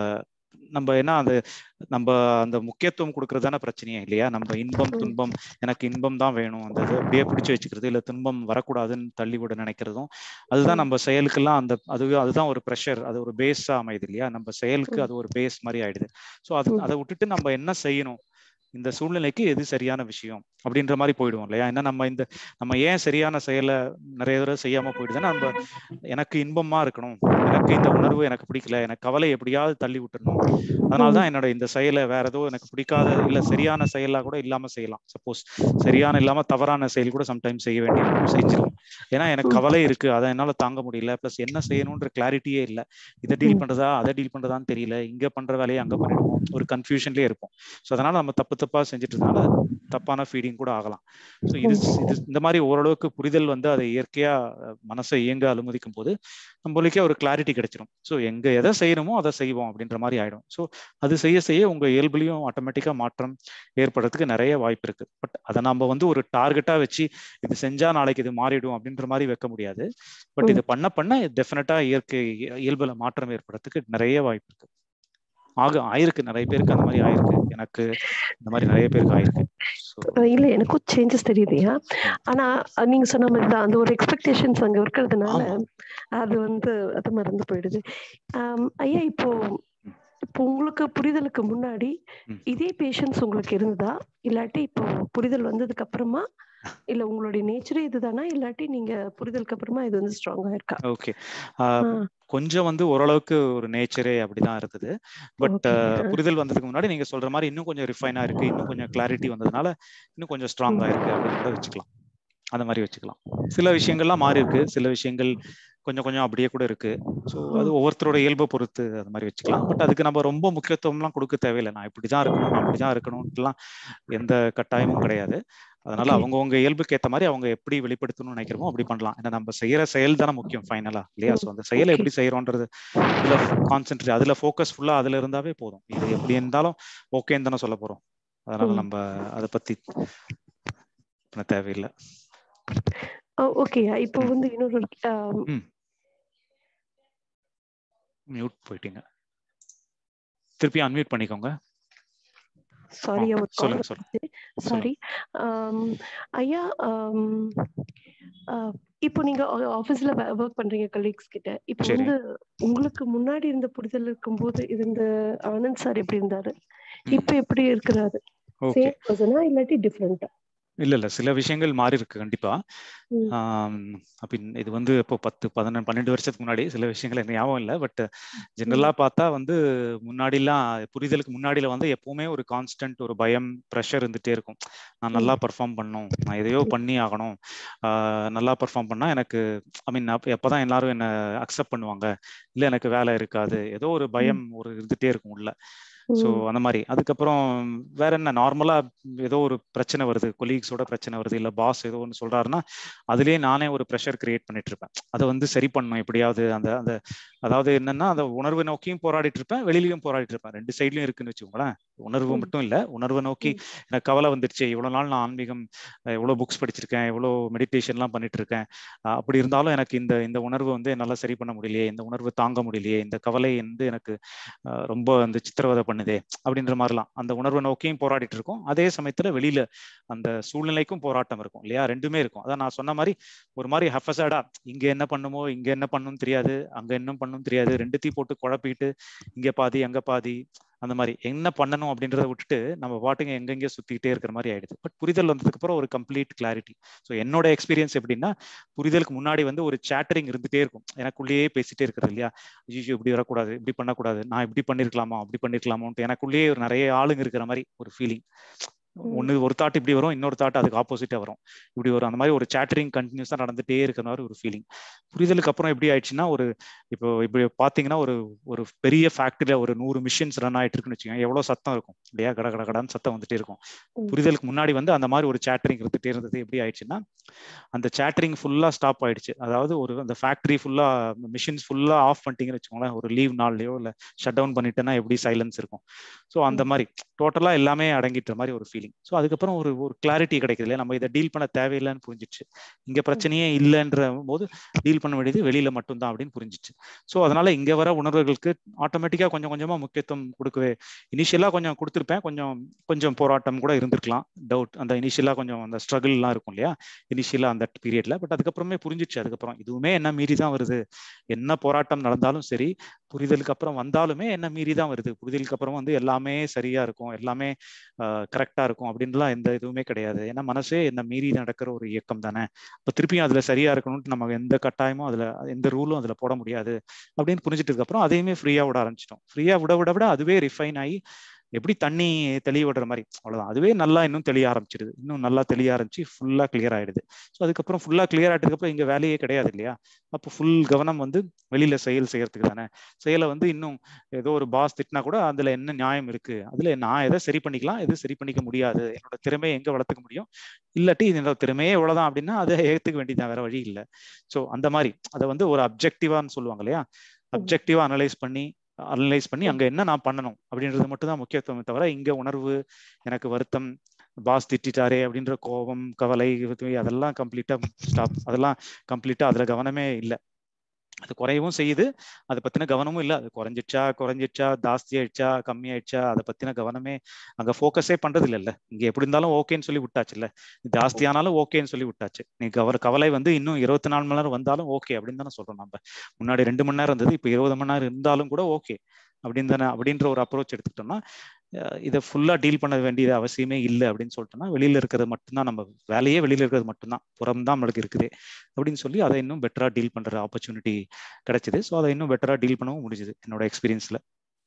நம்ம என்ன அந்த நம்ம அந்த முக்கியத்துவம் கொடுக்கறது தானே பிரச்சனையே இல்லையா நம்ம இன்பம் ம். துன்பம் எனக்கு இன்பம் தான் வேணும் அந்த இது அப்படியே பிடிச்சு வச்சுக்கிறது இல்ல துன்பம் வரக்கூடாதுன்னு தள்ளி விட நினைக்கிறதும் அதுதான் ம். நம்ம செயலுக்கெல்லாம் அந்த அது அதுதான் ஒரு ப்ரெஷர் அது ஒரு பேஸா அமையுது இல்லையா நம்ம செயலுக்கு ம். அது ஒரு பேஸ் மாதிரி ஆயிடுது ஸோ அது ம். அதை விட்டுட்டு நம்ம என்ன செய்யணும் இந்த சூழ்நிலைக்கு எது சரியான விஷயம் அப்படின்ற மாதிரி போயிடுவோம் இல்லையா ஏன்னா நம்ம இந்த நம்ம ஏன் சரியான செயலை நிறைய தடவை செய்யாம போயிடுதுன்னா நம்ம எனக்கு இன்பமா இருக்கணும் எனக்கு இந்த உணர்வு எனக்கு பிடிக்கல எனக்கு கவலை எப்படியாவது தள்ளி விட்டுறணும் அதனால தான் என்னோட இந்த செயலை வேற ஏதோ எனக்கு பிடிக்காத இல்ல சரியான செயலா கூட இல்லாம செய்யலாம் சப்போஸ் சரியான இல்லாம தவறான செயல் கூட சம்டைம்ஸ் செய்ய வேண்டிய செஞ்சிடும் ஏன்னா எனக்கு ம். கவலை இருக்கு அதை என்னால தாங்க முடியல பிளஸ் என்ன செய்யணும்ன்ற கிளாரிட்டியே இல்ல இதை டீல் ம். பண்றதா அதை டீல் பண்றதான்னு தெரியல இங்க பண்ற வேலையை அங்க பண்ணிடுவோம் ஒரு கன்ஃபியூஷன்லயே இருப்போம் ஸோ அதனால நம்ம தப்பு தப்பா செஞ்சுட்டு இருக்கனால தப்பான ஃபீடிங் கூட ஆகலாம் ஸோ இது இது இந்த மாதிரி ஓரளவுக்கு புரிதல் வந்து அதை இயற்கையா அஹ், மனசை இயங்க அனுமதிக்கும் போது நம்மளுக்கே ஒரு கிளாரிட்டி கிடைச்சிரும் ஸோ எங்க எதை செய்யணுமோ அதை செய்வோம் அப்படின்ற மாதிரி ஆயிடும் ஸோ அது செய்ய செய்ய உங்க இயல்புலையும் ஆட்டோமேட்டிக்கா மாற்றம் ஏற்படுறதுக்கு நிறைய வாய்ப்பு இருக்கு பட் அதை நம்ம வந்து ஒரு டார்கெட்டா வச்சு இது செஞ்சா நாளைக்கு இது மாறிடும் அப்படின்ற மாதிரி வைக்க முடியாது பட் இது பண்ண பண்ண டெஃபினட்டா இயற்கை இயல்புல மாற்றம் ஏற்படுறதுக்கு நிறைய வாய்ப்பு இருக்கு ஆக ஆயிருக்கு நிறைய பேருக்கு அந்த மாதிரி ஆயிருக்கு எனக்கு இந்த மாதிரி நிறைய பேருக்கு ஆயிருக்கு ஸோ அஹ் இல்ல எனக்கும் சேஞ்சஸ் தெரியுதுயா ஆனா அஹ் நீங்க சொன்ன மாதிரி தான் அந்த ஒரு எக்ஸ்பெக்டேஷன்ஸ் அங்க இருக்கிறதுனால ஆமா அது வந்து அது மறந்து போயிடுது ஆம், ஐயா இப்போ இப்போ உங்களுக்கு புரிதலுக்கு முன்னாடி ம். இதே பேஷன்ஸ் உங்களுக்கு இருந்ததா இல்லாட்டி இப்போ புரிதல் வந்ததுக்கு அப்புறமா இல்ல உங்களுடைய நேச்சரே இதுதானா இல்லாட்டி நீங்க புரிதலுக்கு அப்புறமா இது வந்து ஸ்ட்ராங்கா இருக்கா ஓகே ஆ, கொஞ்சம் வந்து ஓரளவுக்கு ஒரு நேச்சரே அப்படிதான் இருக்குது பட் Okay. புரிதல் வந்ததுக்கு முன்னாடி நீங்க சொல்ற மாதிரி இன்னும் கொஞ்சம் ரிஃபைனா இருக்கு இன்னும் கொஞ்சம் கிளாரிட்டி வந்ததுனால இன்னும் கொஞ்சம் ஸ்ட்ராங்கா இருக்கு அப்படின்னு கூட வச்சுக்கலாம் அந்த மாதிரி வச்சுக்கலாம் சில விஷயங்கள்லாம் மாறி இருக்கு சில விஷயங்கள் கொஞ்சம் கொஞ்சம் அப்படியே கூட இருக்கு ஸோ அது ஒவ்வொருத்தரோட இயல்பை பொறுத்து அது மாதிரி வச்சுக்கலாம் பட் அதுக்கு நம்ம ரொம்ப முக்கியத்துவம்லாம் கொடுக்க தேவையில்லை நான் இப்படிதான் இருக்கணும் நான் அப்படிதான் இருக்கணும்ட்டுலாம் எந்த கட்டாயமும் கிடையாது அதனால Okay. அவங்கவுங்க இயல்புக்கு ஏற்ற மாதிரி அவங்க எப்படி வெளிப்படுத்தணும்னு நினைக்கிறோமோ அப்படி பண்ணலாம் ஏன்னா நம்ம செய்யற செயல் தானே முக்கியம் ஃபைனலா இல்லையா ஸோ அந்த செயலை Okay. எப்படி செய்யறோன்றது அதுல கான்சென்ட்ரேட் அதுல ஃபோக்கஸ் ஃபுல்லா அதுல இருந்தாவே போதும் இது எப்படி இருந்தாலும் ஓகேன்னு தானே சொல்ல போறோம் அதனால ம். நம்ம அதை பத்தி பண்ண தேவையில்லை ஓகேயா இப்போ வந்து இன்னொரு ஆம், மியூட் போயிட்டீங்க திருப்பி அன்மியூட் பண்ணிக்கோங்க சாரி ஆ, ஒரு சொல்லுங்க, கால் சொல்லுங்க. சாரி ஐயா ஆம், ஆ, இப்போ நீங்க ஆபீஸ்ல ஒர்க் பண்றீங்க கலீக்ஸ் கிட்ட இப்போ சரி. வந்து உங்களுக்கு முன்னாடி இருந்த புரிதல் இருக்கும்போது இருந்த ஆனந்த் சார் எப்படி இருந்தாரு ம். இப்போ எப்படி இருக்கிறாரு ஓகே சேம் பர்சனா இல்லாட்டி டிஃப்ரெண்டா இல்ல இல்ல சில விஷயங்கள் மாறி இருக்கு கண்டிப்பா ம். ஆம், அப்படின் இது வந்து இப்போ பத்து பதினெண்டு பன்னெண்டு வருஷத்துக்கு முன்னாடி சில விஷயங்கள் எனக்கு ஞாபகம் இல்லை பட் ஜென்ரலா பார்த்தா வந்து முன்னாடிலாம் புரிதலுக்கு முன்னாடில வந்து எப்பவுமே ஒரு கான்ஸ்டன்ட் ஒரு பயம் ப்ரெஷர் இருந்துட்டே இருக்கும் நான் நல்லா பெர்ஃபார்ம் பண்ணணும் நான் எதையோ பண்ணி ஆகணும் ஆஹ் நல்லா பெர்ஃபார்ம் பண்ணா எனக்கு ஐ மீன் எப்பதான் எல்லாரும் என்ன அக்செப்ட் பண்ணுவாங்க இல்ல எனக்கு வேலை இருக்காது ஏதோ ஒரு பயம் ஒரு இருந்துட்டே இருக்கும் உள்ள ஸோ ம். அந்த மாதிரி அதுக்கப்புறம் வேற என்ன நார்மலா ஏதோ ஒரு பிரச்சனை வருது கொலீக்ஸோட பிரச்சனை வருது இல்ல பாஸ் ஏதோ ஒன்று சொல்றாருன்னா அதுலயே நானே ஒரு ப்ரெஷர் கிரியேட் பண்ணிட்டு இருப்பேன் அதை வந்து சரி பண்ணணும் எப்படியாவது அந்த அந்த அதாவது என்னன்னா அந்த உணர்வை நோக்கியும் போராடிட்டு இருப்பேன் வெளியிலயும் போராடிட்டு இருப்பேன் ரெண்டு சைட்லயும் இருக்குன்னு வச்சுக்கோங்களேன் உணர்வு ம். மட்டும் இல்ல உணர்வை நோக்கி ம். எனக்கு கவலை வந்துருச்சு இவ்வளவு நாள் நான் ஆன்மீகம் அஹ் எவ்வளவு புக்ஸ் படிச்சிருக்கேன் எவ்வளவு மெடிடேஷன்லாம் பண்ணிட்டு இருக்கேன் அஹ் அப்படி இருந்தாலும் எனக்கு இந்த இந்த உணர்வு வந்து என்னால சரி பண்ண முடியலையே இந்த உணர்வு தாங்க முடியலையே இந்த கவலை வந்து எனக்கு அஹ் ரொம்ப அந்த சித்திரவதை பண்ணுதே அப்படின்ற மாதிரிலாம் அந்த உணர்வை நோக்கியும் போராடிட்டு இருக்கோம் அதே சமயத்துல வெளியில அந்த சூழ்நிலைக்கும் போராட்டம் இருக்கும் இல்லையா ரெண்டுமே இருக்கும் அதான் நான் சொன்ன மாதிரி ஒரு மாதிரி ஹஃபசடா இங்க என்ன பண்ணுமோ இங்க என்ன பண்ணணும் தெரியாது அங்க என்ன பண்ணணும் தெரியாது ரெண்டுத்தையும் போட்டு குழப்பிட்டு இங்க பாதி அங்க பாதி அந்த மாதிரி என்ன பண்ணணும் அப்படின்றத விட்டுட்டு நம்ம பாட்டுங்க எங்கெங்கே சுத்திக்கிட்டே இருக்கிற மாதிரி ஆயிடுது பட் புரிதல் வந்ததுக்கு அப்புறம் ஒரு கம்ப்ளீட் கிளாரிட்டி ஸோ என்னோட எக்ஸ்பீரியன்ஸ் எப்படின்னா புரிதலுக்கு முன்னாடி வந்து ஒரு சேட்டரிங் இருந்துட்டே இருக்கும் எனக்குள்ளேயே பேசிட்டே இருக்கிறது இல்லையா ஐயோ இப்படி வரக்கூடாது இப்படி பண்ணக்கூடாது நான் இப்படி பண்ணிருக்கலாமா அப்படி பண்ணிருக்கலாமோன்ட்டு எனக்குள்ளேயே ஒரு நிறைய ஆளுங்க இருக்கிற மாதிரி ஒரு ஃபீலிங் ஒன்னு ஒரு தாட் இப்படி வரும் இன்னொரு தாட் அதுக்கு ஆப்போசிட்டா வரும் இப்படி வரும் அந்த மாதிரி ஒரு சேட்டரிங் கண்டினியூஸா நடந்துட்டே இருக்கிற மாதிரி ஒரு ஃபீலிங் புரிதலுக்கு அப்புறம் எப்படி ஆயிடுச்சுன்னா ஒரு இப்போ இப்படி பாத்தீங்கன்னா ஒரு ஒரு பெரிய ஃபேக்டரியில ஒரு நூறு மிஷின்ஸ் ரன் ஆயிட்டு இருக்குன்னு வச்சுக்கோங்க எவ்வளவு சத்தம் இருக்கும் இல்லையா கட கட கடான்னு சத்தம் வந்துட்டே இருக்கும் ம். புரிதலுக்கு முன்னாடி வந்து அந்த மாதிரி ஒரு சேட்டரிங் இருந்துட்டே இருந்தது எப்படி ஆயிடுச்சுன்னா அந்த சேட்டரிங் ஃபுல்லா ஸ்டாப் ஆயிடுச்சு அதாவது ஒரு அந்த ஃபேக்டரி ஃபுல்லா மிஷின்ஸ் ஃபுல்லா ஆஃப் பண்ணிட்டீங்கன்னு வச்சுக்கோங்களேன் ஒரு லீவ் நாள்லயோ இல்ல ஷட் டவுன் பண்ணிட்டேன்னா எப்படி சைலன்ஸ் இருக்கும் ஸோ அந்த மாதிரி டோட்டலா எல்லாமே அடங்கிட்ட மாதிரி ஒரு ஃபீலிங் ஃபீலிங் ஸோ அதுக்கப்புறம் ஒரு ஒரு கிளாரிட்டி கிடைக்குது இல்லையா நம்ம இதை டீல் பண்ண தேவையில்லைன்னு புரிஞ்சிச்சு இங்க பிரச்சனையே இல்லைன்ற போது டீல் பண்ண வேண்டியது வெளியில மட்டும்தான் அப்படின்னு புரிஞ்சிச்சு ஸோ அதனால இங்க வர உணர்வுகளுக்கு ஆட்டோமேட்டிக்கா கொஞ்சம் கொஞ்சமா முக்கியத்துவம் கொடுக்கவே இனிஷியலா கொஞ்சம் கொடுத்துருப்பேன் கொஞ்சம் கொஞ்சம் போராட்டம் கூட இருந்திருக்கலாம் டவுட் அந்த இனிஷியலா கொஞ்சம் அந்த ஸ்ட்ரகிள்லாம் இருக்கும் இல்லையா இனிஷியலா அந்த பீரியட்ல பட் அதுக்கப்புறமே புரிஞ்சிச்சு அதுக்கப்புறம் இதுவுமே என்ன மீறி தான் வருது என்ன போராட்டம் நடந்தாலும் சரி புரிதலுக்கு அப்புறம் வந்தாலுமே என்ன மீறி தான் வருது புரிதலுக்கு அப்புறம் வந்து எல்லாமே சரியா இருக்கும் எல்லாமே கரெக்டா இருக்கும் அப்படின்லாம் எந்த இதுவுமே கிடையாது ஏன்னா மனசே என்ன மீறி நடக்கிற ஒரு இயக்கம் தானே இப்போ திருப்பியும் அதுல சரியா இருக்கணும்னு நம்ம எந்த கட்டாயமும் அதுல எந்த ரூலும் அதுல போட முடியாது அப்படின்னு புரிஞ்சிட்டதுக்கு அப்புறம் அதையுமே ஃப்ரீயா விட ஆரம்பிச்சிட்டோம் ஃப்ரீயா விட விட விட அதுவே ரிஃபைன் ஆகி எப்படி தண்ணி தெளிய விடுற மாதிரி அவ்வளவுதான் அதுவே நல்லா இன்னும் தெளிய ஆரம்பிச்சிடுது இன்னும் நல்லா தெளிய ஆரம்பிச்சு ஃபுல்லா கிளியர் ஆயிடுது ஸோ அதுக்கப்புறம் ஃபுல்லா கிளியர் ஆயிட்டதுக்கு அப்புறம் இங்க வேலையே கிடையாது இல்லையா அப்போ ஃபுல் கவனம் வந்து வெளியில செயல் செய்யறதுக்கு தானே செயலை வந்து இன்னும் ஏதோ ஒரு பாஸ் திட்டினா கூட அதுல என்ன நியாயம் இருக்கு அதுல நான் எதை சரி பண்ணிக்கலாம் எது சரி பண்ணிக்க முடியாது என்னோட திறமையை எங்க வளர்த்துக்க முடியும் இல்லாட்டி என்னோட திறமையே இவ்வளவுதான் அப்படின்னா அதை ஏத்துக்க வேண்டியதான் வேற வழி இல்லை ஸோ அந்த மாதிரி அதை வந்து ஒரு அப்ஜெக்டிவான்னு சொல்லுவாங்க இல்லையா அப்ஜெக்டிவா அனலைஸ் பண்ணி அனலைஸ் பண்ணி அங்க என்ன நான் பண்ணணும் அப்படின்றது மட்டும் தான் முக்கியத்துவம் தவிர இங்க உணர்வு எனக்கு வருத்தம் பாஸ் திட்டாரே அப்படின்ற கோபம் கவலை அதெல்லாம் கம்ப்ளீட்டா ஸ்டாப் அதெல்லாம் கம்ப்ளீட்டா அதுல கவனமே இல்லை அது குறையவும் செய்யுது அதை பத்தின கவனமும் இல்லை அது குறைஞ்சிச்சா குறைஞ்சிச்சா ஜாஸ்தி ஆயிடுச்சா கம்மி ஆயிடுச்சா அதை பத்தின கவனமே அங்க ஃபோக்கஸே பண்றது இல்லைல்ல இங்க எப்படி இருந்தாலும் ஓகேன்னு சொல்லி விட்டாச்சுல்ல ஜாஸ்தி ஆனாலும் ஓகேன்னு சொல்லி விட்டாச்சு நீ கவர கவலை வந்து இன்னும் இருபத்தி நாலு மணி நேரம் வந்தாலும் ஓகே அப்படின்னு தானே சொல்றோம் நம்ம முன்னாடி ரெண்டு மணி நேரம் இருந்தது இப்போ இருபது மணி நேரம் இருந்தாலும் கூட ஓகே அப்படின்னு தானே அப்படின்ற ஒரு அப்ரோச் எடுத்துக்கிட்டோம்னா இதை ஃபுல்லா டீல் பண்ண வேண்டியது அவசியமே இல்லை அப்படின்னு சொல்லிட்டோம்னா வெளியில இருக்கிறது மட்டும்தான் நம்ம வேலையே வெளியில இருக்கிறது மட்டும்தான் புறம் தான் நம்மளுக்கு இருக்குது அப்படின்னு சொல்லி அதை இன்னும் பெட்டரா டீல் பண்ற ஆப்பர்ச்சுனிட்டி கிடைச்சது ஸோ அதை இன்னும் பெட்டரா டீல் பண்ணவும் முடிஞ்சது என்னோட எக்ஸ்பீரியன்ஸ்ல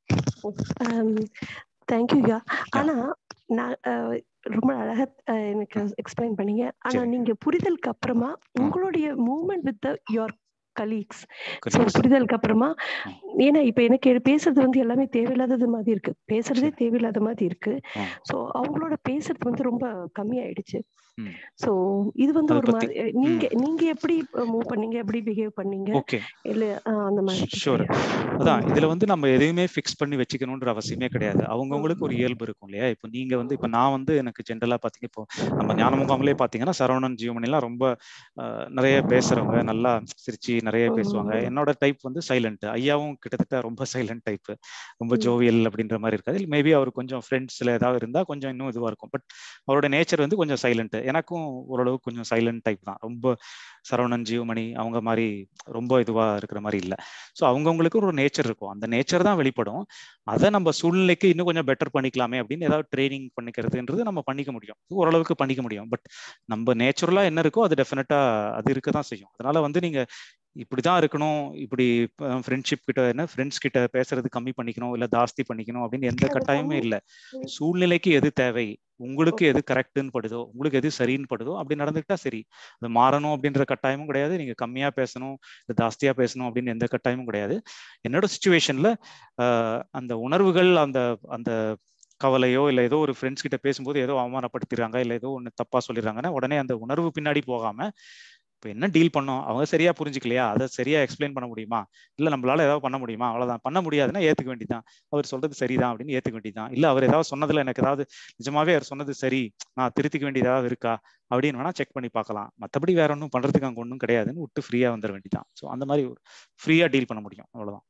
தேங்க்யூயா ஆனா நான் ரொம்ப அழகா எனக்கு எக்ஸ்பிளைன் பண்ணீங்க ஆனா நீங்க புரிதலுக்கு அப்புறமா உங்களுடைய மூவ்மெண்ட் வித் யுவர் கலீக்ஸ் புரிதலுக்கு அப்புறமா ஏன்னா இப்ப எனக்கு பேசுறது வந்து எல்லாமே தேவையில்லாதது மாதிரி இருக்கு பேசுறதே தேவையில்லாத மாதிரி இருக்கு சோ அவங்களோட பேசுறது வந்து ரொம்ப கம்மி ஆயிடுச்சு சோ இது வந்து ஒரு நீங்க நீங்க எப்படி மூவ் பண்ணீங்க எப்படி பிஹேவ் பண்ணீங்க இல்ல அந்த மாதிரி ஷூர் அதான் இதுல வந்து நம்ம எதையுமே ஃபிக்ஸ் பண்ணி வச்சுக்கணும்ன்ற அவசியமே கிடையாது அவங்கவுங்களுக்கு ஒரு இயல்பு இருக்கும் இல்லையா இப்போ நீங்க வந்து இப்ப நான் வந்து எனக்கு ஜென்ரலா பாத்தீங்க இப்போ நம்ம ஞான முகாம்லயே பாத்தீங்கன்னா சரவணன் ஜீவமணி எல்லாம் ரொம்ப நிறைய பேசுறவங்க நல்லா சிரிச்சு நிறைய பேசுவாங்க என்னோட டைப் வந்து சைலண்ட் ஐயாவும் கிட்டத்தட்ட ரொம்ப சைலண்ட் டைப் ரொம்ப ஜோவியல் அப்படின்ற மாதிரி இருக்காது மேபி அவர் கொஞ்சம் ஃப்ரெண்ட்ஸ்ல ஏதாவது இருந்தா கொஞ்சம் இன்னும் இதுவா இருக்கும் பட் அவரோட நேச்சர் வந்து கொஞ்சம் சைலண்ட் எனக்கும் ஓரளவுக்கு கொஞ்சம் சைலண்ட் டைப் தான் ரொம்ப சரவணன் ஜீவமணி அவங்க மாதிரி ரொம்ப இதுவா இருக்கிற மாதிரி இல்லை ஸோ அவங்கவுங்களுக்கு ஒரு நேச்சர் இருக்கும் அந்த நேச்சர் தான் வெளிப்படும் அதை நம்ம சூழ்நிலைக்கு இன்னும் கொஞ்சம் பெட்டர் பண்ணிக்கலாமே அப்படின்னு ஏதாவது ட்ரைனிங் பண்ணிக்கிறதுன்றது நம்ம பண்ணிக்க முடியும் ஓரளவுக்கு பண்ணிக்க முடியும் பட் நம்ம நேச்சுரலா என்ன இருக்கோ அது டெஃபினட்டா அது இருக்க தான் செய்யும் அதனால வந்து நீங்க இப்படிதான் இருக்கணும் இப்படி ஃப்ரெண்ட்ஷிப் கிட்ட என்ன ஃப்ரெண்ட்ஸ் கிட்ட பேசுறது கம்மி பண்ணிக்கணும் இல்ல ஜாஸ்தி பண்ணிக்கணும் அப்படின்னு எந்த கட்டாயமே இல்லை சூழ்நிலைக்கு எது தேவை உங்களுக்கு எது கரெக்டுன்னு படுதோ உங்களுக்கு எது சரின்னு படுதோ அப்படி நடந்துக்கிட்டா சரி அது மாறணும் அப்படின்ற கட்டாயமும் கிடையாது நீங்க கம்மியா பேசணும் இல்லை ஜாஸ்தியா பேசணும் அப்படின்னு எந்த கட்டாயமும் கிடையாது என்னோட சுச்சுவேஷன்ல அந்த உணர்வுகள் அந்த அந்த கவலையோ இல்லை ஏதோ ஒரு ஃப்ரெண்ட்ஸ் கிட்ட பேசும்போது ஏதோ அவமானப்படுத்திடுறாங்க இல்லை ஏதோ ஒன்று தப்பா சொல்லிடுறாங்கன்னா உடனே அந்த உணர்வு பின்னாடி போகாம இப்போ என்ன டீல் பண்ணோம் அவங்க சரியா புரிஞ்சுக்கலையா அதை சரியா எக்ஸ்பிளைன் பண்ண முடியுமா இல்லை நம்மளால ஏதாவது பண்ண முடியுமா அவ்வளோதான் பண்ண முடியாதுன்னா ஏற்றுக்க வேண்டியதான் அவர் சொல்றது சரிதான் அப்படின்னு ஏற்றுக்க வேண்டியதான் இல்லை அவர் ஏதாவது சொன்னதுல எனக்கு ஏதாவது நிஜமாவே அவர் சொன்னது சரி நான் திருத்திக்க வேண்டியது ஏதாவது இருக்கா அப்படின்னு வேணா செக் பண்ணி பார்க்கலாம் மற்றபடி வேற ஒன்றும் பண்றதுக்கு அங்கே ஒன்றும் கிடையாதுன்னு விட்டு ஃப்ரீயா வந்துட வேண்டியதான் ஸோ அந்த மாதிரி ஒரு ஃப்ரீயா டீல் பண்ண முடியும் அவ்வளோதான்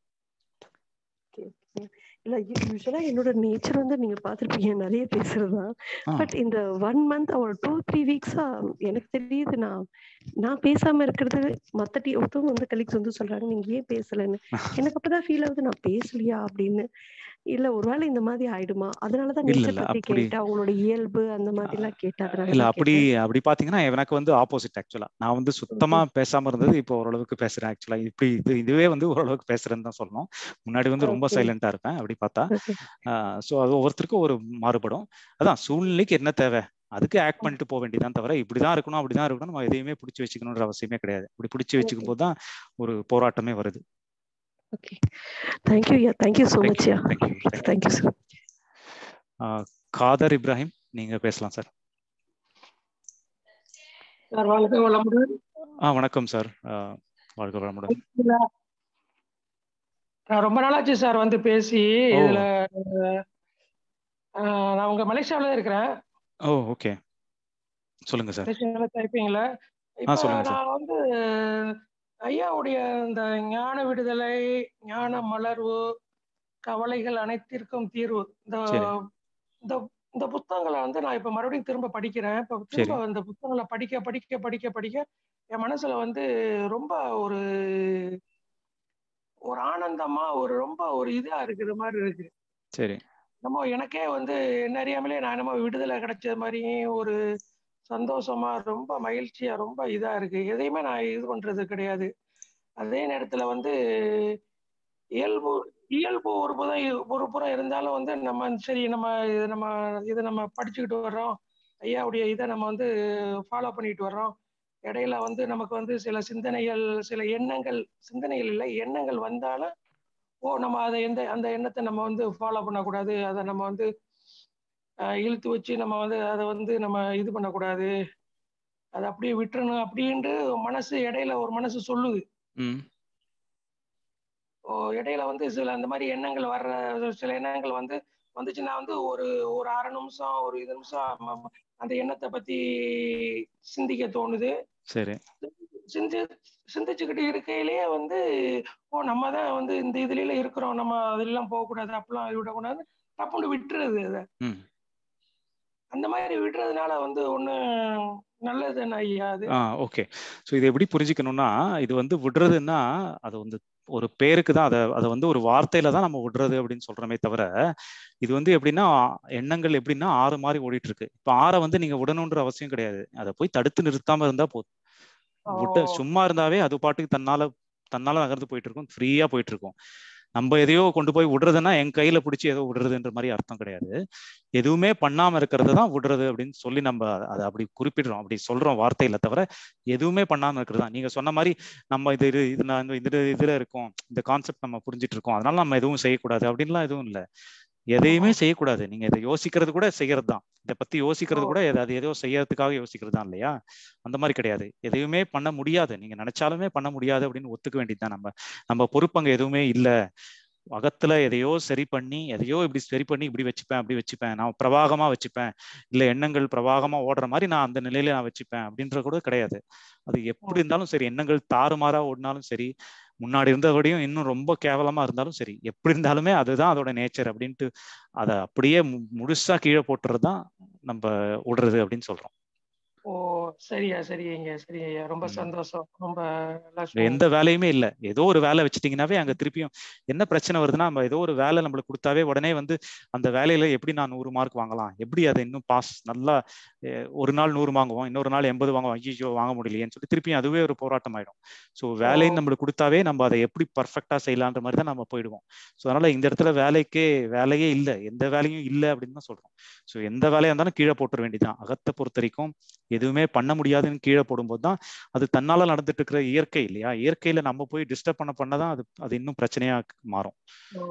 இல்ல யூஸ்வலா என்னோட நேச்சர் வந்து நீங்க பாத்திருப்பீங்க நிறைய பேசுறதுதான் பட் இந்த ஒன் மந்த் ஒரு டூ த்ரீ வீக்ஸா எனக்கு தெரியுது நான் நான் பேசாம இருக்கிறது மத்த டீ ஒருத்தவங்க வந்து கலீக்ஸ் வந்து சொல்றாங்க நீங்க ஏன் பேசலன்னு எனக்கு அப்பதான் ஃபீல் ஆகுது நான் பேசலையா அப்படின்னு இல்ல ஒருவேளை இந்த மாதிரி ஆயிடுமா அதனாலதான் நேச்சர் பத்தி கேட்டேன் அவங்களோட இயல்பு அந்த மாதிரி எல்லாம் கேட்டேன் இல்ல அப்படி அப்படி பாத்தீங்கன்னா எனக்கு வந்து ஆப்போசிட் ஆக்சுவலா நான் வந்து சுத்தமா பேசாம இருந்தது இப்போ ஓரளவுக்கு பேசுறேன் ஆக்சுவலா இப்படி இது இதுவே வந்து ஓரளவுக்கு பேசுறேன்னு தான் சொல்லணும் முன்னாடி வந்து ரொம்ப சைலண்டா இருப்பேன் அப்படி பார்த்தா சோ அது ஒவ்வொருத்தருக்கும் ஒரு மாறுபடும் அதான் சூழ்நிலைக்கு என்ன தேவை அதுக்கு ஆக்ட் பண்ணிட்டு போக வேண்டியதான் தவிர இப்படிதான் இருக்கணும் அப்படிதான் இருக்கணும் நம்ம எதையுமே பிடிச்சி வச்சுக்கணுன்ற அவசியமே கிடையாது இப்படி பிடிச்சி வச்சுக்கும் போது தான் ஒரு போராட்டமே வருது okay thank you yeah thank you so much yeah thank you thank you sir Khader Ibrahim நீங்க பேசலாம் சார் சார் வாழ்க வளமுடன் ஆ வணக்கம் சார் வாழ்க வளமுடன் நான் ரொம்ப நாளாச்சு சார் வந்து பேசி இதுல நான் உங்க மலேசியாவில இருக்கிறேன் ஓ ஓகே சொல்லுங்க சார் டைப்பிங்ல ஆ இப்போ சொல்லுங்க சார் நான் வந்து ஐயாவுடைய இந்த ஞான விடுதலை ஞான மலர்வு கவலைகள் அனைத்திற்கும் தீர்வு இந்த சரி இந்த இந்த புத்தகங்களை வந்து நான் இப்ப மறுபடியும் திரும்ப படிக்கிறேன் இப்ப சரி திரும்ப இந்த புத்தகங்களை படிக்க படிக்க படிக்க படிக்க என் மனசுல வந்து ரொம்ப ஒரு ஒரு ஆனந்தமா ஒரு ரொம்ப ஒரு இதா இருக்கிற மாதிரி இருக்கு சரி நம்ம எனக்கே வந்து என்ன அறியாமலே நான் என்னமோ விடுதலை கிடைச்ச மாதிரியும் ஒரு சந்தோஷமா ரொம்ப மகிழ்ச்சியா ரொம்ப இதா இருக்கு எதையுமே நான் இது பண்றது கிடையாது அதே நேரத்துல வந்து இயல்பு இயல்பு ஒரு புறம் இ- ஒரு புறம் இருந்தாலும் வந்து நம்ம சரி நம்ம இது நம்ம இது நம்ம படிச்சுக்கிட்டு வர்றோம் ஐயாவுடைய இதை நம்ம வந்து ஃபாலோ பண்ணிட்டு வர்றோம் இடையில வந்து நமக்கு வந்து சில சிந்தனைகள் சில எண்ணங்கள் சிந்தனைகள் இல்லை எண்ணங்கள் வந்தாலும் ஓ நம்ம அதை எந்த அந்த எண்ணத்தை நம்ம வந்து ஃபாலோ பண்ணக்கூடாது அதை நம்ம வந்து அஹ், இழுத்து வச்சு நம்ம வந்து அதை வந்து நம்ம இது பண்ணக்கூடாது அதை அப்படியே விட்டுறணும் அப்படின்ட்டு மனசு இடையில ஒரு மனசு சொல்லுது ம் ஓ, இடையில வந்து சில அந்த மாதிரி எண்ணங்கள் வர்ற சில எண்ணங்கள் வந்து வந்துச்சுன்னா வந்து ஒரு ஒரு அரை நிமிஷம் ஒரு இது நிமிஷம் ம- ம- அந்த எண்ணத்தை பத்தி சிந்திக்க தோணுது சரி சிந்தி சிந்திச்சுக்கிட்டு இருக்கையிலேயே வந்து ஓ நம்ம தான் வந்து இந்த இதுல இருக்கிறோம் நம்ம அதெல்லாம் போகக்கூடாது அப்படிலாம் விடக்கூடாது டப்புன்னு விட்டுறது அதை ம் அந்த மாதிரி விடுறதுனால வந்து ஒண்ணு நல்லது ஐயா அது ஆ ஓகே ஸோ இது எப்படி புரிஞ்சுக்கணும்னா இது வந்து விடுறதுன்னா அது வந்து ஒரு பேருக்கு தான் அதை அதை வந்து ஒரு வார்த்தையில தான் நம்ம விடுறது அப்படின்னு சொல்றோமே தவிர இது வந்து எப்படின்னா எண்ணங்கள் எப்படின்னா ஆறு மாதிரி ஓடிட்டு இருக்கு இப்போ ஆறை வந்து நீங்க விடணுன்ற அவசியம் கிடையாது அதை போய் தடுத்து நிறுத்தாம இருந்தா போதும் விட்ட ஓ சும்மா இருந்தாவே அது பாட்டுக்கு தன்னால தன்னால நகர்ந்து போயிட்டு இருக்கும் ஃப்ரீயா போயிட்டு இருக்கும் நம்ம எதையோ கொண்டு போய் விடுறதுன்னா என் கையில பிடிச்சி ஏதோ விடுறதுன்ற மாதிரி அர்த்தம் கிடையாது எதுவுமே பண்ணாம இருக்கிறது தான் விடுறது அப்படின்னு சொல்லி நம்ம அதை அப்படி குறிப்பிடுறோம் அப்படி சொல்றோம் வார்த்தையில தவிர எதுவுமே பண்ணாம இருக்கிறது தான் நீங்க சொன்ன மாதிரி நம்ம இது இது இது நான் இந்த இது இதுல இருக்கோம் இந்த கான்செப்ட் நம்ம புரிஞ்சிட்டு இருக்கோம் அதனால நம்ம எதுவும் செய்யக்கூடாது அப்படின்லாம் எதுவும் இல்லை எதையுமே செய்யக்கூடாது நீங்க இதை யோசிக்கிறது கூட செய்யறது தான் இதை பத்தி யோசிக்கிறது கூட எது- அது ஏதோ செய்யறதுக்காக யோசிக்கிறது தான் இல்லையா அந்த மாதிரி கிடையாது எதையுமே பண்ண முடியாது நீங்க நினைச்சாலுமே பண்ண முடியாது அப்படின்னு ஒத்துக்க வேண்டியதுதான் நம்ம நம்ம பொறுப்பு அங்க எதுவுமே இல்ல அகத்துல எதையோ சரி பண்ணி எதையோ இப்படி சரி பண்ணி இப்படி வச்சுப்பேன் அப்படி வச்சுப்பேன் நான் பிரவாகமா வச்சுப்பேன் இல்ல எண்ணங்கள் பிரவாகமா ஓடுற மாதிரி நான் அந்த நிலையில நான் வச்சுப்பேன் அப்படின்ற கூட கிடையாது அது எப்படி இருந்தாலும் சரி எண்ணங்கள் தாறுமாறா ஓடினாலும் சரி முன்னாடி இருந்தபடியும் இன்னும் ரொம்ப கேவலமா இருந்தாலும் சரி எப்படி இருந்தாலுமே அதுதான் அதோட நேச்சர் அப்படின்ட்டு அதை அப்படியே மு- முழுசா கீழே போட்டுறது தான் நம்ம விடுறது அப்படின்னு சொல்றோம் ஓ சரியா சரிங்க சரி ஐயா ரொம்ப ம். சந்தோஷம் ரொம்ப நல்லா வேற எந்த வேலையுமே இல்ல ஏதோ ஒரு வேலை வச்சுட்டீங்கன்னாவே அங்க திருப்பியும் என்ன பிரச்சனை வருதுன்னா நம்ம ஏதோ ஒரு வேலை நம்மளுக்கு கொடுத்தாவே உடனே வந்து அந்த வேலையில எப்படி நான் நூறு மார்க் வாங்கலாம் எப்படி அதை இன்னும் பாஸ் நல்லா அஹ், ஒரு நாள் நூறு வாங்குவோம் இன்னொரு நாள் எண்பது வாங்குவோம் ஐயோ வாங்க முடியலையேன்னு சொல்லி திருப்பியும் அதுவே ஒரு போராட்டம் ஆயிடும் ஸோ வேலைன்னு நம்மளுக்கு கொடுத்தாவே நம்ம அதை எப்படி பர்ஃபெக்டா செய்யலான்ற மாதிரி தான் நம்ம போயிடுவோம் ஸோ அதனால இந்த இடத்துல வேலைக்கே வேலையே இல்லை எந்த வேலையும் இல்லை அப்படின்னு தான் சொல்றோம் ஸோ எந்த வேலையா இருந்தாலும் கீழே போட்டுற வேண்டியதுதான் அகத்தை பொறுத்த வரைக்கும் எதுவுமே பண்ண முடியாதுன்னு கீழே போடும்போது தான் அது தன்னால நடந்துட்டு இருக்கிற இயற்கை இல்லையா இயற்கையில நம்ம போய் டிஸ்டர்ப் பண்ண பண்ணதான் அது அது இன்னும் பிரச்சனையா மாறும் ஓ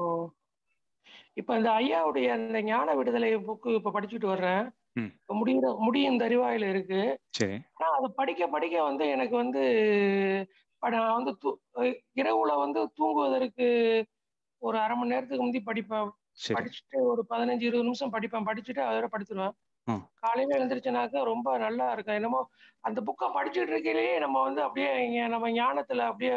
இப்ப இந்த ஐயாவுடைய அந்த ஞான விடுதலை புக்கு இப்ப படிச்சுட்டு வர்றேன் ம். இப்ப முடிகிற முடியும் தருவாயில இருக்கு சரி ஆனா அதை படிக்க படிக்க வந்து எனக்கு வந்து ப- நான் வந்து தூ- இரவுல வந்து தூங்குவதற்கு ஒரு அரை மணி நேரத்துக்கு முந்தி படிப்பேன் சரி படிச்சுட்டு ஒரு பதினஞ்சு இருபது நிமிஷம் படிப்பேன் படிச்சுட்டு அதோட படுத்துருவேன் ம். காலையில எழுந்திரிச்சனாக்கா ரொம்ப நல்லா இருக்கும் என்னமோ அந்த புக்கை படிச்சுட்டு இருக்கையிலேயே நம்ம வந்து அப்படியே இங்க நம்ம ஞானத்துல அப்படியே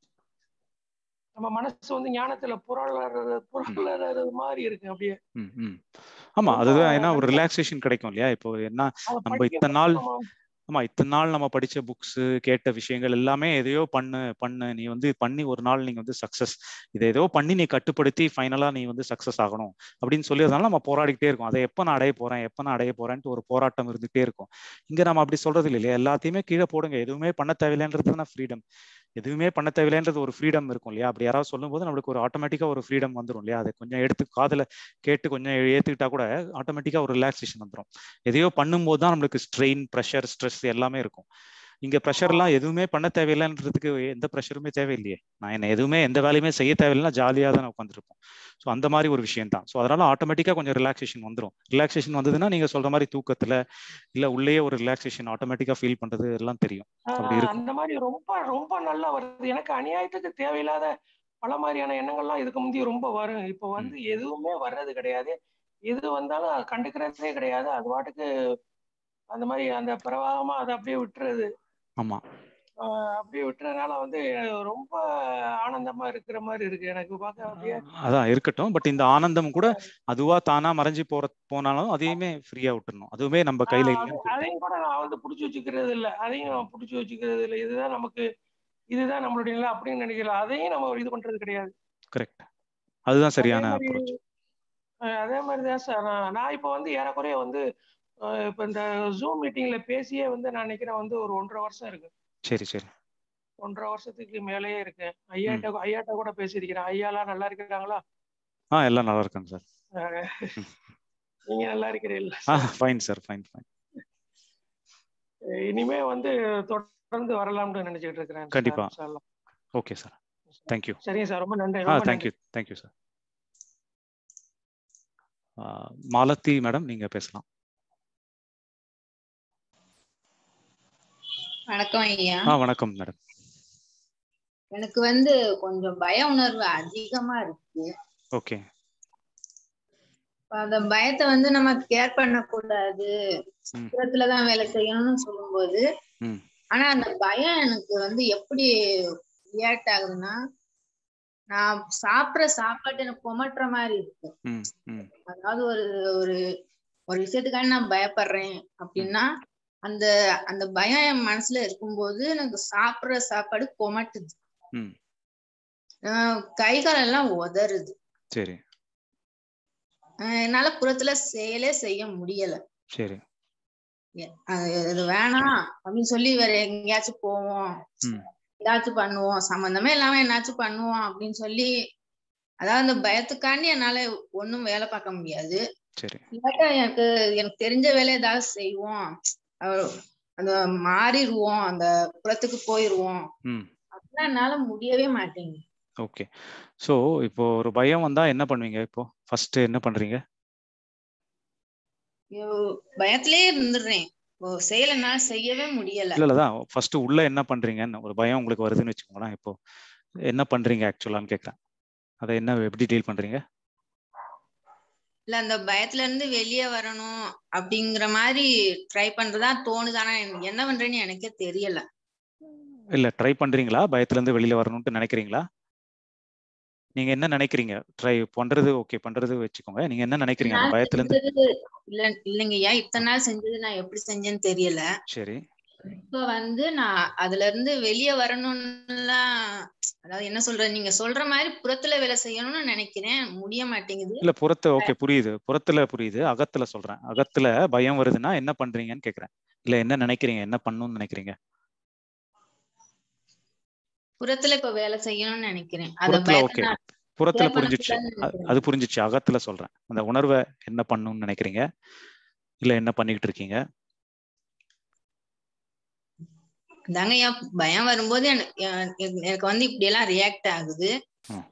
நம்ம மனசு வந்து ஞானத்துல புரளறது புரளறது மாதிரி இருக்கு அப்படியே ம் ம் ஆமா ரொம்ப அதுதான் ஏன்னா ஒரு நல்லா ரிலாக்ஸேஷன் கிடைக்கும் இல்லையா இப்போ என்ன அதை நம்ம படிக்க இத்தனை நாள் நம்ம ஆமா இத்தனை நாள் நம்ம படிச்ச புக்ஸ் கேட்ட விஷயங்கள் எல்லாமே எதையோ பண்ணு பண்ணு நீ வந்து பண்ணி ஒரு நாள் நீங்க வந்து சக்சஸ் இதை ஏதோ பண்ணி நீ கட்டுப்படுத்தி ஃபைனலா நீ வந்து சக்சஸ் ஆகணும் அப்படின்னு சொல்லியதுனால நம்ம போராடிக்கிட்டே இருக்கோம் அதை எப்ப நான் அடைய போறேன் எப்ப நான் அடைய போறேன்ட்டு ஒரு போராட்டம் இருந்துகிட்டே இருக்கும் இங்க நம்ம அப்படி சொல்றது இல்லை இல்லையா எல்லாத்தையுமே கீழே போடுங்க எதுவுமே பண்ண தேவையில்லைன்றது தான் ஃப்ரீடம் எதுவுமே பண்ண தேவையில்லைன்றது ஒரு ஃப்ரீடம் இருக்கும் இல்லையா அப்படி யாராவது சொல்லும்போது நம்மளுக்கு ஒரு ஆட்டோமேட்டிக்கா ஒரு ஃப்ரீடம் வந்துடும் இல்லையா அதை கொஞ்சம் எடுத்து காதுல கேட்டு கொஞ்சம் ஏத்துக்கிட்டா கூட ஆட்டோமேட்டிக்கா ஒரு ரிலாக்ஸேஷன் வந்துடும் எதையோ பண்ணும்போது தான் நம்மளுக்கு ஸ்ட்ரெயின் ப்ரெஷர் ஸ்ட்ரெஸ் எல்லாமே இருக்கும் இங்க ப்ரெஷர்லாம் எதுவுமே பண்ண தேவையில்லைன்றதுக்கு எந்த ப்ரெஷருமே தேவையில்லையே நான் என்ன எதுவுமே எந்த வேலையுமே செய்ய தேவையில்லைன்னா ஜாலியாக தான் உட்காந்துருப்போம் ஸோ அந்த மாதிரி ஒரு விஷயம் தான் ஸோ அதனால ஆட்டோமேட்டிக்காக கொஞ்சம் ரிலாக்ஸேஷன் வந்துடும் ரிலாக்ஸேஷன் வந்ததுன்னா நீங்க சொல்ற மாதிரி தூக்கத்துல இல்ல உள்ளேயே ஒரு ரிலாக்ஸேஷன் ஆட்டோமேட்டிக்கா ஃபீல் பண்றது எல்லாம் தெரியும் அப்படி ஆஹ் இருக்கும் அந்த மாதிரி ரொம்ப ரொம்ப நல்லா வருது எனக்கு அநியாயத்துக்கு தேவையில்லாத பல மாதிரியான எண்ணங்கள்லாம் இதுக்கு முந்தைய ரொம்ப வரும் இப்போ வந்து எதுவுமே வர்றது கிடையாது இது வந்தாலும் அது கண்டுக்கிறதே கிடையாது அது பாட்டுக்கு அந்த மாதிரி அந்த பிரவாகமா அதை அப்படியே விட்டுறது ஆமா ஆஹ் அப்படியே விட்டுறதுனால வந்து ரொம்ப ஆனந்தமா இருக்கிற மாதிரி இருக்கு எனக்கு பார்க்க அப்படியே அதான் இருக்கட்டும் பட் இந்த ஆனந்தம் கூட அதுவா தானா மறைஞ்சு போற போனாலும் அதையுமே ஃப்ரீயா விட்டுறணும் அதுவுமே நம்ம கையில ஆஹ் அது- இல்லைன்னு அதையும் கூட நான் வந்து பிடிச்சி வச்சுக்கிறது இல்லை அதையும் பிடிச்சி வச்சுக்கிறது இல்லை இதுதான் நமக்கு இதுதான் நம்மளுடைய நிலை அப்படின்னு நினைக்கல அதையும் நம்ம இது பண்றது கிடையாது கரெக்ட் அதுதான் அதே சரியான மாதிரி அப்ரோச் அஹ் அதே மாதிரி தான் சார் நான் நான் இப்போ வந்து ஏறக்குறைய வந்து அஹ் இப்போ இந்த ஜூம் மீட்டிங்ல பேசியே வந்து நான் நினைக்கிறேன் வந்து ஒரு ஒன்றரை வருஷம் இருக்கு சரி சரி ஒன்றரை வருஷத்துக்கு மேலேயே இருக்கேன் ஐயாட்ட ஐயாட்ட கூட பேசியிருக்கிறேன் ஐயாலாம் நல்லா இருக்கிறாங்களா ஆ எல்லாம் நல்லா இருக்காங்க சார் அஹ் நீங்க நல்லா இருக்கிறீங்களா ஆ sir fine sir fine fine இனிமே வந்து தொடர்ந்து வரலாம்னு நினைச்சிட்டு இருக்கிறேன் சார் கண்டிப்பா இன்ஷா அல்லாஹ். ஓகே சார் தேங்க்யூ சரிங்க சார் ரொம்ப நன்றி ஆ ரொம்ப நன்றி thank you thank you sir Malathi madam நீங்க பேசலாம் வணக்கம் ஐயா ஆ வணக்கம் மேடம் எனக்கு வந்து கொஞ்சம் பய உணர்வு அதிகமா இருக்கு ஓகே அந்த பயத்தை வந்து நம்ம கேர் பண்ணக்கூடாது ம். புறத்துலதான் வேலை செய்யணும்னு சொல்லும்போது ம் ஆனா அந்த பயம் எனக்கு வந்து எப்படி ரியாக்ட் ஆகுதுன்னா நான் சாப்பிடுற சாப்பாட்டு எனக்கு குமட்டுற மாதிரி இருக்கு ம் ம் அதாவது ஒரு ஒரு ஒரு விஷயத்துக்காக நான் பயப்படுறேன் அப்படின்னா அந்த அந்த பயம் என் மனசுல இருக்கும்போது எனக்கு சாப்பிடுற சாப்பாடு குமட்டுது ம் ஆஹ் கை கால் எல்லாம் உதறுது சரி ஆஹ் என்னால புறத்துல செயலே செய்ய முடியல சரி எ- அது இது வேணாம் அப்படின்னு சொல்லி வேற எங்கேயாச்சும் போவோம் ம் ஏதாச்சும் பண்ணுவோம் சம்பந்தமே இல்லாம என்னாச்சும் பண்ணுவோம் அப்படின்னு சொல்லி அதாவது அந்த பயத்துக்காண்டி என்னால ஒண்ணும் வேலை பார்க்க முடியாது சரி இல்லாட்டா எனக்கு எனக்கு தெரிஞ்ச வேலை ஏதாவது செய்வோம் அஹ் அந்த மாறிடுவோம் அந்த புறத்துக்கு போயிருவோம் ம் அப்படின்னா என்னால முடியவே மாட்டேங்குது ஓகே ஸோ இப்போ ஒரு பயம் வந்தா என்ன பண்ணுவீங்க இப்போ ஃபர்ஸ்ட் என்ன பண்றீங்க ஐயோ, பயத்திலேயே இருந்துடுறேன் இப்போ செயல் என்னால செய்யவே முடியல இல்ல இல்லதான் ஃபர்ஸ்ட் உள்ள என்ன பண்றீங்கன்னு ஒரு பயம் உங்களுக்கு வருதுன்னு வச்சுக்கோங்களேன் இப்போ என்ன பண்றீங்க ஆக்சுவலான்னு கேட்குறேன் அதை என்ன எப்படி டீல் பண்றீங்க இல்ல அந்த பயத்துல இருந்து வெளியே வரணும் அப்படிங்கிற மாதிரி ட்ரை பண்றதா தோணுது ஆனா எனக்கு என்ன பண்றேன்னு எனக்கே தெரியல இல்ல ட்ரை பண்றீங்களா பயத்துல இருந்து வெளியில வரணும்னு நினைக்கிறீங்களா நீங்க என்ன நினைக்கிறீங்க ட்ரை பண்றது ஓகே பண்றது வச்சுக்கோங்க நீங்க என்ன நினைக்கிறீங்க அந்த நான் பயத்துல இருந்து செஞ்சது இல்ல இல்லைங்கய்யா இத்தனை நாள் செஞ்சது நான் எப்படி செஞ்சேன்னு தெரியல சரி இப்ப வந்து நான் அதுல இருந்து வெளியே வரணும்லாம் அதாவது என்ன சொல்றது நீங்க சொல்ற மாதிரி புறத்துல வேலை செய்யணும்னு நினைக்கிறேன் முடிய மாட்டேங்குது இல்ல புறத்து ஓகே புரியுது புறத்துல புரியுது அகத்துல சொல்றேன் அகத்துல பயம் வருதுன்னா என்ன பண்றீங்கன்னு கேக்குறேன் இல்ல என்ன நினைக்கிறீங்க என்ன பண்ணணும்னு நினைக்கிறீங்க புறத்துல இப்ப வேலை செய்யணும்னு நினைக்கிறேன் அத புறத்துல பயத்தை ஓகே நான் புறத்துல care புரிஞ்சிச்சு பண்ணக்கூடாதுன்னு அ- நினைக்கிறேன். அது புரிஞ்சிச்சு அகத்துல சொல்றேன் அந்த உணர்வை என்ன பண்ணணும்னு நினைக்கிறீங்க இல்ல என்ன பண்ணிக்கிட்டு இருக்கீங்க தாங்கய்யா பயம் வரும்போது எனக்கு எனக்கு- எனக்கு வந்து இப்படி எல்லாம் ரியாக்ட் ஆகுது ம்.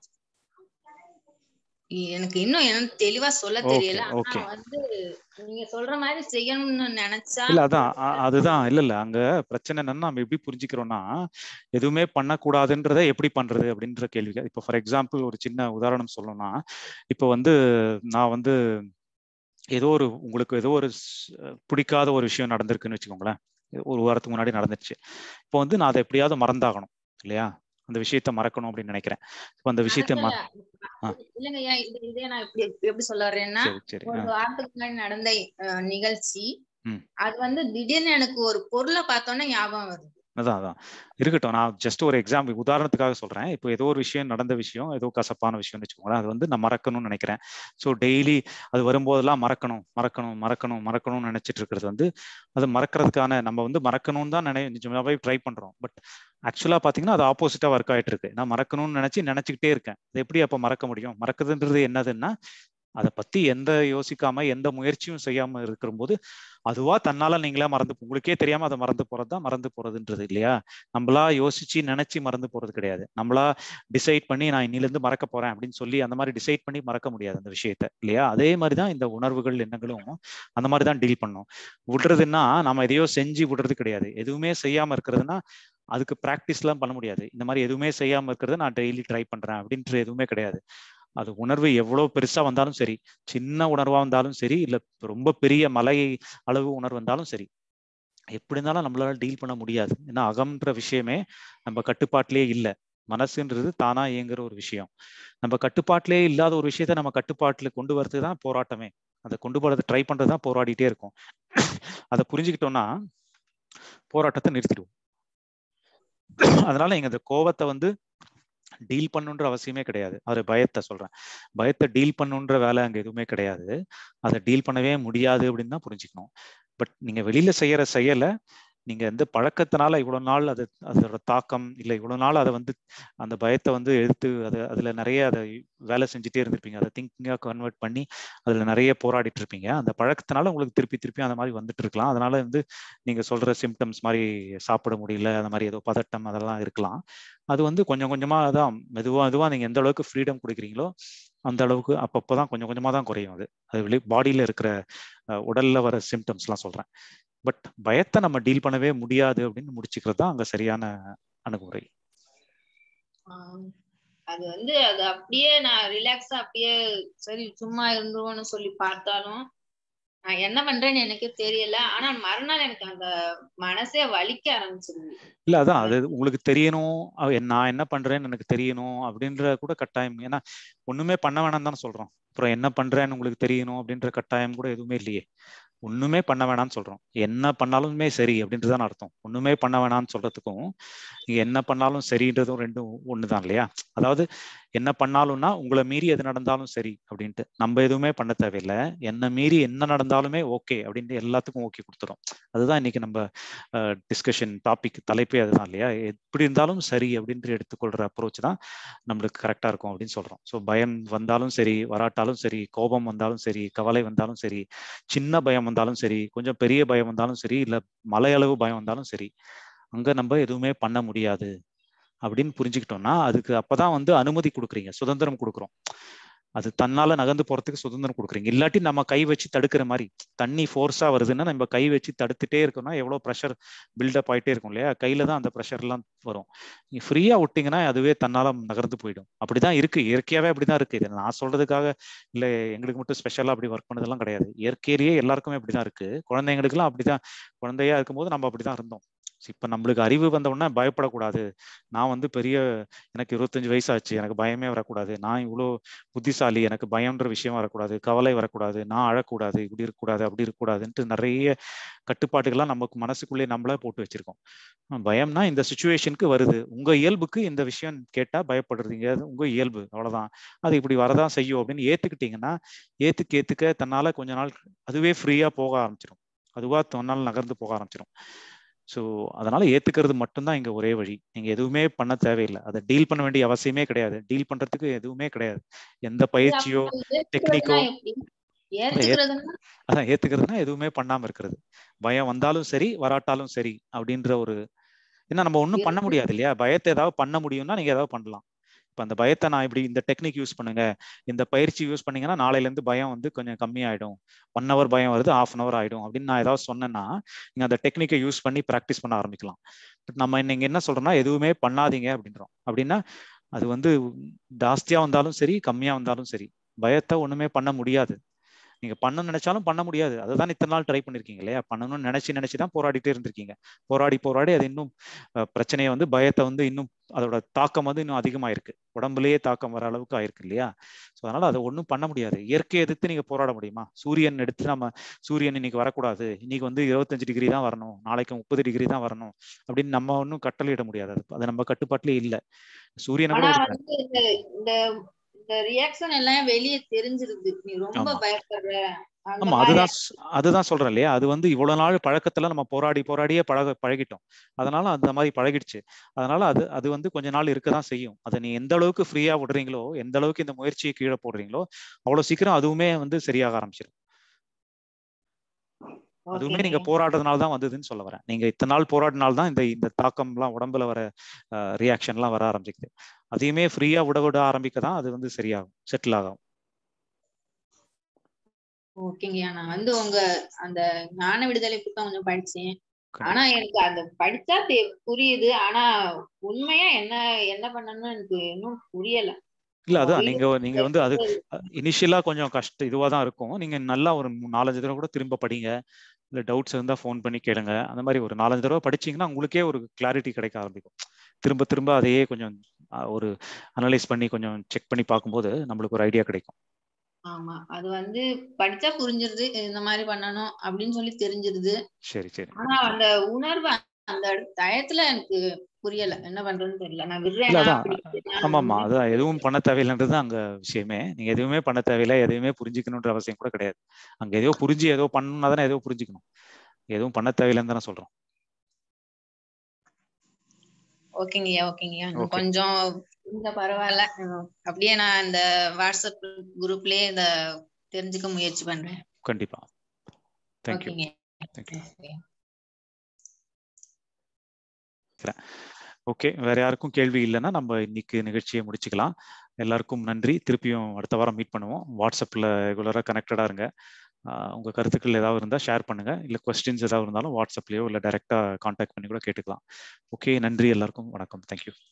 எனக்கு இன்னும் என்ன தெளிவா சொல்ல ஓகே தெரியல ஆனா ஓகே வந்து நீங்க சொல்ற மாதிரி செய்யணும்னு நினைச்சா இல்ல அதான் அ- அதுதான் இல்ல இல்ல அங்க பிரச்சனை என்னன்னா நம்ம எப்படி புரிஞ்சுக்கிறோம்னா எதுவுமே பண்ணக்கூடாதுன்றதை எப்படி பண்றது அப்படின்ற கேள்வி இப்போ ஃபார் எக்ஸாம்பிள் ஒரு சின்ன உதாரணம் சொல்லணும்னா இப்போ வந்து நான் வந்து ஏதோ ஒரு உங்களுக்கு ஏதோ ஒரு ஸ்- பிடிக்காத ஒரு விஷயம் நடந்திருக்குன்னு வச்சுக்கோங்களேன் ஒரு வாரத்துக்கு முன்னாடி நடந்துச்சு இப்போ வந்து நான் அதை எப்படியாவது மறந்தாகணும் இல்லையா அந்த விஷயத்த மறக்கணும் அப்படின்னு நினைக்கிறேன் இப்போ அந்த விஷயத்த ம மறக்கல ஆ. இல்லைங்கய்யா இது இதே நான் எப்படி எப்படி சொல்ல வர்றேன்னா சரி சரி ஒரு ஆ, வாரத்துக்கு முன்னாடி நடந்த அஹ், நிகழ்ச்சி ம். அது வந்து திடீர்னு எனக்கு ஒரு பொருளை பார்த்தோன்னே ஞாபகம் வருது அதான் அதான் இருக்கட்டும் நான் ஜஸ்ட் ஒரு எக்ஸாம்பிள் உதாரணத்துக்காக சொல்றேன் இப்போ ஏதோ ஒரு விஷயம் நடந்த விஷயம் ஏதோ கசப்பான விஷயம்னு வச்சுக்கோங்களேன் அது வந்து நான் மறக்கணும்னு நினைக்கிறேன் ஸோ டெய்லி அது வரும்போதெல்லாம் மறக்கணும் மறக்கணும் மறக்கணும் மறக்கணும்னு நினைச்சிட்டு இருக்கிறது வந்து அது மறக்கிறதுக்கான நம்ம வந்து மறக்கணும்னு தான் நினை நிஜமாவே ட்ரை பண்றோம் பட் ஆக்சுவலா பாத்தீங்கன்னா அது ஆப்போசிட்டா ஒர்க் ஆயிட்டு இருக்கு நான் மறக்கணும்னு நினைச்சு நினைச்சுக்கிட்டே இருக்கேன் அது எப்படி அப்ப மறக்க முடியும் மறக்குதுன்றது என்னதுன்னா அதை பத்தி எந்த யோசிக்காம எந்த முயற்சியும் செய்யாம இருக்கிறபோது அதுவா தன்னால நீங்களா மறந்து உங்களுக்கே தெரியாம அதை மறந்து போறது தான் மறந்து போறதுன்றது இல்லையா நம்மளா யோசிச்சு நினைச்சு மறந்து போறது கிடையாது நம்மளா டிசைட் பண்ணி நான் இன்னில இருந்து மறக்க போறேன் அப்படின்னு சொல்லி அந்த மாதிரி டிசைட் பண்ணி மறக்க முடியாது அந்த விஷயத்த இல்லையா அதே மாதிரி தான் இந்த உணர்வுகள் எண்ணங்களும் அந்த மாதிரி தான் டீல் பண்ணும் விடுறதுன்னா நம்ம எதையோ செஞ்சு விடுறது கிடையாது எதுவுமே செய்யாம இருக்கிறதுனா அதுக்கு ப்ராக்டிஸ்லாம் பண்ண முடியாது இந்த மாதிரி எதுவுமே செய்யாம இருக்கிறத நான் டெய்லி ட்ரை பண்றேன் அப்படின்ற எதுவுமே கிடையாது அது உணர்வு எவ்வளவு பெருசா வந்தாலும் சரி சின்ன உணர்வா வந்தாலும் சரி இல்ல ரொம்ப பெரிய மலை அளவு உணர்வு வந்தாலும் சரி எப்படி இருந்தாலும் நம்மளால டீல் பண்ண முடியாது ஏன்னா அகம்ன்ற விஷயமே நம்ம கட்டுப்பாட்டிலே இல்லை மனசுன்றது தானா இயங்குற ஒரு விஷயம் நம்ம கட்டுப்பாட்டிலே இல்லாத ஒரு விஷயத்த நம்ம கட்டுப்பாட்டுல கொண்டு வரது தான் போராட்டமே அதை கொண்டு போறது ட்ரை பண்றது தான் போராடிட்டே இருக்கும் அதை புரிஞ்சுக்கிட்டோம்னா போராட்டத்தை நிறுத்திடுவோம் அதனால எங்க இந்த கோவத்தை வந்து டீல் பண்ணுன்ற அவசியமே கிடையாது அது பயத்தை சொல்றேன் பயத்தை டீல் பண்ணுன்ற வேலை அங்க எதுவுமே கிடையாது அதை டீல் பண்ணவே முடியாது அப்படின்னு தான் புரிஞ்சுக்கணும் பட் நீங்க வெளியில செய்யற செயலை நீங்க எந்த பழக்கத்தினால இவ்வளவு நாள் அது அதோட தாக்கம் இல்லை இவ்வளவு நாள் அதை வந்து அந்த பயத்தை வந்து எடுத்து அதை அதுல நிறைய அதை வேலை செஞ்சுட்டே இருந்திருப்பீங்க அதை திங்கிங்கா கன்வெர்ட் பண்ணி அதுல நிறைய போராடிட்டு இருப்பீங்க அந்த பழக்கத்தினால உங்களுக்கு திருப்பி திருப்பி அந்த மாதிரி வந்துட்டு இருக்கலாம் அதனால வந்து நீங்க சொல்ற சிம்டம்ஸ் மாதிரி சாப்பிட முடியல அந்த மாதிரி ஏதோ பதட்டம் அதெல்லாம் இருக்கலாம் அது வந்து கொஞ்சம் கொஞ்சமா தான் மெதுவா மெதுவா நீங்க எந்த அளவுக்கு ஃப்ரீடம் கொடுக்குறீங்களோ அந்த அளவுக்கு அப்பப்போதான் கொஞ்சம் கொஞ்சமா தான் குறையும் அது அது வெளி பாடியில இருக்கிற உடல்ல வர சிம்டம்ஸ் எல்லாம் சொல்றேன் பட் பயத்தை நம்ம டீல் பண்ணவே முடியாது அப்படின்னு முடிச்சுக்கிறது தான் அங்க சரியான அணுகுமுறை அது வந்து அது அப்படியே நான் ரிலாக்ஸா அப்படியே சரி சும்மா இருந்துருவோம்னு சொல்லி பார்த்தாலும் நான் என்ன பண்றேன்னு எனக்கே தெரியல ஆனா மறுநாள் எனக்கு அந்த மனசே வலிக்க ஆரம்பிச்சிருது இல்ல அதான் அது உங்களுக்கு தெரியணும் நான் என்ன பண்றேன்னு எனக்கு தெரியணும் அப்படின்ற கூட கட்டாயம் ஏன்னா ஒண்ணுமே பண்ண வேணாம் தானே சொல்றோம் அப்புறம் என்ன பண்றேன்னு உங்களுக்கு தெரியணும் அப்படின்ற கட்டாயம் கூட எதுவுமே இல்லையே ஒண்ணுமே பண்ண வேணாம்னு சொல்றோம் என்ன பண்ணாலுமே சரி அப்படின்றதான் அர்த்தம் ஒண்ணுமே பண்ண வேணாம்னு சொல்றதுக்கும் நீங்க என்ன பண்ணாலும் சரின்றதும் ரெண்டும் ஒண்ணுதான் இல்லையா அதாவது என்ன பண்ணாலும்னா உங்களை மீறி எது நடந்தாலும் சரி அப்படின்ட்டு நம்ம எதுவுமே பண்ண தேவையில்லை என்ன மீறி என்ன நடந்தாலுமே ஓகே அப்படின்ட்டு எல்லாத்துக்கும் ஓகே கொடுத்துரும் அதுதான் இன்னைக்கு நம்ம டிஸ்கஷன் டாபிக் தலைப்பே அதுதான் இல்லையா எப்படி இருந்தாலும் சரி அப்படின்ட்டு எடுத்துக்கொள்ற அப்ரோச் தான் நம்மளுக்கு கரெக்டா இருக்கும் அப்படின்னு சொல்றோம் ஸோ பயம் வந்தாலும் சரி வராட்டாலும் சரி கோபம் வந்தாலும் சரி கவலை வந்தாலும் சரி சின்ன பயம் வந்தாலும் சரி கொஞ்சம் பெரிய பயம் வந்தாலும் சரி இல்ல மலையளவு பயம் வந்தாலும் சரி அங்க நம்ம எதுவுமே பண்ண முடியாது அப்படின்னு புரிஞ்சுக்கிட்டோம்னா அதுக்கு அப்பதான் வந்து அனுமதி கொடுக்குறீங்க சுதந்திரம் கொடுக்குறோம் அது தன்னால நகர்ந்து போறதுக்கு சுதந்திரம் கொடுக்குறீங்க இல்லாட்டி நம்ம கை வச்சு தடுக்கிற மாதிரி தண்ணி ஃபோர்ஸா வருதுன்னா நம்ம கை வச்சு தடுத்துட்டே இருக்கோம்னா எவ்வளவு ப்ரெஷர் பில்டப் ஆயிட்டே இருக்கும் இல்லையா கையில தான் அந்த ப்ரெஷர் எல்லாம் வரும் நீங்க ஃப்ரீயா விட்டீங்கன்னா அதுவே தன்னால நகர்ந்து போயிடும் அப்படிதான் இருக்கு இயற்கையாவே அப்படிதான் இருக்கு இது நான் சொல்றதுக்காக இல்ல எங்களுக்கு மட்டும் ஸ்பெஷலா அப்படி ஒர்க் பண்ணதெல்லாம் கிடையாது இயற்கையிலேயே எல்லாருக்குமே அப்படிதான் இருக்கு குழந்தைங்களுக்குலாம் அப்படிதான் குழந்தையா இருக்கும்போது நம்ம அப்படிதான் இருந்தோம் இப்ப நம்மளுக்கு அறிவு வந்த உடனே பயப்படக்கூடாது நான் வந்து பெரிய எனக்கு இருபத்தஞ்சு வயசு ஆச்சு எனக்கு பயமே வரக்கூடாது நான் இவ்வளோ புத்திசாலி எனக்கு பயம்ன்ற விஷயம் வரக்கூடாது கவலை வரக்கூடாது நான் அழக்கூடாது இப்படி இருக்கக்கூடாது அப்படி இருக்கக்கூடாதுன்ட்டு நிறைய கட்டுப்பாட்டுகள்லாம் நமக்கு மனசுக்குள்ளே நம்மளே போட்டு வச்சிருக்கோம் பயம்னா இந்த சுச்சுவேஷனுக்கு வருது உங்க இயல்புக்கு இந்த விஷயம் கேட்டா பயப்படுறீங்க உங்க இயல்பு அவ்வளவுதான் அது இப்படி வரதான் செய்யும் அப்படின்னு ஏத்துக்கிட்டீங்கன்னா ஏத்துக்க ஏத்துக்க தன்னால கொஞ்ச நாள் அதுவே ஃப்ரீயா போக ஆரம்பிச்சிடும் அதுவா தன்னால் நகர்ந்து போக ஆரம்பிச்சிடும் ஸோ அதனால ஏத்துக்கிறது மட்டும்தான் இங்க ஒரே வழி நீங்க எதுவுமே பண்ண தேவையில்லை அதை டீல் பண்ண வேண்டிய அவசியமே கிடையாது டீல் பண்றதுக்கு எதுவுமே கிடையாது எந்த பயிற்சியோ டெக்னிக்கோ அதான் ஏத்துக்கிறதுனா எதுவுமே பண்ணாம இருக்கிறது பயம் வந்தாலும் சரி வராட்டாலும் சரி அப்படின்ற ஒரு ஏன்னா நம்ம ஒன்றும் பண்ண முடியாது இல்லையா பயத்தை ஏதாவது பண்ண முடியும்னா நீங்க ஏதாவது பண்ணலாம் இப்போ அந்த பயத்தை நான் இப்படி இந்த டெக்னிக் யூஸ் பண்ணுங்க இந்த பயிற்சி யூஸ் பண்ணீங்கன்னா நாளையில இருந்து பயம் வந்து கொஞ்சம் கம்மியாயிடும் ஒன் ஹவர் பயம் வருது ஆஃப் அன் ஹவர் ஆயிடும் அப்படின்னு நான் ஏதாவது சொன்னேன்னா நீங்க அந்த டெக்னிக்கை யூஸ் பண்ணி ப்ராக்டிஸ் பண்ண ஆரம்பிக்கலாம் பட் நம்ம நீங்க என்ன சொல்றோம்னா எதுவுமே பண்ணாதீங்க அப்படின்றோம் அப்படின்னா அது வந்து ஜாஸ்தியா வந்தாலும் சரி கம்மியா வந்தாலும் சரி பயத்தை ஒண்ணுமே பண்ண முடியாது நீங்க பண்ண நினைச்சாலும் பண்ண முடியாது அதுதான் இத்தனை நாள் ட்ரை பண்ணிருக்கீங்க இல்லையா பண்ணணும்னு நினைச்சு நினைச்சுதான் போராடிட்டே இருந்திருக்கீங்க போராடி போராடி அது இன்னும் பிரச்சனையை வந்து பயத்தை வந்து இன்னும் அதோட தாக்கம் வந்து இன்னும் அதிகமாயிருக்கு உடம்புலயே தாக்கம் வர அளவுக்கு ஆயிருக்கு இல்லையா ஸோ அதனால அதை ஒன்றும் பண்ண முடியாது இயற்கையை எதிர்த்து நீங்க போராட முடியுமா சூரியன் எடுத்து நம்ம சூரியன் இன்னைக்கு வரக்கூடாது இன்னைக்கு வந்து இருபத்தஞ்சு டிகிரி தான் வரணும் நாளைக்கு முப்பது டிகிரி தான் வரணும் அப்படின்னு நம்ம ஒன்றும் கட்டளையிட முடியாது அது அது நம்ம கட்டுப்பாட்டிலே இல்லை சூரியனை கூட இந்த இந்த ரியாக்ஷன் எல்லாம் வெளியே தெரிஞ்சிருது நீ ரொம்ப பயப்படுற ஆமா அதுதான் அதுதான் சொல்றேன் இல்லையா அது வந்து இவ்வளவு நாள் பழக்கத்துல நம்ம போராடி போராடியே பழக பழகிட்டோம் அதனால அந்த மாதிரி பழகிடுச்சு அதனால அது அது வந்து கொஞ்ச நாள் இருக்கதான் செய்யும் அதை நீ எந்த அளவுக்கு ஃப்ரீயா விடுறீங்களோ எந்த அளவுக்கு இந்த முயற்சியை கீழே போடுறீங்களோ அவ்வளவு சீக்கிரம் அதுவுமே வந்து சரியாக ஆரம்பிச்சிடும் அதுவுமே நீங்க போராடுறதுனால தான் வந்ததுன்னு சொல்ல வரேன் நீங்க இத்தனை நாள் போராடினால தான் இந்த இந்த தாக்கம் எல்லாம் உடம்புல வர ரியாக்ஷன் எல்லாம் வர ஆரம்பிக்குது அதையுமே ஃப்ரீயா விட விட ஆரம்பிக்க தான் அது வந்து சரியாகும் செட்டில் ஆகும் ஓகேங்கய்யா நான் வந்து உங்க அந்த ஞான விடுதலை புத்தகம் கொஞ்சம் படிச்சேன் ஆனா எனக்கு அந்த படிச்சா புரியுது ஆனா உண்மையா என்ன என்ன பண்ணணும்னு எனக்கு இன்னும் புரியல இல்ல நம்ம அதான் வீடு நீங்க நீங்க வந்து அது இருக்கிறது இனிஷியலா கொஞ்சம் கஷ்ட இதுவா தான் இருக்கும் நீங்க நல்லா ஒரு மூ- நாலஞ்சு தடவை கூட திரும்ப படிங்க இல்ல டவுட்ஸ் இருந்தா ஃபோன் பண்ணி கேளுங்க அந்த மாதிரி ஒரு நாலஞ்சு தடவை படிச்சீங்கன்னா உங்களுக்கே ஒரு கிளாரிட்டி கிடைக்க ஆரம்பிக்கும் திரும்ப திரும்ப அதையே கொஞ்சம் அஹ், ஒரு அனலைஸ் பண்ணி கொஞ்சம் செக் பண்ணி பார்க்கும்போது நம்மளுக்கு ஒரு ஐடியா கிடைக்கும் ஆமா அது வந்து படிச்சா புரிஞ்சிருது இந்த மாதிரி பண்ணணும் அப்படின்னு சொல்லி தெரிஞ்சிருது சரி சரி ஆனா அந்த உணர்வு அந்த டயத்துல எனக்கு புரியல என்ன பண்றதுன்னு தெரியல நான் இல்ல விடுறேனா அதான் பிடிக்கிறேனா ஆமா ஆமா ஒண்ணுமே அதான் புரியல எதுவும் பண்ண தேவையில்லைன்றது தான் அங்க விஷயமே நீங்க எதுவுமே பண்ண தேவையில்லை எதுவுமே புரிஞ்சுக்கணுன்ற அவசியம் கூட கிடையாது அங்க ஏதோ புரிஞ்சு ஏதோ பண்ணணும்னா தானே ஏதோ புரிஞ்சுக்கணும் எதுவும் பண்ண தேவையில்லைன்னு தானே சொல்றோம் ஓகேங்கய்யா ஓகேங்கய்யா இன்னும் ஓகே கொஞ்சம் இந்த பரவாயில்ல உம், அப்படியே நான் இந்த வாட்ஸ்அப் குரூப்லயே இத தெரிஞ்சுக்க முயற்சி பண்றேன் கண்டிப்பா தேங்க்யூ ஓகேங்க தேங்க்யூ ஓகே ஓகே வேற யாருக்கும் கேள்வி இல்லைன்னா நம்ம இன்னைக்கு நிகழ்ச்சியை முடிச்சுக்கலாம் எல்லாருக்கும் நன்றி திருப்பியும் அடுத்த வாரம் மீட் பண்ணுவோம் வாட்ஸ்அப்ல ரெகுலராக கனெக்டடா இருங்க ஆஹ் உங்க கருத்துக்கள் ஏதாவது இருந்தால் ஷேர் பண்ணுங்க இல்லை கொஸ்டின்ஸ் ஏதாவது இருந்தாலும் வாட்ஸ்அப்லயோ இல்லை டைரக்டா காண்டாக்ட் பண்ணி கூட கேட்டுக்கலாம் ஓகே நன்றி எல்லாருக்கும் வணக்கம் தேங்க்யூ